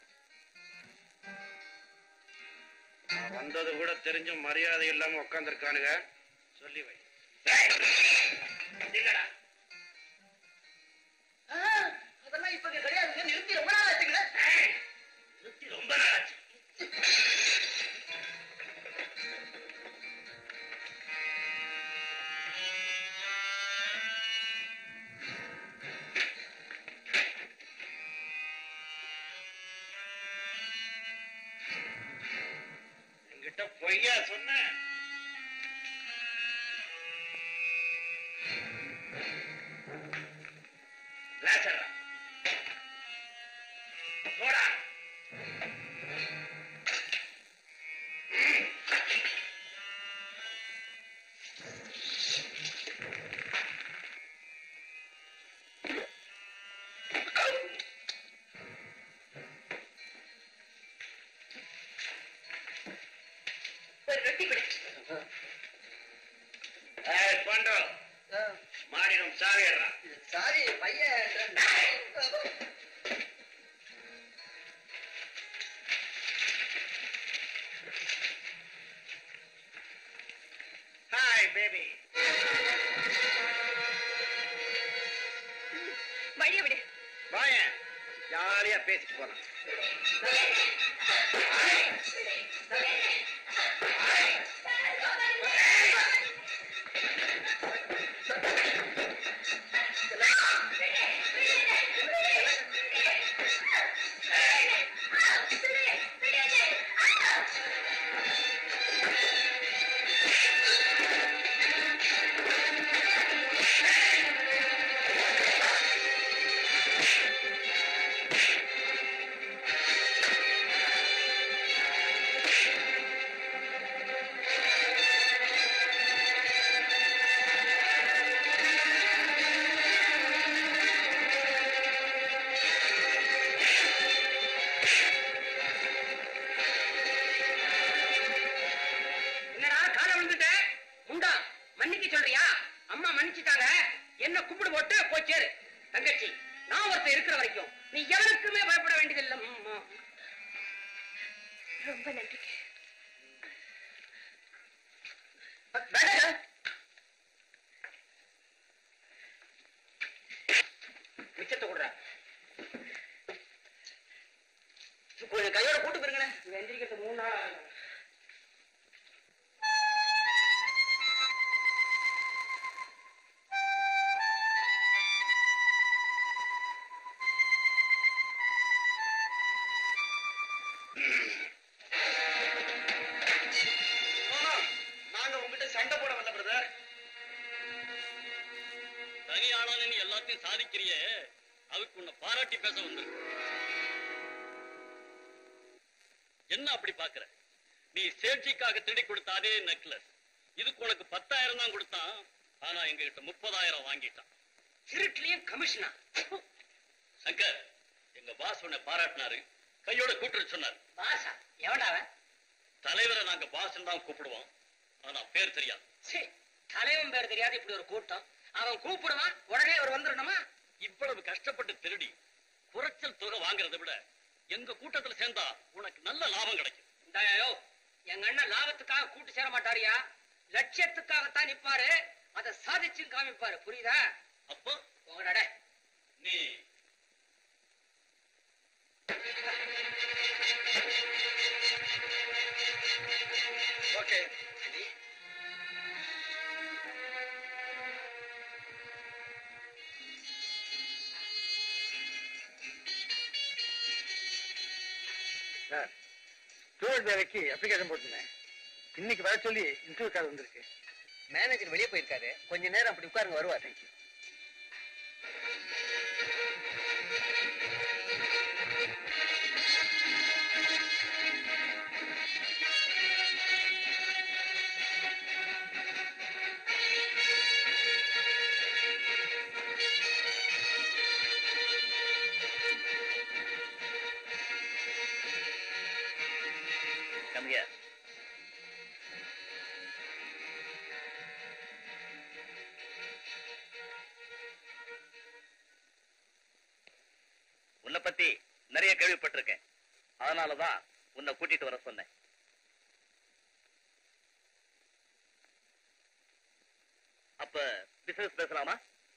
நான் வந்தது கூட தெரிஞ்சும் மரியாதை இல்லாம உட்காந்துருக்கானுங்க சொல்லி வை டேய், இல்லடா அதெல்லாம் இப்ப கிடையாது நிறுத்தி ரொம்ப நாள் ஆச்சுங்களே டேய், நிறுத்தி ரொம்ப நாள் ஆச்சு என்கிட்ட பொய்யா சொன்ன லாச்சரா போடா ஒரு ரொட்டி கொடு ஏய் பாண்டோ மாடிடும் சாவிடுறா சாரி பையன் ஹாய் பேபி வழிய விடு வாயன் ஜாலியா பேசிட்டு போலாம் என்னடா காலை விழுந்துட்டேன் முண்டா மன்னிக்க சொல்றியா அம்மா மன்னிச்சுட்டாங்க என்ன கும்பிடு போட்டு போய் சேரு தங்கச்சி நான் ஒருத்தர் இருக்கிற வரைக்கும் நீ எவனுக்குமே பயப்பட வேண்டியதில்லை அம்மா. ரொம்ப நன்றி வேண்டாங்க. கொஞ்சம் கையோட கூட்டு போயிருங்களேன் எந்திரிக்கிறது மூணு நாள் ஆகுது நாங்க உங்ககிட்ட சண்டை போட வரல பிரதர் தனி ஆளான நீ எல்லாத்தையும் சாதிக்கிறியே அதுக்கு உன்னை பாராட்டி பேச வந்து என்ன அப்படி பாக்குற நீ சேர்ச்சிக்காக திருடி கொடுத்த அதே நெக்லஸ் இதுக்கு உனக்கு பத்தாயிரம் தான் கொடுத்தான் ஆனா எங்க கிட்ட முப்பதாயிரம் வாங்கிட்டான் திருட்டுலயும் கமிஷனா சங்கர் எங்க பாஸ் உன்னை பாராட்டினாரு கையோட கூட்டுற சொன்னார் பாசா எவன்டா அவன் தலைவரை நாங்க பாஸ் தான் கூப்பிடுவோம் ஆனா பேர் தெரியாது சீ, தலைவன் பேர் தெரியாது இப்படி ஒரு கூட்டம் அவன் கூப்பிடுவான் உடனே அவர் வந்துடணுமா இவ்வளவு கஷ்டப்பட்டு திருடி குறைச்சல் தொகை வாங்குறதை விட எங்க கூட்டத்துல சேர்ந்தா உனக்கு நல்ல லாபம் கிடைக்கும் இந்தாயோ எங்க அண்ணன் லாபத்துக்காக கூட்டு சேர மாட்டாரியா லட்சியத்துக்காகத்தான் நிப்பாரு அதை சாதிச்சு காமிப்பாரு புரியுதா அப்போ உங்களோட நீ ஓகே சார் ஸ்டூடெண்ட் வேலைக்கு அப்ளிகேஷன் போட்டுருந்தேன் இன்னைக்கு வர சொல்லி இன்டர்வியூ கார்டு வந்திருக்கு மேனேஜர் வெளியே போயிருக்காரு கொஞ்ச நேரம் அப்படி உட்காருங்க வருவார் தேங்க்யூ come here. உன்னை பத்தி நிறைய கேள்விப்பட்டிருக்கேன் அதனாலதான் உன்னை கூட்டிட்டு வர சொன்னேன் அப்ப பிசினஸ் பேசலாமா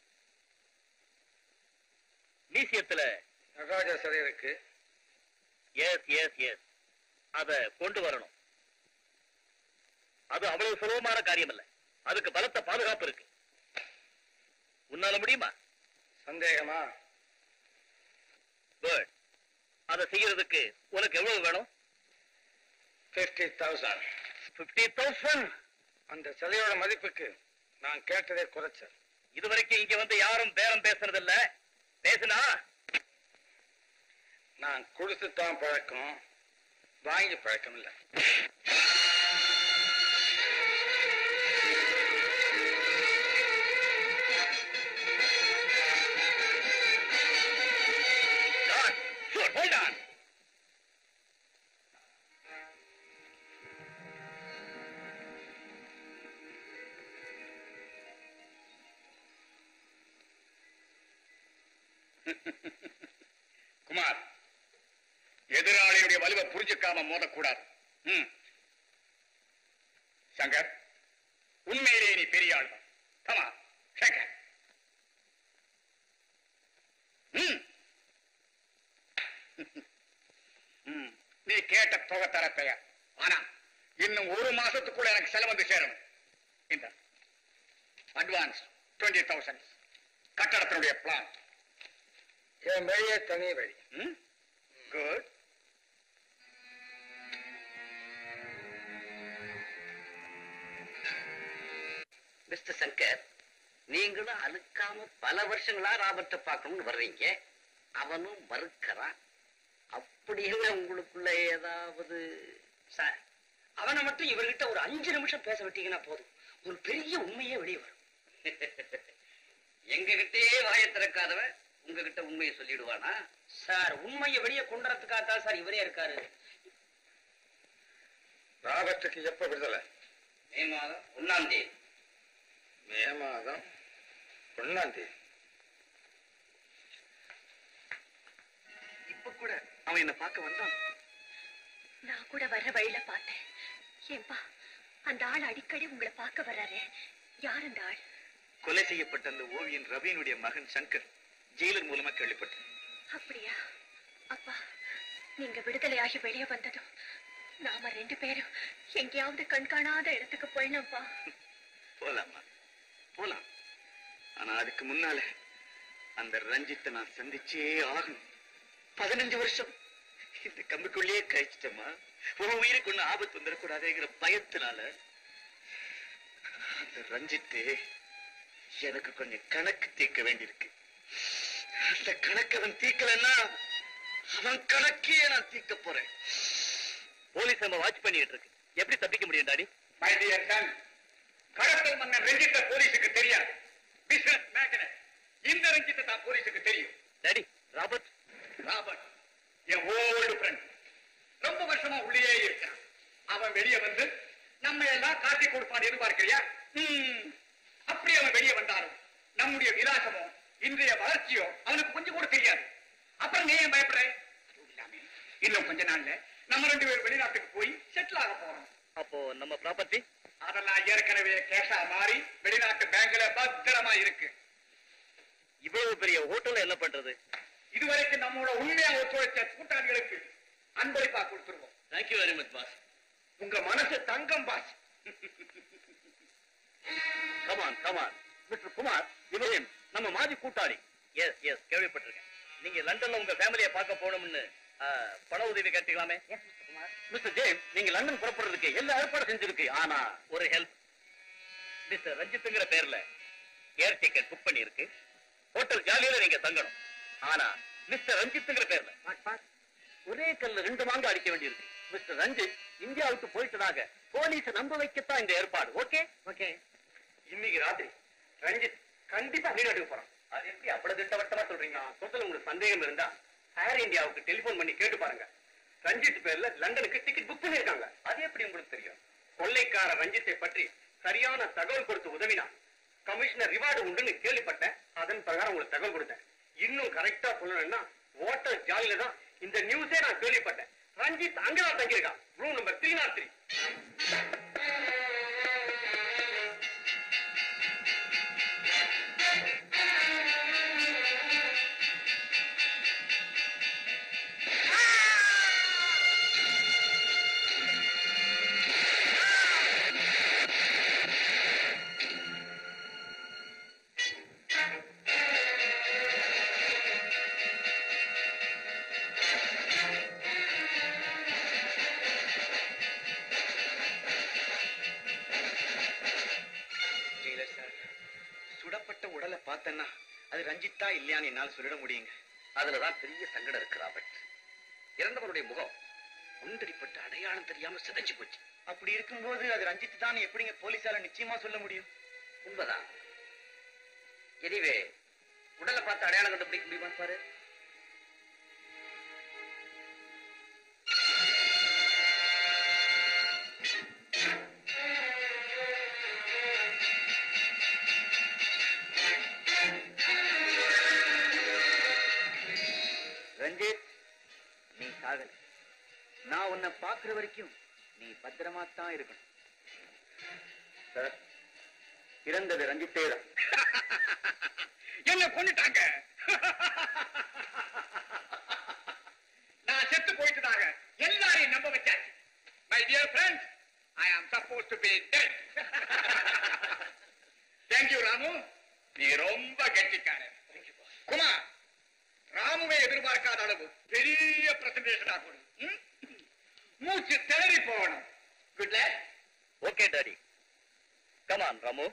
மியூசியத்துல நடராஜா சிலை இருக்கு எஸ் எஸ் எஸ் அத கொண்டு வரணும் அது அவ்வளவு சுலபமான காரியம் இல்ல அதுக்கு பலத்த பாதுகாப்பு இருக்கு உன்னால முடியுமா சந்தேகமா குட் அதை செய்யறதுக்கு உனக்கு எவ்வளவு வேணும் பிப்டி தௌசண்ட் பிப்டி தௌசண்ட் அந்த சிலையோட மதிப்புக்கு நான் கேட்டதே குறைச்சல் இதுவரைக்கும் இங்க வந்து யாரும் பேரம் பேசுறது இல்ல பேசுனா நான் கொடுத்துத்தான் பழக்கம் வாங்கி பழக்கம் இல்லை John, sure, hold on. Kumar எதிராளியுடைய வலுவை புரிஞ்சுக்காம மோதக்கூடாது ம். சங்கர் உண்மையிலேயே நீ பெரிய ஆள் தான் கமா சங்கர் ம். ம். நீ கேட்ட தொகை தர தயார் ஆனா இன்னும் ஒரு மாசத்துக்குள்ள எனக்கு செலவு வந்து சேரணும் இந்த அட்வான்ஸ் டுவெண்ட்டி தௌசண்ட் கட்டடத்தினுடைய பிளான் என் வழியே தனி வழி குட் மிஸ்டர் சங்கர் நீங்களும் அழுக்காம பல வருஷங்களா ராபர்ட்ட பார்க்கணும்னு வர்றீங்க அவனும் மறுக்கிறான் அப்படி என்ன உங்களுக்குள்ள ஏதாவது சார் அவனை மட்டும் இவர்கிட்ட ஒரு அஞ்சு நிமிஷம் பேச விட்டீங்கன்னா போதும் ஒரு பெரிய உண்மையே வெளியே வரும் எங்க கிட்டயே வாயை திறக்காதவன் உங்ககிட்ட உண்மையை சொல்லிடுவானா சார் உண்மையை வெளியே கொண்டுறதுக்காக தான் சார் இவரே இருக்காரு ராபர்ட்டுக்கு எப்ப விடுதலை மே மாதம் ஒன்னாம் தேதி மே மாதம் ஒன்னாம் தேதி இப்ப கூட அவன் என்ன பார்க்க வந்தான் நான் கூட வர்ற வழியில பார்த்தேன் ஏன்பா அந்த ஆள் அடிக்கடி உங்களை பார்க்க வர்றாரு யார் அந்த ஆள் கொலை செய்யப்பட்ட அந்த ஓவியன் ரவியினுடைய மகன் சங்கர் ஜெயிலர் மூலமா கேள்விப்பட்டேன் அப்படியா அப்பா நீங்க விடுதலையாகி வெளியே வந்ததும் நாம ரெண்டு பேரும் எங்கேயாவது கண்காணாத இடத்துக்கு போயினப்பா போலாமா போலாம் ஆனா அதுக்கு முன்னால அந்த ரஞ்சித்தை நான் சந்திச்சே ஆகணும் பதினஞ்சு வருஷம் இந்த கம்பிக்குள்ளேயே கழிச்சிட்டேம்மா உன் உயிருக்கு ஒண்ணு ஆபத்து வந்துடக்கூடாதுங்கிற பயத்தினால அந்த ரஞ்சித்து எனக்கு கொஞ்சம் கணக்கு தீர்க்க வேண்டியிருக்கு அந்த கணக்கு அவன் தீர்க்கலன்னா அவன் கணக்கையே நான் தீர்க்க போறேன் போலீஸ் நம்ம வாட்ச் பண்ணிட்டு இருக்கு எப்படி தப்பிக்க முடியும் டாடி மை டியர் சன் கடத்தல் மன்னன் ரஞ்சித்த போலீஸுக்கு தெரியாது பிசினஸ் மேக்னட் இந்த ரஞ்சித்தை தான் போலீஸுக்கு தெரியும் டாடி ராபர்ட் ராபர்ட் என் ஓல்டு ஃப்ரெண்ட் ரொம்ப வருஷமா உள்ளே இருக்கான் அவன் வெளியே வந்து நம்ம எல்லாம் காட்டி கொடுப்பான் எதிர்பார்க்கிறியா ம். அப்படி அவன் வெளியே வந்தாலும் நம்முடைய விலாசமோ இன்றைய வளர்ச்சியோ அவனுக்கு கொஞ்சம் கூட தெரியாது அப்புறம் நீ ஏன் பயப்படுற அதுவும் இல்லாம இன்னும் கொஞ்ச நாள்ல நம்ம ரெண்டு பேரும் வெளிநாட்டுக்கு போய் செட்டில் ஆக போறோம் அப்போ நம்ம ப்ராப்பர்ட்டி அதெல்லாம் ஏற்கனவே கேஷா மாறி வெளிநாட்டு பேங்க்ல பத்திரமா இருக்கு இவ்வளவு பெரிய ஹோட்டல் என்ன பண்றது இதுவரைக்கும் நம்மோட உண்மையா ஒத்துழைச்ச கூட்டாளிகளுக்கு அன்பளிப்பா கொடுத்துருவோம் தேங்க்யூ வெரி மச் பாஸ் உங்க மனசு தங்கம் boss come on come on mister Kumar இவரையும் நம்ம மாஜி கூட்டாளி எஸ் எஸ் கேள்விப்பட்டிருக்கேன் நீங்க லண்டன்ல உங்க ஃபேமிலியை பார்க்க போகணும்னு ஆ, பண உதவி கேட்டீங்களாமே மிஸ்டர் ஜேம்ஸ் நீங்க லண்டன் புறப்படுறதுக்கு எல்லா ஏற்பாடும் செஞ்சிருக்கு ஆனா ஒரு ஹெல்ப் மிஸ்டர் ரஞ்சித்ங்கிற பேர்ல ஏர் டிக்கெட் புக் பண்ணிருக்கு ஹோட்டல் ஜாலியில நீங்க தங்கணும் ஆனா மிஸ்டர் ரஞ்சித்ங்கிற பேர்ல ஒரே கல்ல ரெண்டு மாங்க அடிக்க வேண்டியிருக்கு மிஸ்டர் ரஞ்சித் இந்தியாவுக்கு போயிட்டதாக போலீஸ் நம்ப வைக்கத்தான் இந்த ஏற்பாடு ஓகே ஓகே இன்னைக்கு ராத்திரி ரஞ்சித் கண்டிப்பா வெளிநாட்டுக்கு போறான் அது எப்படி அவ்வளவு திட்டவட்டமா சொல்றீங்க சொல்றதுல உங்களுக்கு சந்தேகம் இருந்தா ஏர் இந்தியாவுக்கு டெலிபோன் பண்ணி கேட்டு பாருங்க ரஞ்சித் பேர்ல லண்டனுக்கு டிக்கெட் புக் பண்ணிருக்காங்க அது எப்படி உங்களுக்கு தெரியும் கொள்ளைக்கார ரஞ்சித்தை பற்றி சரியான தகவல் கொடுத்து உதவினா கமிஷனர் ரிவார்டு உண்டுன்னு கேள்விப்பட்டேன் அதன் பிரகாரம் உங்களுக்கு தகவல் கொடுத்தேன் இன்னும் கரெக்டா சொல்லணும்னா ஓட்டர் ஜாலியில தான் இந்த நியூஸே நான் கேள்விப்பட்டேன் ரஞ்சித் அங்கதான் தங்கியிருக்கான் room number three nought three jailer sir சுடப்பட்ட உடலை பார்த்தேன்னா அது ரஞ்சித்தா இல்லையான்னு என்னால் சொல்லிட முடியுங்க அதுலதான் பெரிய சங்கடம் இருக்கு ராபர்ட் இறந்தவனுடைய முகம் முண்டடிப்பட்ட அடையாளம் தெரியாம சிதைச்சு போச்சு அப்படி இருக்கும்போது அது ரஞ்சித் தான் எப்படிங்க போலீஸால நிச்சயமா சொல்ல முடியும் உண்மைதான் எனிவே உடலை பார்த்து அடையாளம் கண்டுபிடிக்க முடியுமா பாரு ரஞ்சித் நீ சாகல நான் உன்னை பாக்குற வரைக்கும் நீ பத்திரமா தான் இருக்கணும் சார் இறந்தது ரஞ்சித்தே தான் என்ன கொண்டுட்டாங்க நான் செத்து போயிட்டதாக எல்லாரையும் நம்ப வச்சாச்சு my dear friends I am suppose to be dead thank you Ramu நீ ரொம்ப கெட்டிக்காரன் குமார் ராமுவை எதிர்பார்க்காத அளவு பெரிய பிரசன்டேஷன் ஆகணும் ம்? மூச்சு திணறி போகணும் good luck okay daddy come on Ramu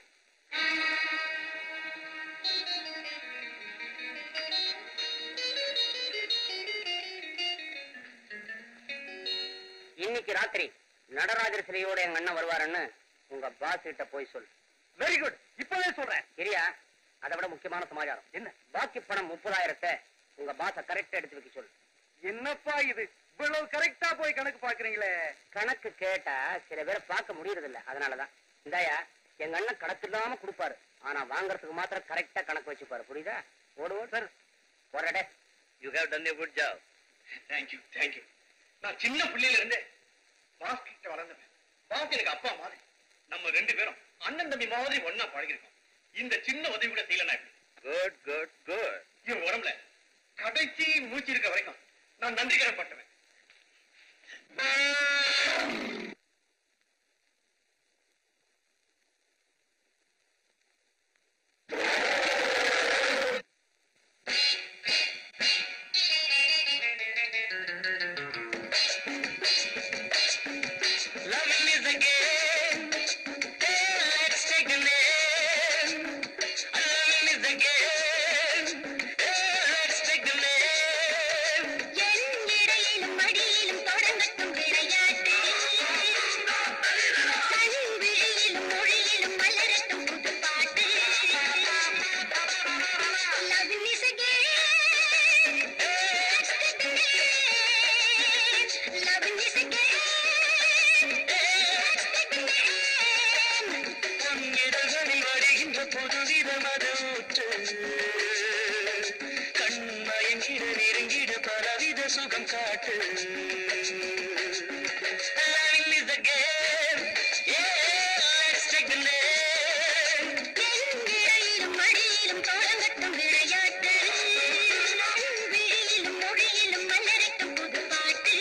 இன்னைக்கு ராத்திரி நடராஜர் சிலையோட எங்க அண்ணன் வருவாருன்னு உங்க பாஸ் கிட்ட போய் சொல் வெரி குட் இப்பவே சொல்றேன் சரியா அதை விட முக்கியமான சமாச்சாரம் என்ன பாக்கி பணம் முப்பதாயிரத்தை உங்க பாஸ கரெக்டா எடுத்து வைக்க சொல் என்னப்பா இது இவ்வளவு கரெக்டா போய் கணக்கு பாக்குறீங்களே கணக்கு கேட்டா சில பேரை பார்க்க முடியறது இல்ல அதனாலதான் இந்தாயா எங்க அண்ணன் கணக்கு இல்லாம கொடுப்பாரு ஆனா வாங்குறதுக்கு மாத்திரம் கரெக்டா கணக்கு வச்சுப்பாரு புரியுதா ஓடு ஓடு சார் போறடே you have done a good job thank you thank you நான் சின்ன பிள்ளையில இருந்தே பாஸ் கிட்ட வளர்ந்தவன் பாஸ் எனக்கு அப்பா மாதிரி நம்ம ரெண்டு பேரும் அண்ணன் தம்பி மாதிரி ஒண்ணா பழகிருக்கோம் இந்த சின்ன உதவி கூட செய்யலனா எப்படி குட் குட் குட் இவன் உடம்புல கடைசி மூச்சு இருக்க வரைக்கும் நான் நன்றி கடன்பட்டவன் Loving is a game. Hey, let's take a name. Loving is a game. Hey, let's take a name. என் இடையிலும் மடியிலும் தொடங்கட்டும் விளையாட்டு கண் விழியிலும் மொழியிலும் மலரட்டும் புது பாட்டு Love is a game. Let's take a name. Love is a game. Let's take a name. உன் இதழ்களில் வடிகின்ற புதுவித மதூற்று கண்மயங்கிட நெருங்கிட பலவித சுகம் காட்டு Loving is a game. Yeah, let's take the name. என் இடையிலும் மடியிலும் தொடங்கட்டும் விளையாட்டு கண் விழியிலும் மொழியிலும் மலரட்டும் புது பாட்டு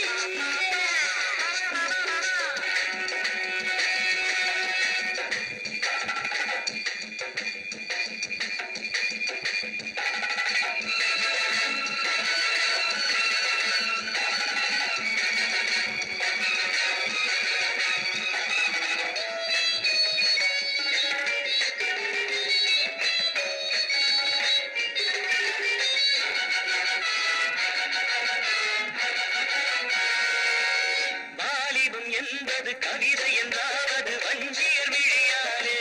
வாலிபம் என்பது கவிதை என்றாவது வஞ்சியர் விழியாலே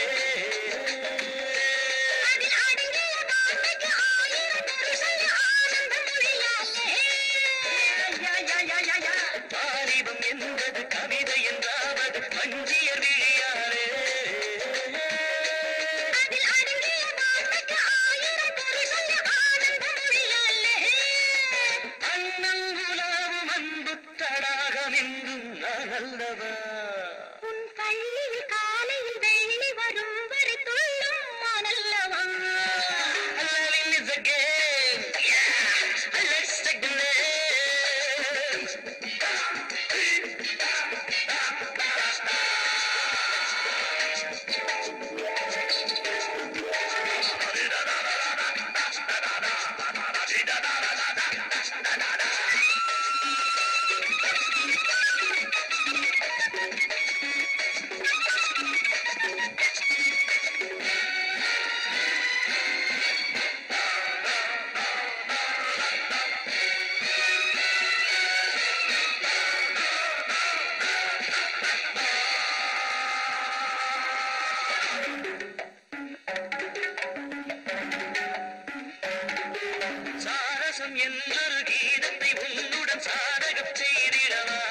அதில் அடங்கிய வார்த்தைக்கு ஆயிரத்தொரு சொல்ல ஆனந்த மொழியாலே வாலிபம் என்பது கவிதை என்றாவது வஞ்சியர் விழியாலே அதில் அடங்கிய வார்த்தைக்கு ஆயிரத்தொரு சொல்ல ஆனந்த மொழியாலே அண்ணன் உலாவும் அன்பு தடாகம் என்றும் நான் அல்லவா உன் பள்ளியில் காலையில் வெள்ளி வரும் வரை துள்ளும் மானல்லவா Loving is a game. Yeah, let's take the name. சாரசம் என்றொரு கீதத்தை உன்னுடன் சாதகம் செய்திடவா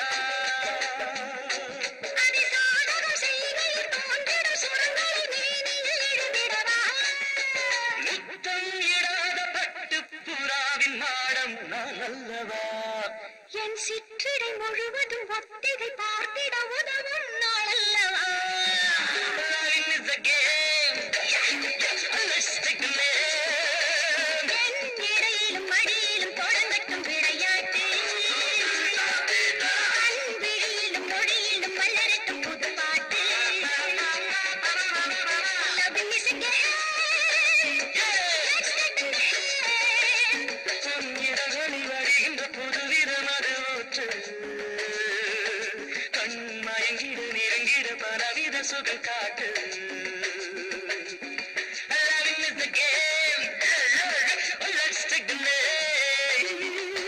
அதை சாதகம் செய்கையில் தோன்றிடும் சுரங்களை மேனியில் எழுதிடவா முத்தம் இடாத பட்டு புறாவின் மாடம் நான் அல்லவா என் சிற்றிடை முழுவதும் ஒத்திகை பார்த்திட உதவும் நாளல்லவா Loving is a game. Let's take the name. என் இடையிலும் மடியிலும் தொடங்கட்டும் விளையாட்டு கண் விழியிலும் மொழியிலும் மலரட்டும் புது பாட்டு Loving is a game. Let's take a name. உன் இடங்களில் வருகின்ற புதுவித மதுவூற்று கண்மயங்கிட நெருங்கிட பலவித சுகம் காட்டு Loving is the game. Let's take the name.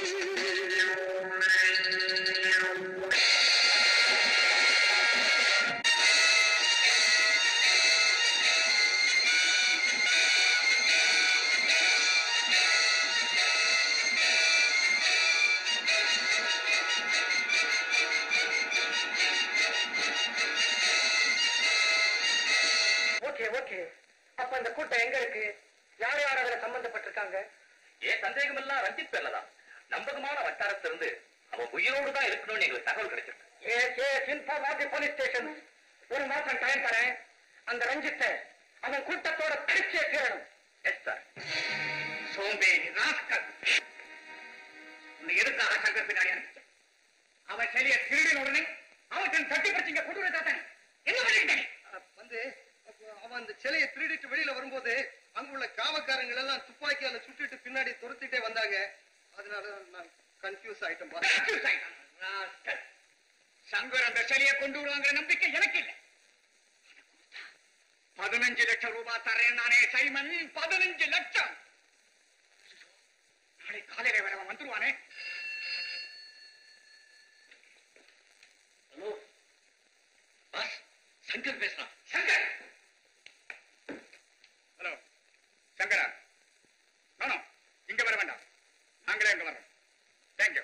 Okay okay அப்ப இந்த கூட்டம் எங்க இருக்கு யார் யார் அதுல சம்பந்தப்பட்டிருக்காங்க ஏன் சந்தேகம் எல்லாம் ரஞ்சித் பேர்லதான் நம்பகமான வட்டாரத்திலிருந்து அவன் உயிரோடு தான் இருக்கணும்னு எங்களுக்கு தகவல் கிடைச்சிருக்கு yes yes inform of the police station ஒரு மாசம் டைம் தரேன் அந்த ரஞ்சித்தை அவன் கூட்டத்தோட பிரிச்சே தீரணும் எஸ் சார் சோம்பேறி ராஸ்கல் உன்னை எதுக்காக சங்கர் பின்னாடி அனுப்பிச்ச? அவன் சரியா திருடினோட சங்கர் அந்த சிலையை கொண்டு வருவாங்கிற நம்பிக்கை எனக்கு இல்லை பதினஞ்சு லட்சம் ரூபாய் தரேன் நானே சைமன் பதினஞ்சு லட்சம் நாளை காலையில வேற அவன் வந்துருவானே ஹலோ பாஸ் சங்கர் பேசுறான் சங்கர் ஹலோ சங்கரா நானோ இங்க வர வேண்டாம் நாங்களே இங்க வர்றோம் தேங்க்யூ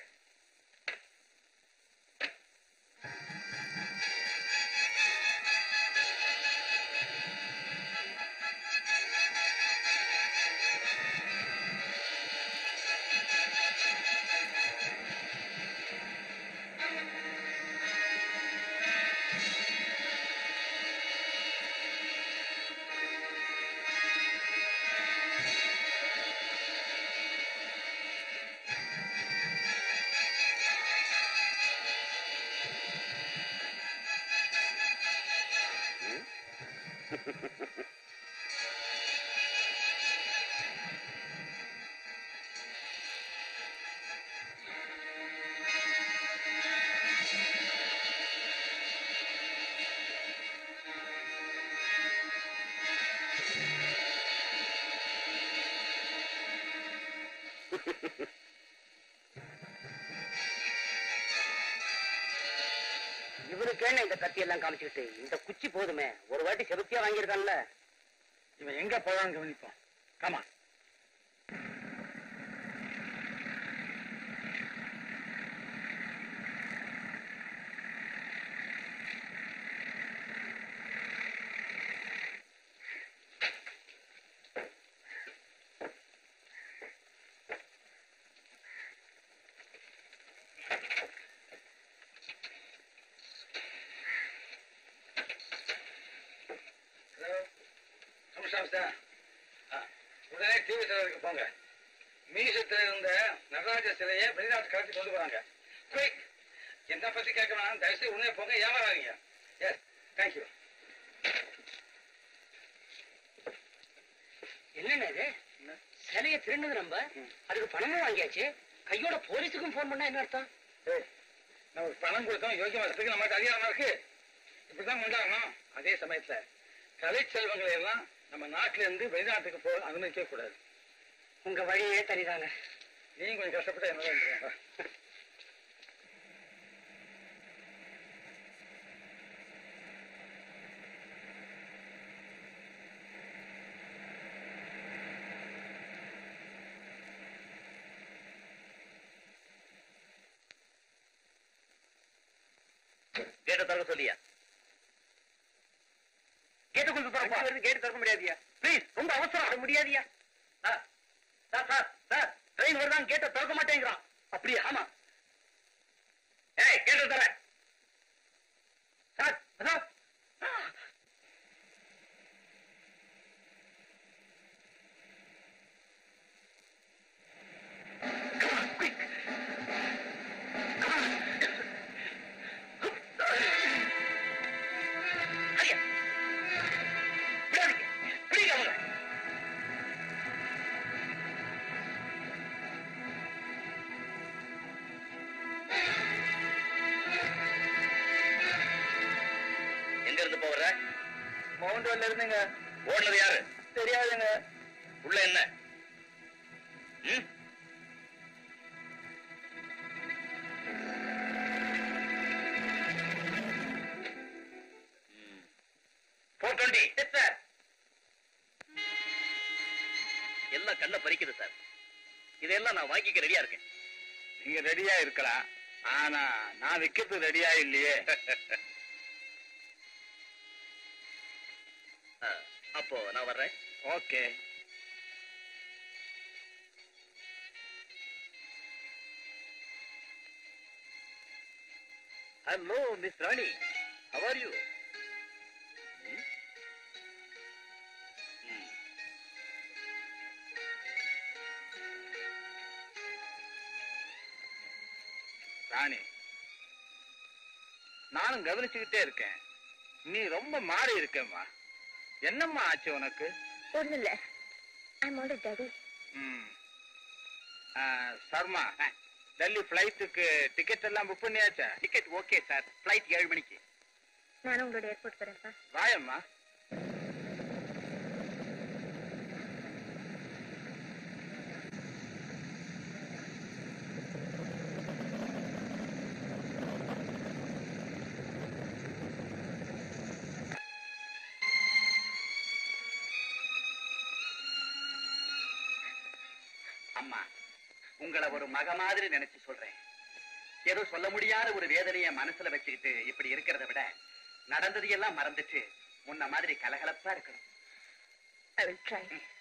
இவனுக்கேன்னு இந்த கத்தி எல்லாம் காமிச்சுக்கிட்டு இந்த குச்சி போதுமே ஒரு வாட்டி செபத்தியா வாங்கியிருக்கான்ல இவன் எங்க போவான்னு கவனிப்போம் காமா ஹலோ கமிஷனர் சார் ஆ, உடனே டிவி சேனலுக்கு போங்க மீசத்துல இருந்த நடராஜ சிலையை வெளிநாட்டு கடத்தி கொண்டு போறாங்க குயிக் என்ன பத்தி கேட்க வேணாம் தயவுசெய்து உடனே போங்க ஏமாறாதீங்க எஸ் தேங்க்யூ என்னண்ணே இது சிலையை திருடுனது நம்ம அதுக்கு பணமும் வாங்கியாச்சு கையோட போலீஸுக்கும் போன் பண்ணா என்ன அர்த்தம் ஏய் நமக்கு பணம் கொடுத்தோம் யோகியமா இருக்கிறதுக்கு நம்மகிட்ட அதிகாரமா இருக்கு இப்படிதான் கொண்டாடணும் அதே சமயத்துல கலை செல்வங்களை எல்லாம் நம்ம நாட்டுல இருந்து வெளிநாட்டுக்கு போக அனுமதிக்க கூடாது உங்க வழியே தனிதாங்க நீங்க கொஞ்சம் கஷ்டப்பட்டு என்ன கேட்ட திறக்க சொல்லியா கேட்டு கொஞ்சம் திறப்பா கேட்டு திறக்க முடியாதியா ப்ளீஸ் ரொம்ப அவசரம் அது முடியாதியா sir sir sir sir train வருதான் கேட்ட திறக்க மாட்டேங்கிறான் அப்படியா ஆமா ஏய் கேட்டு தர சார் அதோ ஐயா விடாதீங்க பிடிங்க அவங்கள எங்க இருந்து போகிற மவுண்ட் வரல இருந்துங்க ஓடுனது யாரு தெரியாதுங்க உள்ள என்ன ம்? ம். 420. சார் எல்லாம் கண்ணை பறிக்குது சார் இதெல்லாம் நான் வாங்கிக்க ரெடியா இருக்கேன் நீங்க ரெடியா இருக்கலாம் ஆனா நான் விக்கிறதுக்கு ரெடியா இல்லையே ஆ, அப்போ நான் வர்றேன் okay hello miss Rani how are you ம்? ம். ராணி நானும் கவனிச்சுக்கிட்டே இருக்கேன் நீ ரொம்ப மாறி இருக்கேம்மா என்னம்மா ஆச்சு உனக்கு ஒண்ணும் இல்ல ஐம் ஆல்ரெடி டாடி ம். ஆ, சர்மா டெல்லி ஃபிளைட்டுக்கு டிக்கெட் எல்லாம் புக் பண்ணியாச்சா டிக்கெட் ஓகே சார் ஃபிளைட் ஏழு மணிக்கு நானும் உங்களோட ஏர்போர்ட் வரேன்ப்பா வாயம்மா அம்மா உங்களை ஒரு மக மாதிரி நினைச்சு சொல்றேன் ஏதோ சொல்ல முடியாத ஒரு வேதனைய மனசுல வச்சுக்கிட்டு இப்படி இருக்கிறத விட நடந்தது எல்லாம் மறந்துட்டு முன்ன மாதிரி கலகலப்பா இருக்கணும் I will try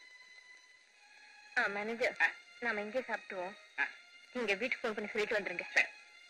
ah manager ஆ. நாம இங்கே சாப்பிட்டுவோம் ஆ. நீங்க வீட்டுக்கு ஃபோன் பண்ணி சொல்லிட்டு வந்துருங்க சரி.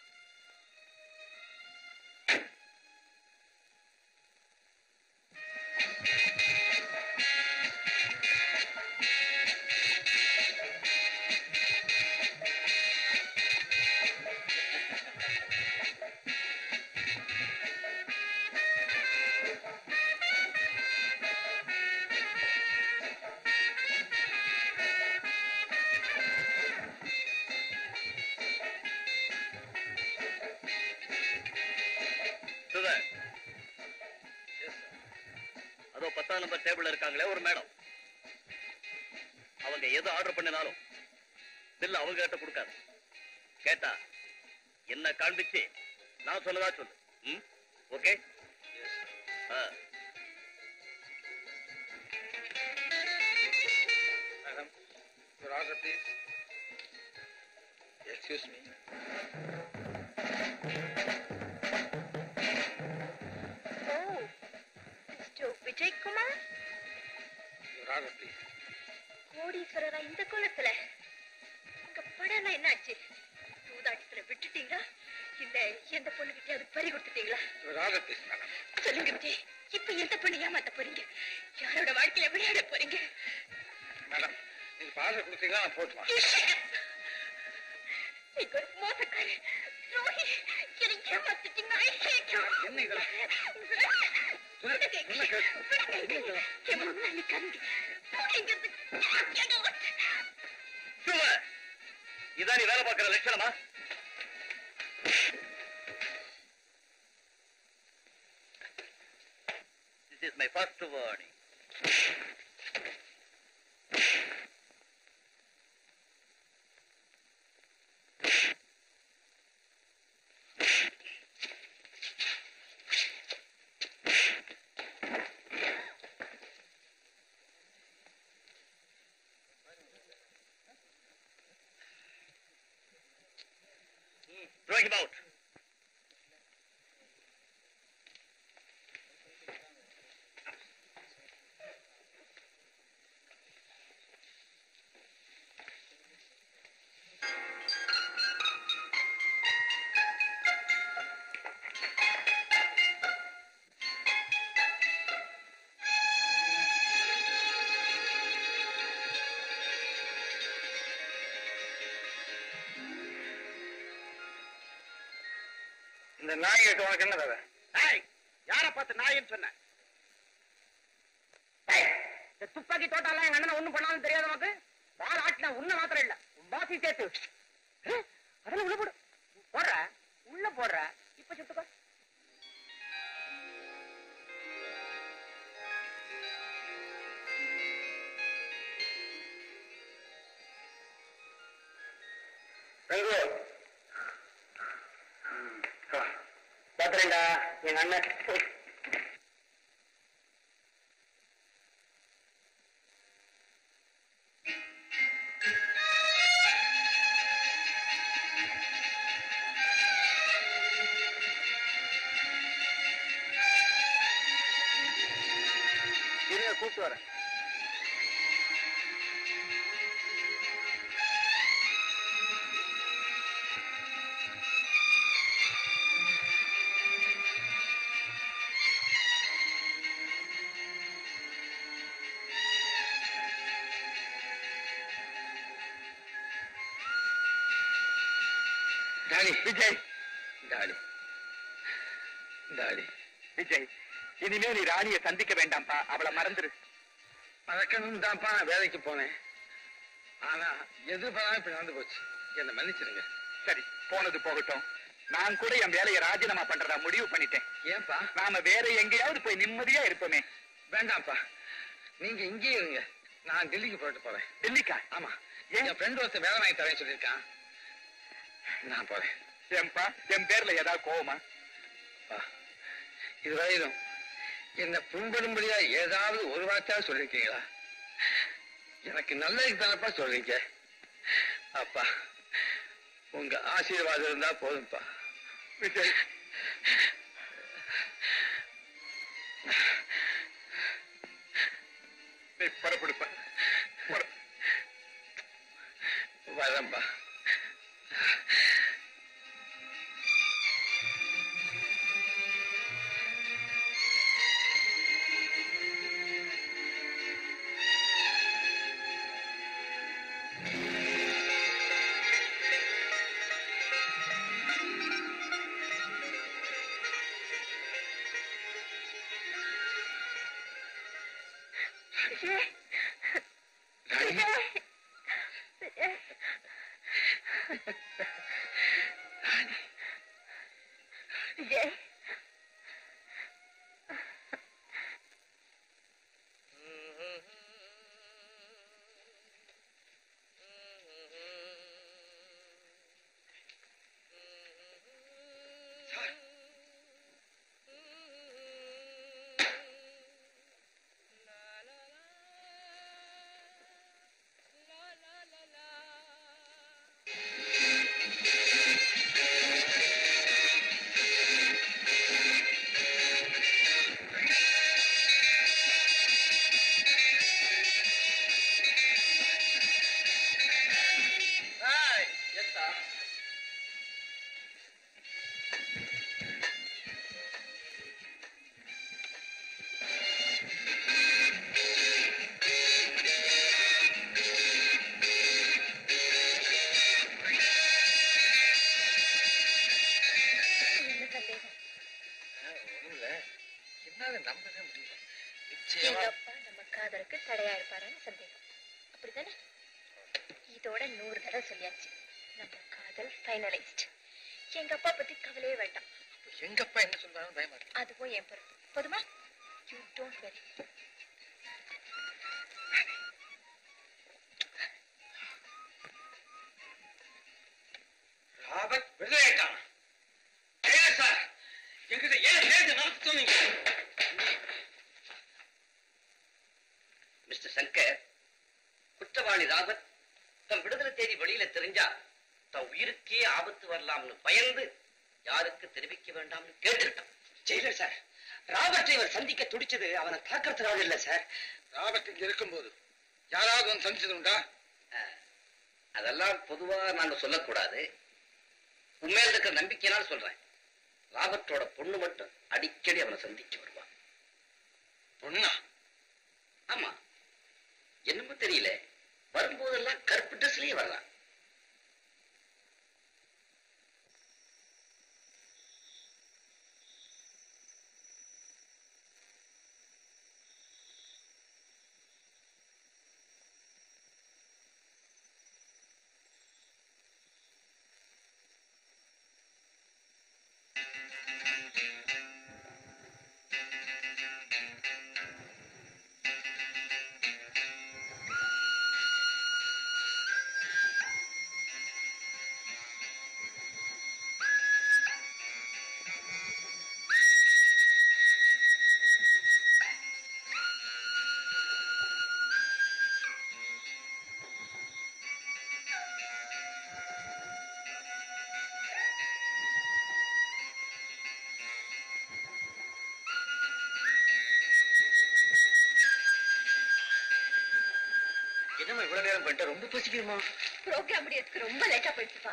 சுதர் அதோ பத்தாம் நம்பர் டேபிள்ல இருக்காங்களே ஒரு மேடம் அவங்க எது ஆர்டர் பண்ணினாலும் பில் அவங்க கிட்ட கொடுக்காது கேட்டா என்ன காண்பிச்சு நான் சொன்னதா சொல்லு ம் ஓகே ஆ மேடம் ஒரு order please excuse me oh mister Vijayakumar ஒரு ஆர்டர் ப்ளீஸ் கோடீஸ்வரரா இந்த கோலத்துல உங்க படம் என்னாச்சு சூதாட்டத்துல விட்டுட்டீங்களா இல்ல எந்த பொண்ணுகிட்டயாவது பறி கொடுத்துட்டீங்களா ஒரு ஆர்டர் ப்ளீஸ் மேடம் சொல்லுங்க விஜய் இப்ப எந்த பொண்ணு ஏமாத்த போறீங்க யாரோட வாழ்க்கையில விளையாட போறீங்க மேடம் நீங்க ஆர்டர் கொடுத்தீங்கன்னா நான் போட்டுமா You shut up. நீங்க ஒரு மோசக்காரி துரோகி என்னை ஏமாத்திட்டீங்க I hate you. என்ன இதெல்லாம்? விடுங்க. என்ன கேஸ்? விடுங்க. என் முன்னாடி கண்டு. போடுங்க. Get out. சுவர் இதான் நீ வேலை பார்க்கிற லட்சணமா This is my first warning. Throw him out. இந்த நாய் கிட்ட உனக்கு என்ன வேலை ஏய் யார பார்த்து நாயின்னு சொன்ன ஏய், இந்த துப்பாக்கி தோட்டாலாம் எங்க அண்ணனை ஒண்ணும் பண்ணாலும் தெரியாது நமக்கு பால் ஆட்டினா உன்ன மாத்திரம் இல்ல உன் பாசி சேர்த்து ஏ, அதெல்லாம் உள்ள போடு போடுற உள்ள போடுற இப்ப சுட்டுக்கோ ரங்கு பாத்துறேன்டா எங்க அண்ணன் இருங்க கூப்பிட்டு வரேன் daddy Vijay daddy daddy Vijay இனிமே நீ ராணியை சந்திக்க வேண்டாம்ப்பா அவளை மறந்துரு மறக்கணும் தான்ப்பா நான் வேலைக்கு போனேன் ஆனா எதிர்பாராம இப்படி நடந்து போச்சு என்னை மன்னிச்சிருங்க சரி போனது போகட்டும் நான் கூட என் வேலையை ராஜினாமா பண்றதா முடிவு பண்ணிட்டேன் ஏன்பா நாம வேற எங்கேயாவது போய் நிம்மதியா இருப்போமே வேண்டாம்ப்பா நீங்க இங்கேயே இருங்க நான் டெல்லிக்கு போயிட்டு போறேன் டெல்லிக்கா ஆமா என் ஃப்ரெண்ட் ஒருத்தர் வேலை வாங்கி தரேன் சொல்லியிருக்கான் நான் போறேன் ஏன்பா என் பேர்ல ஏதாவது கோவமா இதுவரையிலும் என்ன புண்படும்படியா ஏதாவது ஒரு வார்த்தையாவது சொல்லிருக்கீங்களா எனக்கு நல்லதுக்கு தானப்பா சொல்றீங்க அப்பா உங்க ஆசீர்வாதம் இருந்தா போதும்ப்பா விஜய் நீ புறப்படுப்பா வரேன்பா விஜய் ராணி விஜய் விஜய் விஜய் என்ன சந்தேகம் என்னால நம்பவே முடியல எங்க அப்பா நம்ம காதலுக்கு தடையா இருப்பாருன்னு சந்தேகம் அப்படிதானே இதோட நூறு தடவை சொல்லியாச்சு நம்ம காதல் ஃபைனலைஸ்ட் எங்க அப்பா பத்தி கவலையே வேண்டாம் எங்க அப்பா என்ன சொல்றாலும் பயமா இருக்கு அதுவும் என் பொறுப்பு போதுமா யூ டோன்ட் வெரி ராபர்ட் விடுதலைட்டான் ஏன் சார் என்கிட்ட ஏன் சேர்ந்து நடத்த சொன்னீங்க மிஸ்டர் சங்கர் குற்றவாளி ராபர்ட் தன் விடுதலை தேதி வெளியில தெரிஞ்சா தன் உயிருக்கே ஆபத்து வரலாம்னு பயந்து யாருக்கு தெரிவிக்க வேண்டாம்னு கேட்டுக்கிட்டான் ஜெயிலர் சார் ராபர்ட்டை இவர் சந்திக்க துடிச்சது அவனை தாக்கறதுக்காக இல்ல சார் ராபர்ட் இங்க இருக்கும்போது யாராவது வந்து சந்திச்சது உண்டா அதெல்லாம் பொதுவா நாங்க சொல்லக்கூடாது உண்மையில இருக்கிற நம்பிக்கையினால சொல்றேன் ராபர்ட்டோட பொண்ணு மட்டும் அடிக்கடி அவனை சந்திக்க வருவா பொண்ணா ஆமா என்னமோ தெரியல வரும்போதெல்லாம் கருப்பு ட்ரெஸ்லயே வரலாம் என்னம்மா இவ்வளவு நேரம் பண்ணிட்ட ரொம்ப பசிக்குமா ப்ரோக்ராம் முடியறதுக்கு ரொம்ப லேட்டா போயிடுச்சுப்பா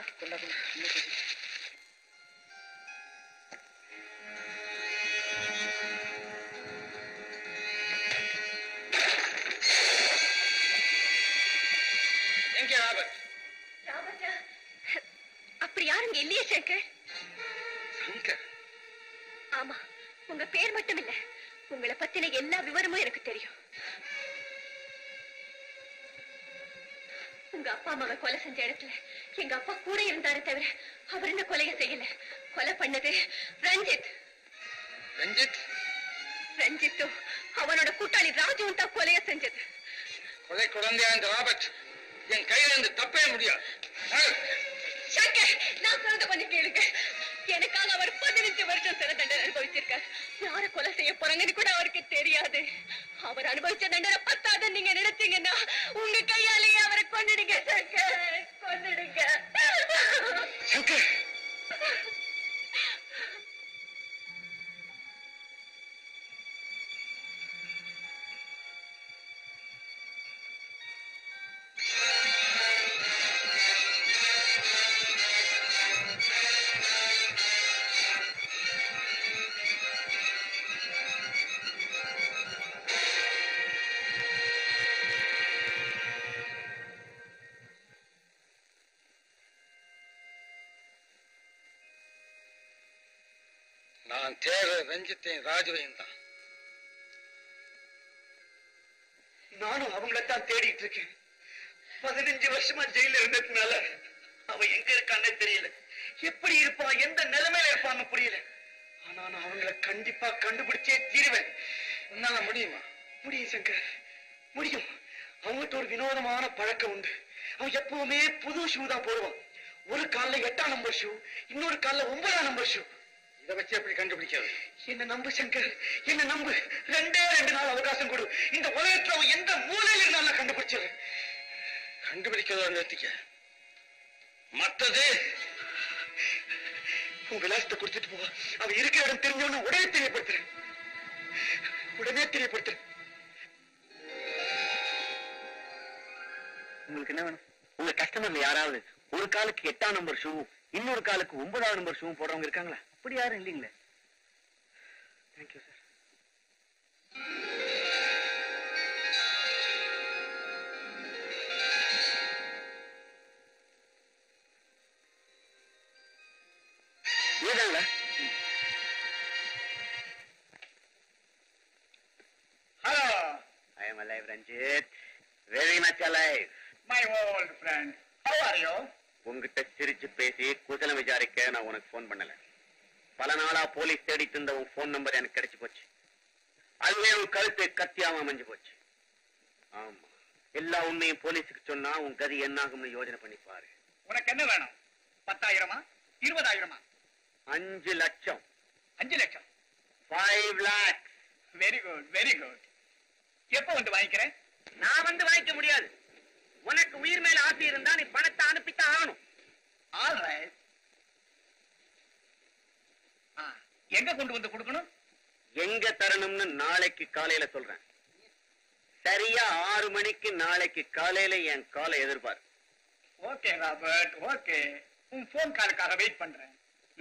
எங்க ராபர்ட் ராபர்ட்டா அப்படி யாருங்க இல்லையே சங்கர் சங்கர் ஆமா உங்க பேர் மட்டும் இல்ல உங்களை பத்தின எல்லா விவரமும் எனக்கு தெரியும் உங்க அப்பா அம்மாவை கொலை செஞ்ச இடத்துல எங்க அப்பா கூட இருந்தாரு தவிர அவர் என்ன கொலையை செய்யல கொலை பண்ணது ரஞ்சித் ரஞ்சித் ரஞ்சித்தும் அவனோட கூட்டாளி ராஜுவும் தான் கொலையை செஞ்சது கொலை குழந்தையா இந்த ராபர்ட் என் கையில இருந்து தப்பவே முடியாது சங்கர் நான் சொல்றத கொஞ்சம் கேளுங்க எனக்காக அவர் பதினஞ்சு வருஷம் சிறை தண்டனை அனுபவிச்சிருக்கார் யார கொலை செய்ய போறாங்கன்னு கூட அவருக்கு தெரியாது அவர் அனுபவிச்ச தண்டனை பத்தாது நீங்க நினைச்சீங்கன்னா உங்க கையாலேயே அவரை கொன்னுடுங்க சங்கர் கொன்னுடுங்க சங்கர் நான் தேடுற ரஞ்சித்தையும் ராஜுவையும் தான் நானும் அவங்களத்தான் தேடிட்டு இருக்கேன் பதினஞ்சு வருஷமா ஜெயில இருந்ததுனால அவன் எங்க இருக்கான்னு தெரியல எப்படி இருப்பான் எந்த நிலைமையில இருப்பான்னு புரியல ஆனா நான் அவங்கள கண்டிப்பா கண்டுபிடிச்சே தீருவேன் உன்னால முடியுமா முடியும் சங்கர் முடியும் அவங்ககிட்ட ஒரு வினோதமான பழக்கம் உண்டு அவன் எப்பவுமே புது ஷூ தான் போடுவான் ஒரு கால்ல எட்டாம் நம்பர் ஷூ இன்னொரு கால்ல ஒன்பதாம் நம்பர் ஷூ இதை வச்சு எப்படி கண்டுபிடிக்கிறது என்ன நம்பு சங்கர் என்ன நம்பு ரெண்டே ரெண்டு நாள் அவகாசம் கொடு இந்த உலகத்துல அவன் எந்த மூலையில இருந்தாலும் நான் கண்டுபிடிச்சிடுறேன் கண்டுபிடிக்கிறதோட நிறுத்திக்க மத்தது உன் விலாசத்தை கொடுத்துட்டு போ அவ இருக்கிற இடம் தெரிஞ்சவன உடனே தெரியப்படுத்துறேன் உடனே தெரியப்படுத்துறேன் உங்களுக்கு என்ன வேணும் உங்க கஸ்டமர்ல யாராவது ஒரு காலுக்கு எட்டாம் நம்பர் ஷூ இன்னொரு காலுக்கு ஒன்பதாம் நம்பர் ஷூ போடுறவங்க இருக்காங்களா அப்படி யாரும் இல்லைங்களே தேங்க்யூ சார் நீதாங்களா hello I am alive, Ranjit. Very much alive. My old friend how are you உங்ககிட்ட சிரிச்சு பேசி குசலம் விசாரிக்க நான் உனக்கு ஃபோன் பண்ணல பல நாளா போலீஸ் தேடிட்டு இருந்த உன் ஃபோன் நம்பர் எனக்கு கிடைச்சு போச்சு அதுவே உன் கழுத்து கத்தியாம அமைஞ்சு போச்சு ஆமா எல்லா உண்மையும் போலீஸுக்கு சொன்னா உன் கதி என்னாகும்னு யோசனை பண்ணி பாரு உனக்கு என்ன வேணும் பத்தாயிரமா இருபதாயிரமா அஞ்சு லட்சம் அஞ்சு லட்சம் five lakhs very good very good எப்போ வந்து வாங்கிக்கிறேன் நான் வந்து வாங்கிக்க முடியாது உனக்கு உயிர் மேல ஆசை இருந்தா நீ பணத்தை அனுப்பித்தான் ஆகணும் ஆல் ரைட் எங்க கொண்டு வந்து கொடுக்கணும் எங்க தரணும்னு நாளைக்கு காலையில சொல்றேன் சரியா ஆறு மணிக்கு நாளைக்கு காலையில என் காலை எதிர்பார் ஓகே ராபர்ட் ஓகே உன் போன் காலுக்காக வெயிட் பண்றேன்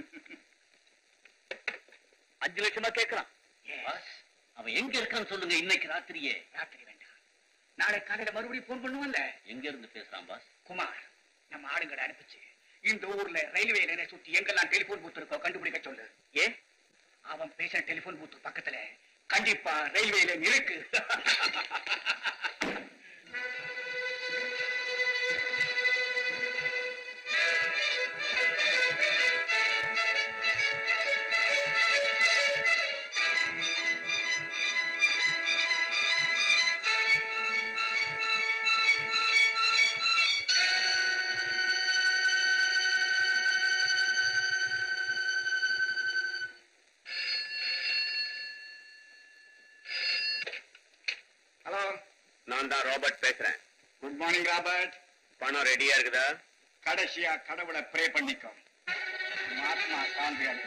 அஞ்சு லட்சமா கேட்கலாம் அவன் எங்க இருக்கான்னு சொல்லுங்க இன்னைக்கு ராத்திரியே ராத்திரி வேண்டாம் நாளை காலையில மறுபடியும் போன் பண்ணுவல்ல எங்க இருந்து பேசுறான் பாஸ் குமார் நம்ம ஆளுங்களை அனுப்பிச்சு இந்த ஊர்ல ரயில்வே நிலைய சுத்தி எங்கெல்லாம் டெலிபோன் பூத் இருக்கோ கண்டுபிடிக்க சொல்லு ஏ அவன் பேசுற டெலிபோன் பூத் பக்கத்துல கண்டிப்பா ரயில்வே லைன் இருக்கு ஹலோ நான் தான் ராபர்ட் பேசுறேன் குட் மார்னிங் ராபர்ட் பணம் ரெடியா இருக்குதா கடைசியா கடவுளை ப்ரே பண்ணிக்கோ மகாத்மா காந்தி அடி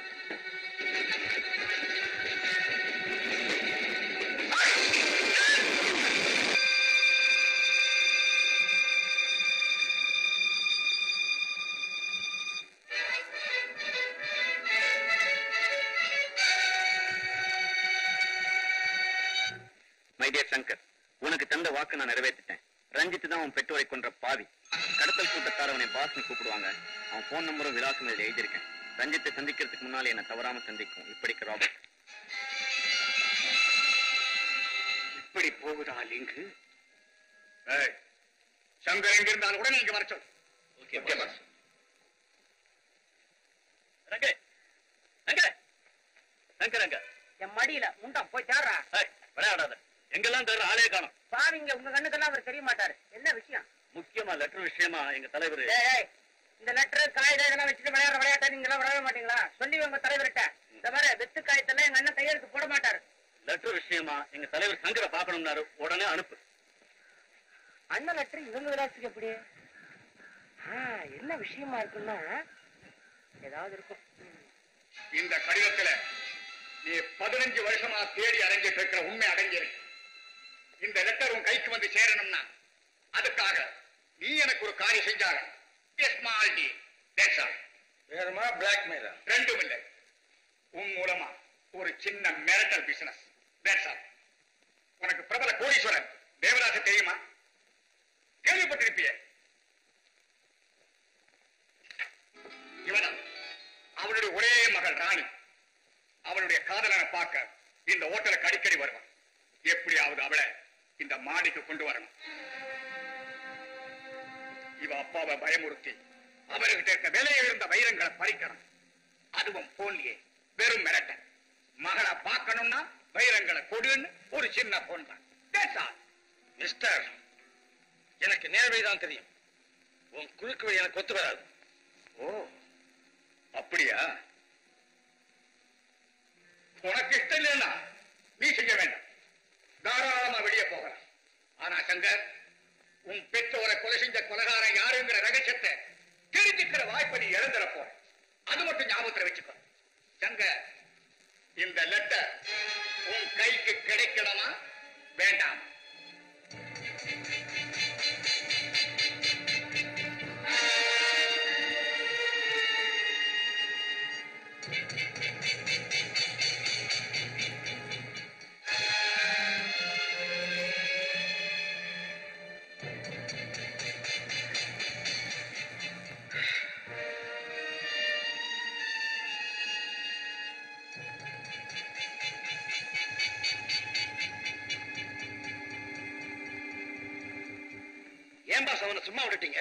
மை டியர் சங்கர் உனக்கு தந்த வாக்கு நான் நிறைவேற்றிட்டேன் ரஞ்சித் தான் உன் பெற்றோரை கொன்ற பாவி கடத்தல் கூட்டத்தாரவனை பாஸ்னு கூப்பிடுவாங்க அவன் போன் நம்பரும் விலாசம் இதில் எழுதியிருக்கேன் ரஞ்சித்தை சந்திக்கிறதுக்கு முன்னாலே என்ன தவறாம சந்திக்கும் இப்படிக்கு ராபர்ட் இப்படி போகுதா லிங்கு சங்கர் எங்க இருந்தாலும் உடனே இங்க வர சொல்லு ஓகே பாஸ் ரங்க ரங்க ரங்க ரங்க என் மடியில முண்டம் போய் தேடுறா ஏய், விளையாடாத எங்கெல்லாம் தேடுற ஆளே காணும் பாவிங்க உங்க கண்ணுக்கெல்லாம் அவர் தெரிய மாட்டாரு என்ன விஷயம் முக்கியமா லெட்டர் விஷயமா எங்க தலைவர் ஏய், ஏய், இந்த லெட்டர் காகிதம் இதெல்லாம் வச்சுட்டு விளையாடுற விளையாட்டை நீங்க எல்லாம் விளையாட மாட்டீங்களா சொல்லி உங்க தலைவர்கிட்ட இந்த மாதிரி வெத்து காயத்தெல்லாம் எங்க அண்ணன் கையெழுத்து போட மாட்டாரு லெட்டர் விஷயமா எங்க தலைவர் சங்கரை பார்க்கணும்னாரு உடனே அனுப்பு அண்ணன் லெட்டர் இவங்க விளையாட்டுக்கு எப்படி ஆ, என்ன விஷயமா இருக்குன்னா ஏதாவது இருக்கும் ம். இந்த கடிதத்துல நீ பதினஞ்சு வருஷமா தேடி அடைஞ்சிட்டு இருக்கிற உண்மை அடங்கியிருக்கு இந்த லெட்டர் உன் கைக்கு வந்து சேரணும்னா அதுக்காக நீ எனக்கு ஒரு காரியம் செஞ்சாக ஸ்மால் டி வேறமா பிளாக்மெயிலா ரெண்டும் இல்லை உன் மூலமா ஒரு சின்ன மிரட்டல் பிசினஸ் உனக்கு பிரபல கோடீஸ்வரன் தேவராஜ தெரியுமா கேள்விப்பட்டிருப்பிய இவனா அவளுடைய ஒரே மகள் ராணி அவளுடைய காதலனை பார்க்க இந்த ஹோட்டலுக்கு அடிக்கடி வருவான் எப்படியாவது அவளை இந்த மாடிக்கு கொண்டு வரணும் இவ அப்பாவை பயமுறுத்தி அவர்கிட்ட இருக்க விலையை இருந்த வைரங்களை பறிக்கணும் அதுவும் போன்லயே வெறும் மிரட்டல் மகளை பார்க்கணும்னா வைரங்களை கொடுன்னு ஒரு சின்ன போன் தான் That's all. மிஸ்டர் எனக்கு நேர்வழிதான் தெரியும் உன் குறுக்கு வழி எனக்கு ஒத்து வராது ஓ அப்படியா உனக்கு இஷ்டம் இல்லைன்னா நீ செய்ய வேண்டாம் தாராளமா வெளியே போகலாம் ஆனா சங்கர் உன் பெற்றோரை கொலை செஞ்ச கொலகாரன் யாருங்கிற ரகசியத்தை தெரிஞ்சுக்கிற வாய்ப்பை நீ இழந்துட போற அது மட்டும் ஞாபகத்துல வச்சுக்கோ சங்கர் இந்த லெட்டர் உன் கைக்கு கிடைக்கணுமா வேண்டாம் ஏன் பாஸ் அவனை சும்மா விட்டுட்டீங்க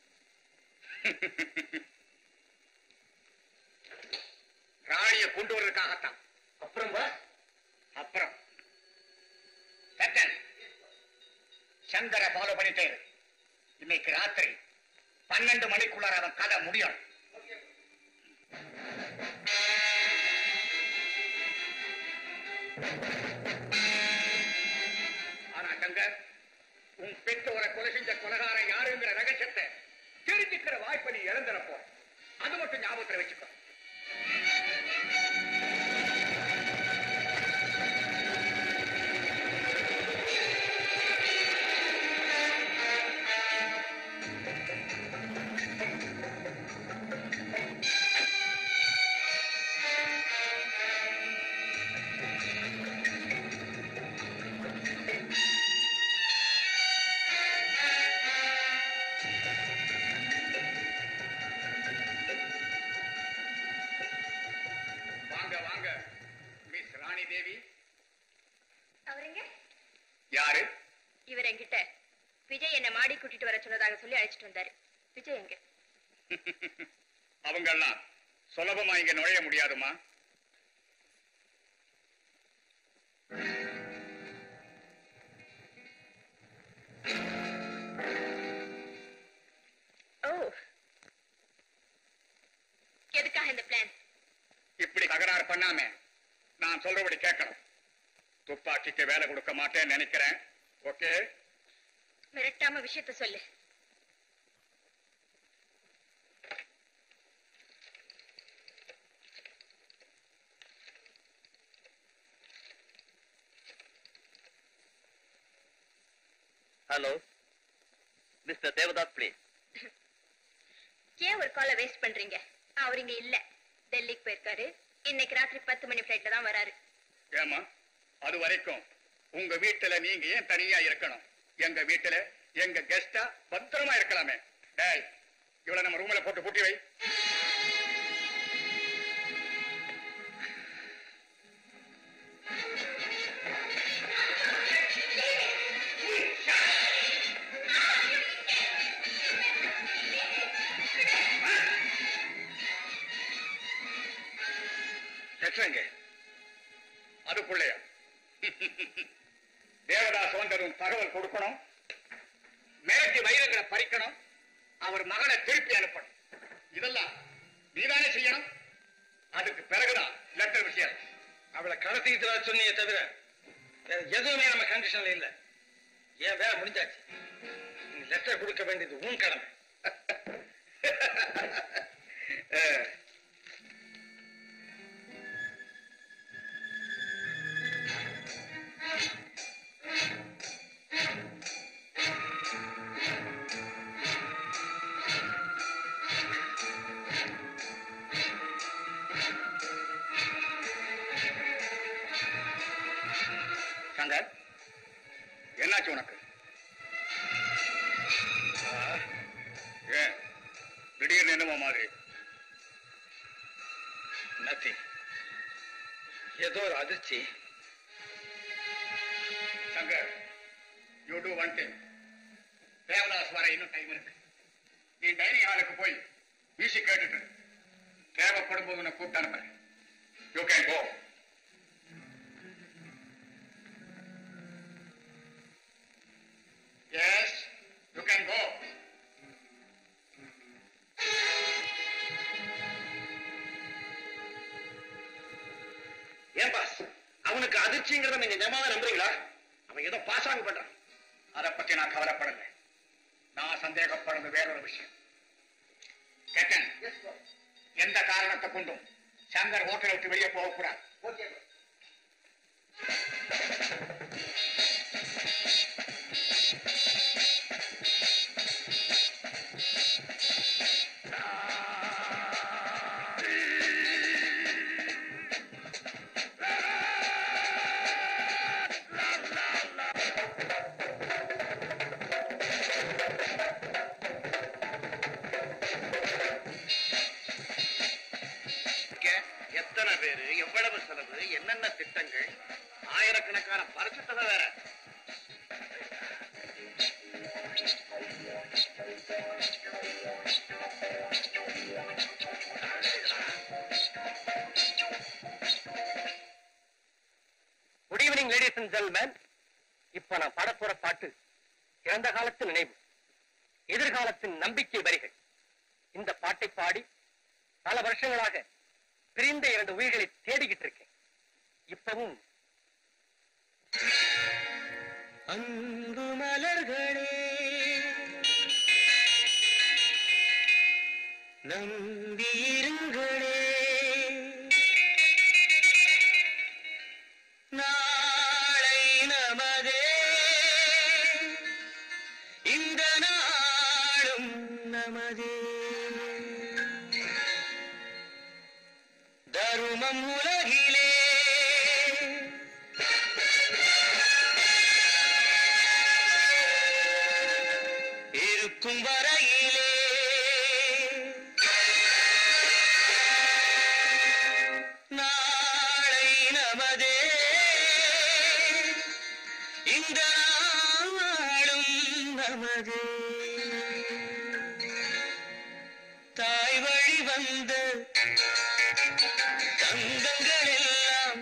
ராணியை கொண்டு வர்றதுக்காகத்தான் அப்புறம் பாஸ் அப்புறம் சட்டன் சங்கரை ஃபாலோ பண்ணிட்டே இரு. இன்னைக்கு ராத்திரி பன்னெண்டு மணிக்குள்ளார அவன் கதை முடியும் ஆனா சங்கர் உன் பெற்றோரை கொலை செஞ்ச கொலகாரன் யாருங்கிற ரகசியத்தை தெரிஞ்சுக்கிற வாய்ப்பை நீ இழந்துட போற அது மட்டும் ஞாபகத்துல வச்சுக்கோ வாங்க வாங்க மிஸ் ராணி தேவி அவருங்க யாரு இவர் என்கிட்ட விஜய் என்ன மாடி கூட்டிட்டு வர சொன்னதாக சொல்லி அழைச்சிட்டு வந்தாரு விஜய் எங்க அவங்கெல்லாம் சுலபமா இங்க நுழைய முடியாதுமா ஓ எதுக்காக இந்த பிளான் இப்படி தகராறு பண்ணாம நான் சொல்றபடி கேட்கணும் துப்பாக்கிக்கு வேலை கொடுக்க மாட்டேன்னு நினைக்கிறேன் ஓகே மிரட்டாம விஷயத்த சொல்லு ஹலோ மிஸ்டர் தேவதாஸ் ப்ளீஸ் ஏன் ஒரு காலை வேஸ்ட் பண்றீங்க அவர் இங்க இல்ல டெல்லிக்கு போயிருக்காரு இன்னைக்கு ராத்திரி பத்து மணி ஃபிளைட்ல தான் வராரு ஏமா அது வரைக்கும் உங்க வீட்டுல நீங்க ஏன் தனியா இருக்கணும் எங்க வீட்டுல எங்க கெஸ்டா பத்திரமா இருக்கலாமே டேய் இவளை நம்ம ரூம்ல போட்டு பூட்டி வை லெட்டர் எங்க அதுக்குள்ளேயா தேவதாஸ் வந்ததும் தகவல் கொடுக்கணும் மேற்கு வைரங்களை பறிக்கணும் அவர் மகனை திருப்பி அனுப்பணும் இதெல்லாம் நீதானே செய்யணும் அதுக்கு பிறகுதான் லெட்டர் விஷயம் அவளை கடத்திக்கிட்டு வர சொன்னியே தவிர வேற எதுவுமே நம்ம கண்டிஷன்ல இல்ல ஏன் வேலை முடிஞ்சாச்சு நீ லெட்டர் கொடுக்க வேண்டியது உன் கடமை சங்கர் என்னாச்சு உனக்கு ஏன் திடீர்னு என்னமோ மாதிரி நத்திங் ஏதோ ஒரு அதிர்ச்சி Shankar you do one thing Devadas வர இன்னும் டைம் இருக்கு நீ டைனிங் ஹாலுக்கு போய் வீசி கேட்டுட்டு தேவைப்படும் போது உன்னை கூப்பிட்டு அனுப்புறேன் you can go yes you can go ஏன் பாஸ் அவனுக்கு அதிர்ச்சிங்கிறத நீங்க நிஜமாவே நம்புறீங்களா அவன் ஏதோ பாசாங்க பண்றான் அதை பத்தி நான் கவலைப்படல நான் சந்தேகப்படுறது வேறொரு விஷயம் கேட்டன் எந்த காரணத்தை கொண்டும் சங்கர் ஹோட்டலை விட்டு வெளியே போகக்கூடாது எத்தனை பேரு எவ்வளவு செலவு என்னென்ன திட்டங்கள் ஆயிரக்கணக்கான பரிசு தொகை வேற குட் ஈவினிங் லேடிஸ் அண்ட் ஜென்மேன் இப்ப நான் பாடப் போற பாட்டு இறந்த காலத்து நினைவு எதிர்காலத்தின் நம்பிக்கை வரிகள் இந்த பாட்டை பாடி பல வருஷங்களாக பிரிந்த இரண்டு உயிர்களை தேடிக்கிட்டு இருக்கேன் இப்பவும் அன்பு மலர்களே நம்பியிருங்களே நாளை நமதே இந்த நாளும் நமதே தருமம் உலகிலே இருக்கும் வரையிலே நாளை நமதே இந்த நாளும் நமதே தாய் வழி வந்த தங்கங்கள் எல்லாம்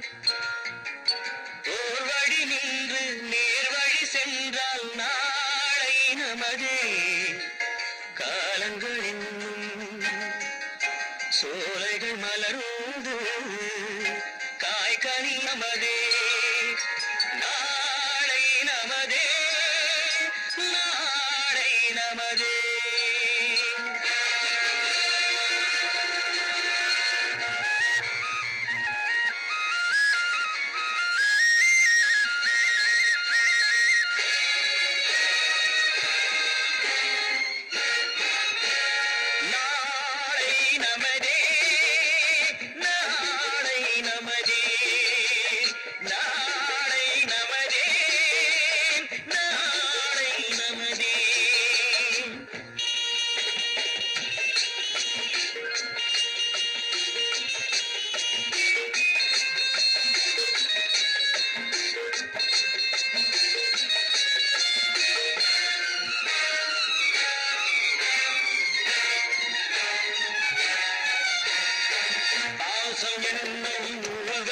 ஓர் வழி நின்று நேர் வழி சென்றால் நாளை நமதே காலங்கள் என்னும் சோலைகள் மலர்ந்து காய்கனி நமதே நாளை நமதே நாளை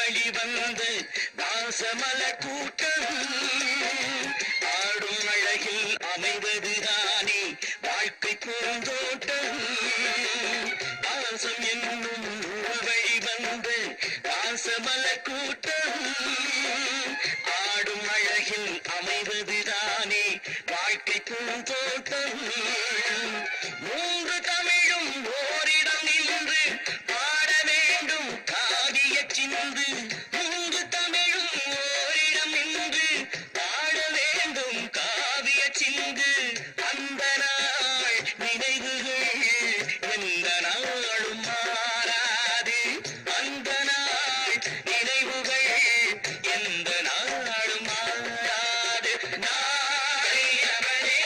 வழி வந்து தாசமல கூட்டம் ஆடும் அழகில் அமைவதுதானே வாழ்க்கை பூந்தோட்டம் பாசம் என்னும் நூல் வழி வந்து பாசமல கூட்டம் ஆடும் அழகில் அமைவதுதானே வாழ்க்கை பூந்தோட்டம் மூன்று தமிழும் ஓரிடம் நின்று பாட வேண்டும் காவிய சிந்து மூன்று தமிழும் ஓரிடம் நின்று பாட வேண்டும் காவிய சிந்து அந்த நாள் நினைவுகள் எந்த நாளும் மாறாது அந்த நாள் நினைவுகள் எந்த நாளும் மாறாது நாளை நமதே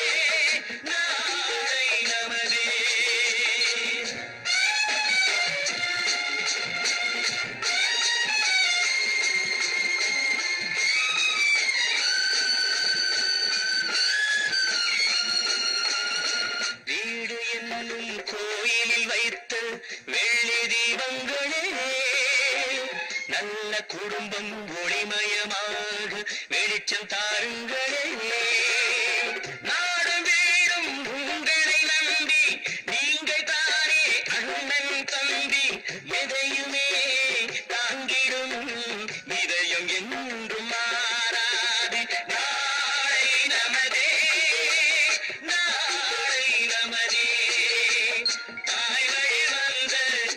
நாளை நமதே வீடு என்னும் கோயிலில் வைத்த வெள்ளி தீபங்களே நல்ல குடும்பம் ஒளிமயமாக வெளிச்சம் தாருங்களே நாடு வீடும் உங்களை நம்பி நீங்கள் தானே அண்ணன் தம்பி எதையுமே தாங்கிடும் இதயம் என்றும் மாறாது நாளை நமதே நாளை நமதே தாய் வழி வந்த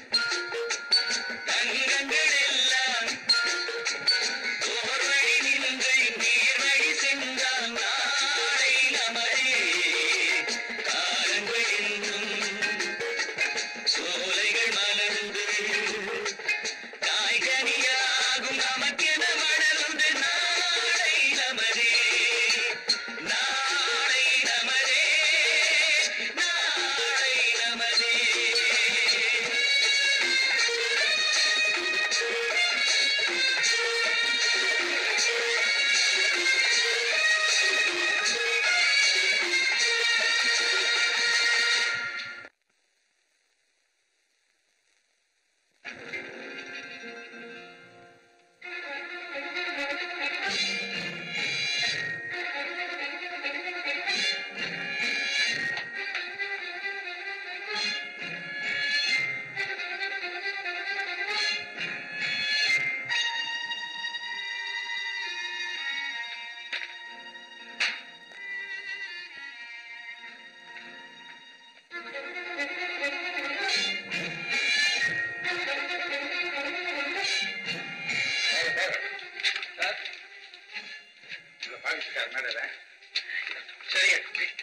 தங்கங்கள் எல்லாம் ஓர் வழி நின்று நீர் வழி சென்றால் நாளை நமதே காலங்கள் என்னும் சோலைகள் மலர்ந்து காய்கனியாகும் நமக்கென வளர்ந்து நாளை நமதே நாளை நமதே நாளை நமதே சார் இந்த பாகிஸ்தார் மேடல சரியா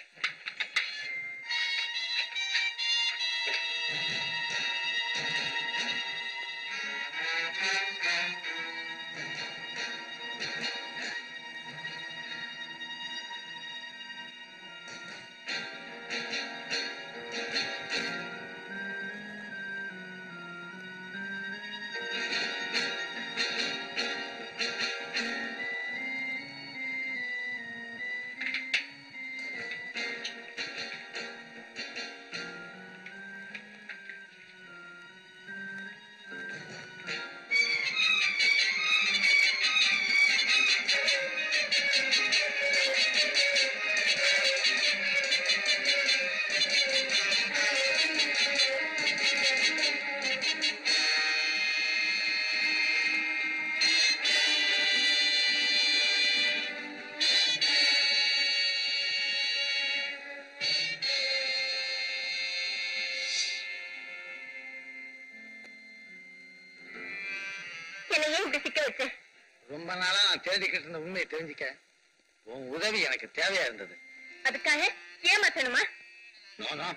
என்னை ஏன் இப்படி சிக்க வச்ச ரொம்ப நாளா நான் தேடிக்கிட்டு இருந்த உண்மையை தெரிஞ்சுக்க உன் உதவி எனக்கு தேவையா இருந்தது அதுக்காக ஏமாத்தணுமா நோ நோ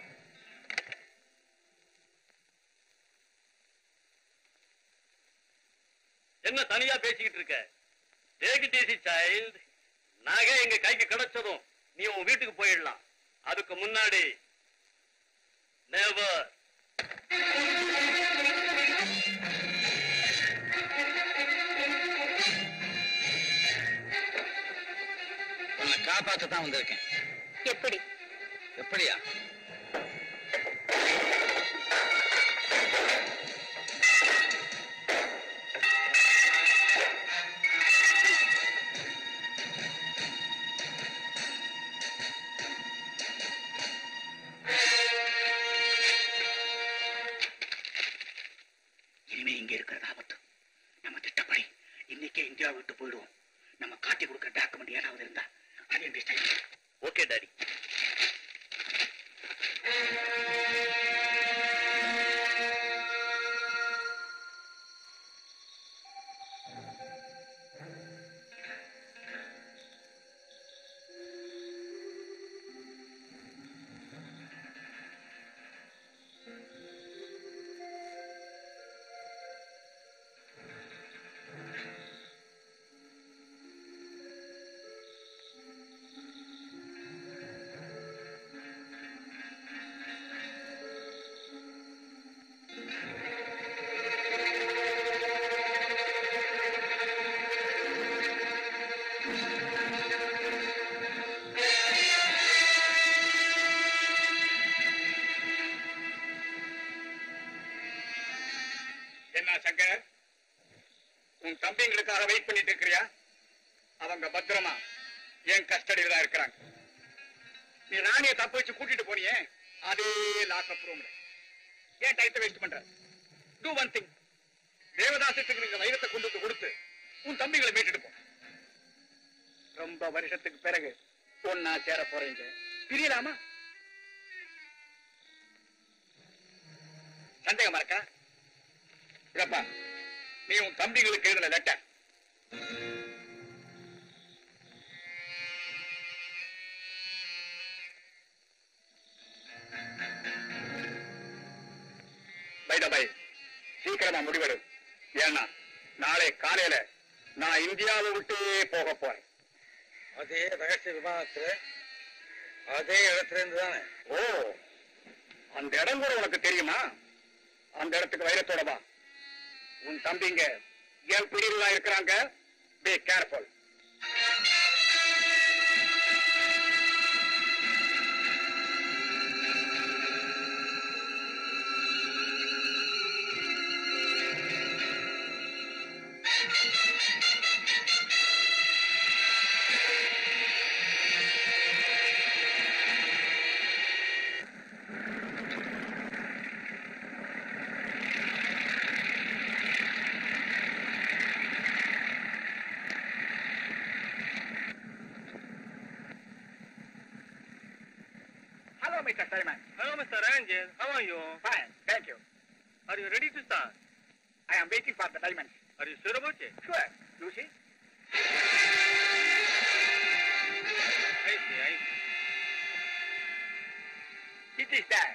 என்ன தனியா பேசிக்கிட்டு இருக்க டேக் இட் ஈஸி சைல்ட் நகை எங்க கைக்கு கிடைச்சதும் நீ உன் வீட்டுக்கு போயிடலாம் அதுக்கு முன்னாடி நெவர் உன்னை காப்பாத்த தான் வந்திருக்கேன் எப்படி எப்படியா அன்னைக்கே இந்தியா விட்டு போயிடுவோம் நம்ம காட்டி கொடுக்குற டாக்குமெண்ட் ஏதாவது இருந்தா அதையும் டிஸ்டைல் ஓகே டாடி என்ன சங்கர் உன் தம்பிங்களுக்காக வெயிட் பண்ணிட்டு இருக்கிறியா அவங்க பத்திரமா என் கஸ்டடியில தான் இருக்கிறாங்க நீ ராணியை தப்பு வச்சு கூட்டிட்டு போனியே அதே லாக்அப் ரூம்ல ஏன் டைத்தை வேஸ்ட் பண்ற டூ ஒன் திங் தேவதாசத்துக்கு நீங்க வைரத்தை கொண்டு வந்து கொடுத்து உன் தம்பிகளை மீட்டுட்டு போ ரொம்ப வருஷத்துக்கு பிறகு ஒன்னா சேர போறீங்க பிரியலாமா சந்தேகமா இருக்கா இதப்பா நீ உன் தம்பிகளுக்கு எழுதின லெட்டர் பை சீக்கிரமா முடிவெடு ஏன்னா நாளை காலையில நான் இந்தியாவை விட்டே போக போறேன் அதே ரகசிய விமானத்துல அதே இடத்துல இருந்து தானே ஓ அந்த இடம் கூட உனக்கு தெரியுமா அந்த இடத்துக்கு வைரத்தோட வா உன் தம்பிங்க என் பிடிவுல இருக்கிறாங்க be careful Hello, Mr. Simon. Hello, Mr. Ranjan. How are you? Fine, thank you. Are you ready to start? I am waiting for the diamonds. Are you sure about it? Sure, you see? I see, I see. It is there.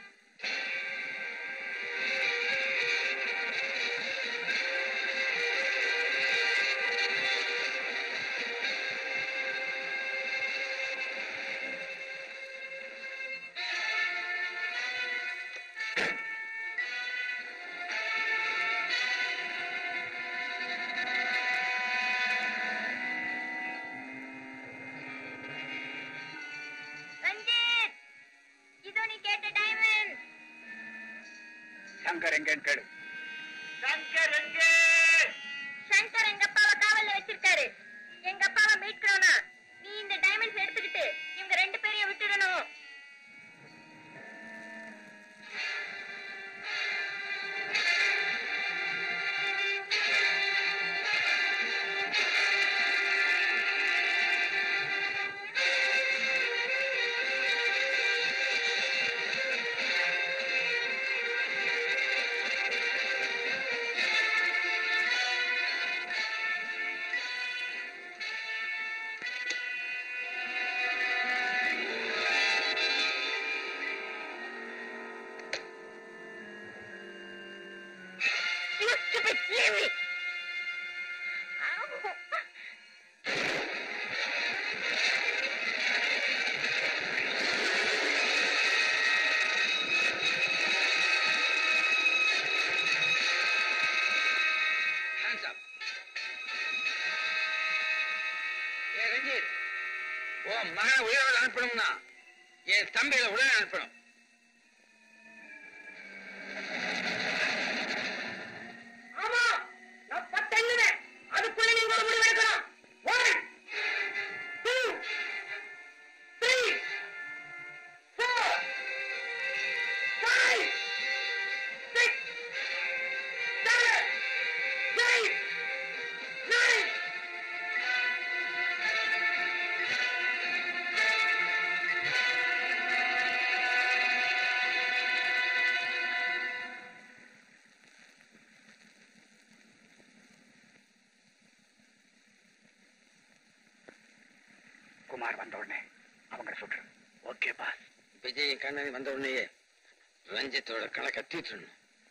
Ranjit இதோ நீ கேட்ட டைமண்ட் சங்கர் எங்கன்னு கேளு சங்கர் எங்க அப்பாவை காவல்ல வச்சிருக்காரு எங்க அப்பாவை மீட்கணும்னா நீ இந்த டைமண்ட்ஸ் எடுத்துக்கிட்டு இவங்க ரெண்டு பேரையும் விட்டுடணும் You stupid Yemi! Ow. Hands up ஏ ரஞ்சித் ஓ மகனை உயிரோடு அனுப்பணும்னா என் தம்பிகளை உடனே அனுப்பணும் ஆமா நான் பத்து எண்ணுவேன் அதுக்குள்ள நீங்க ஒரு முடிவு எடுக்கணும் one two three four five six seven eight nine Kumar வந்த உடனே அவங்களை சுட்டுரு ஓகே பாஸ் விஜய் கண்ணனி வந்த உடனேயே ரஞ்சித்தோட கணக்கை தீர்த்துடணும்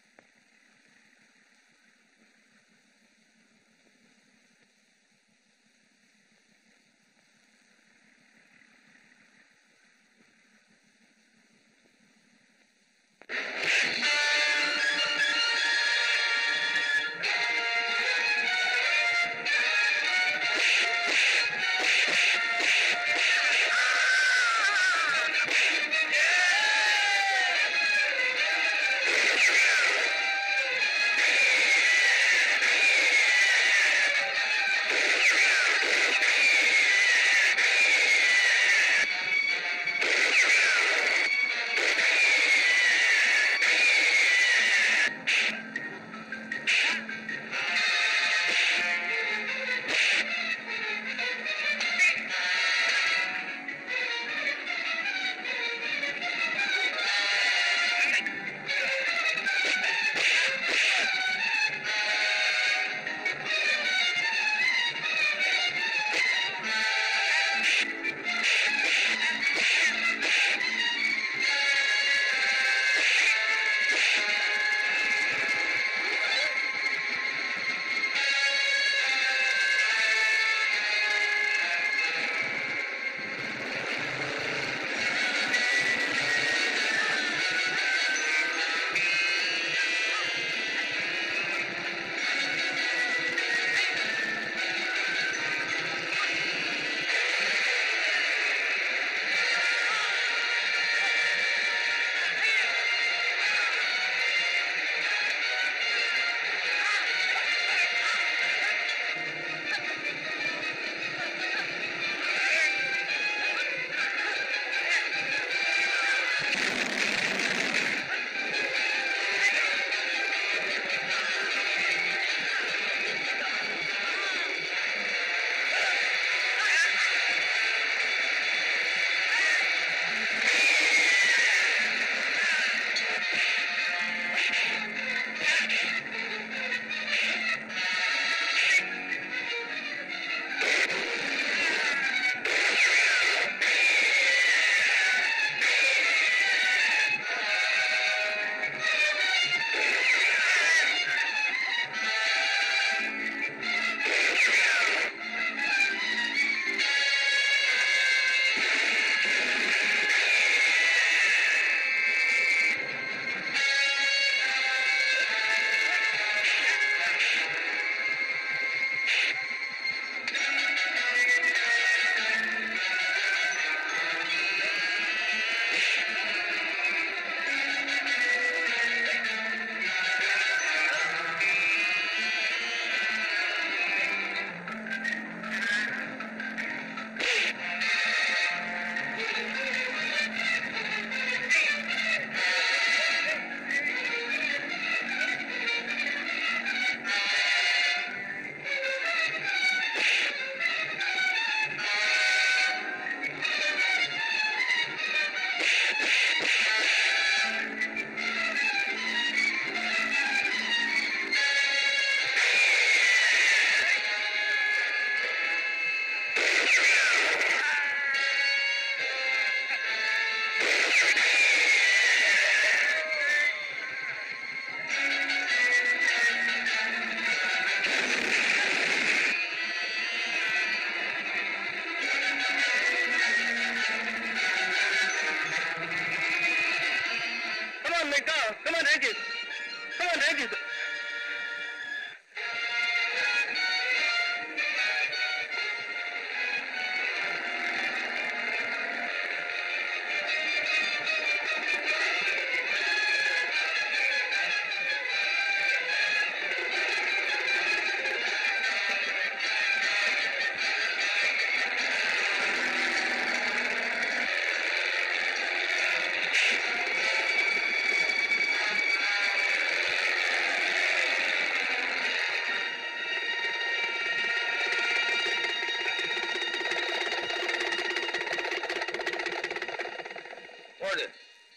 ஓடு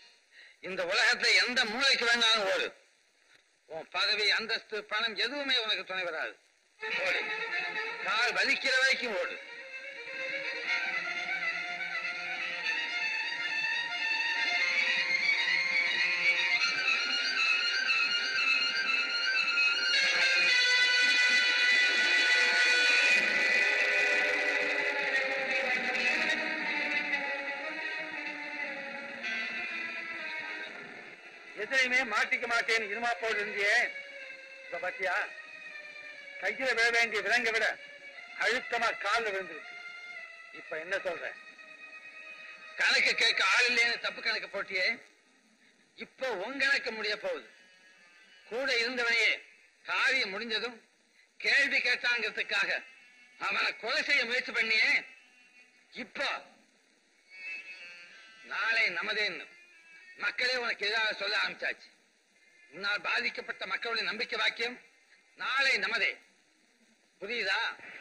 இந்த உலகத்துல எந்த மூளைக்கு வேணாலும் ஓடு உன் பதவி அந்தஸ்து பணம் எதுவுமே உனக்கு துணை வராது ஓடு கால் வலிக்கிற வரைக்கும் ஓடு எதிரையுமே மாட்டிக்க மாட்டேன்னு இருமா போல் இருந்தியே இப்ப பாத்தியா கையில விழ வேண்டிய விலங்கை விட அழுத்தமா கால்ல விழுந்திருக்கு இப்ப என்ன சொல்ற கணக்கு கேட்க ஆள் இல்லைன்னு தப்பு கணக்கு போட்டியே இப்போ உன் கணக்கு முடிய போகுது கூட இருந்தவனையே காரியம் முடிஞ்சதும் கேள்வி கேட்டாங்கிறதுக்காக அவனை கொலை செய்ய முயற்சி பண்ணியே இப்போ நாளை நமதேன்னு மக்களே உனக்கு எதிராக சொல்ல ஆரம்பிச்சாச்சு உன்னால் பாதிக்கப்பட்ட மக்களுடைய நம்பிக்கை வாக்கியம் நாளை நமதே புரியுதா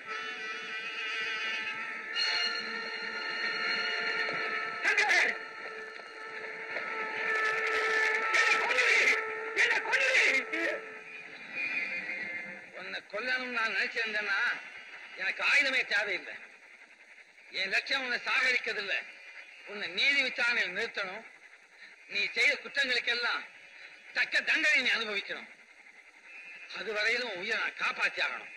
உன்னை கொல்லணும் நான் நினைச்சிருந்தேன்னா எனக்கு ஆயுதமே தேவையில்லை என் லட்சியம் உன்னை சாகடிக்கிறது இல்ல உன்னை நீதி விசாரணையில் நிறுத்தணும் நீ செய்த குற்றங்களுக்கெல்லாம் தக்க தண்டனை நீ அனுபவிக்கணும் அது வரையிலும் உன் உயிரை நான் காப்பாத்தி ஆகணும்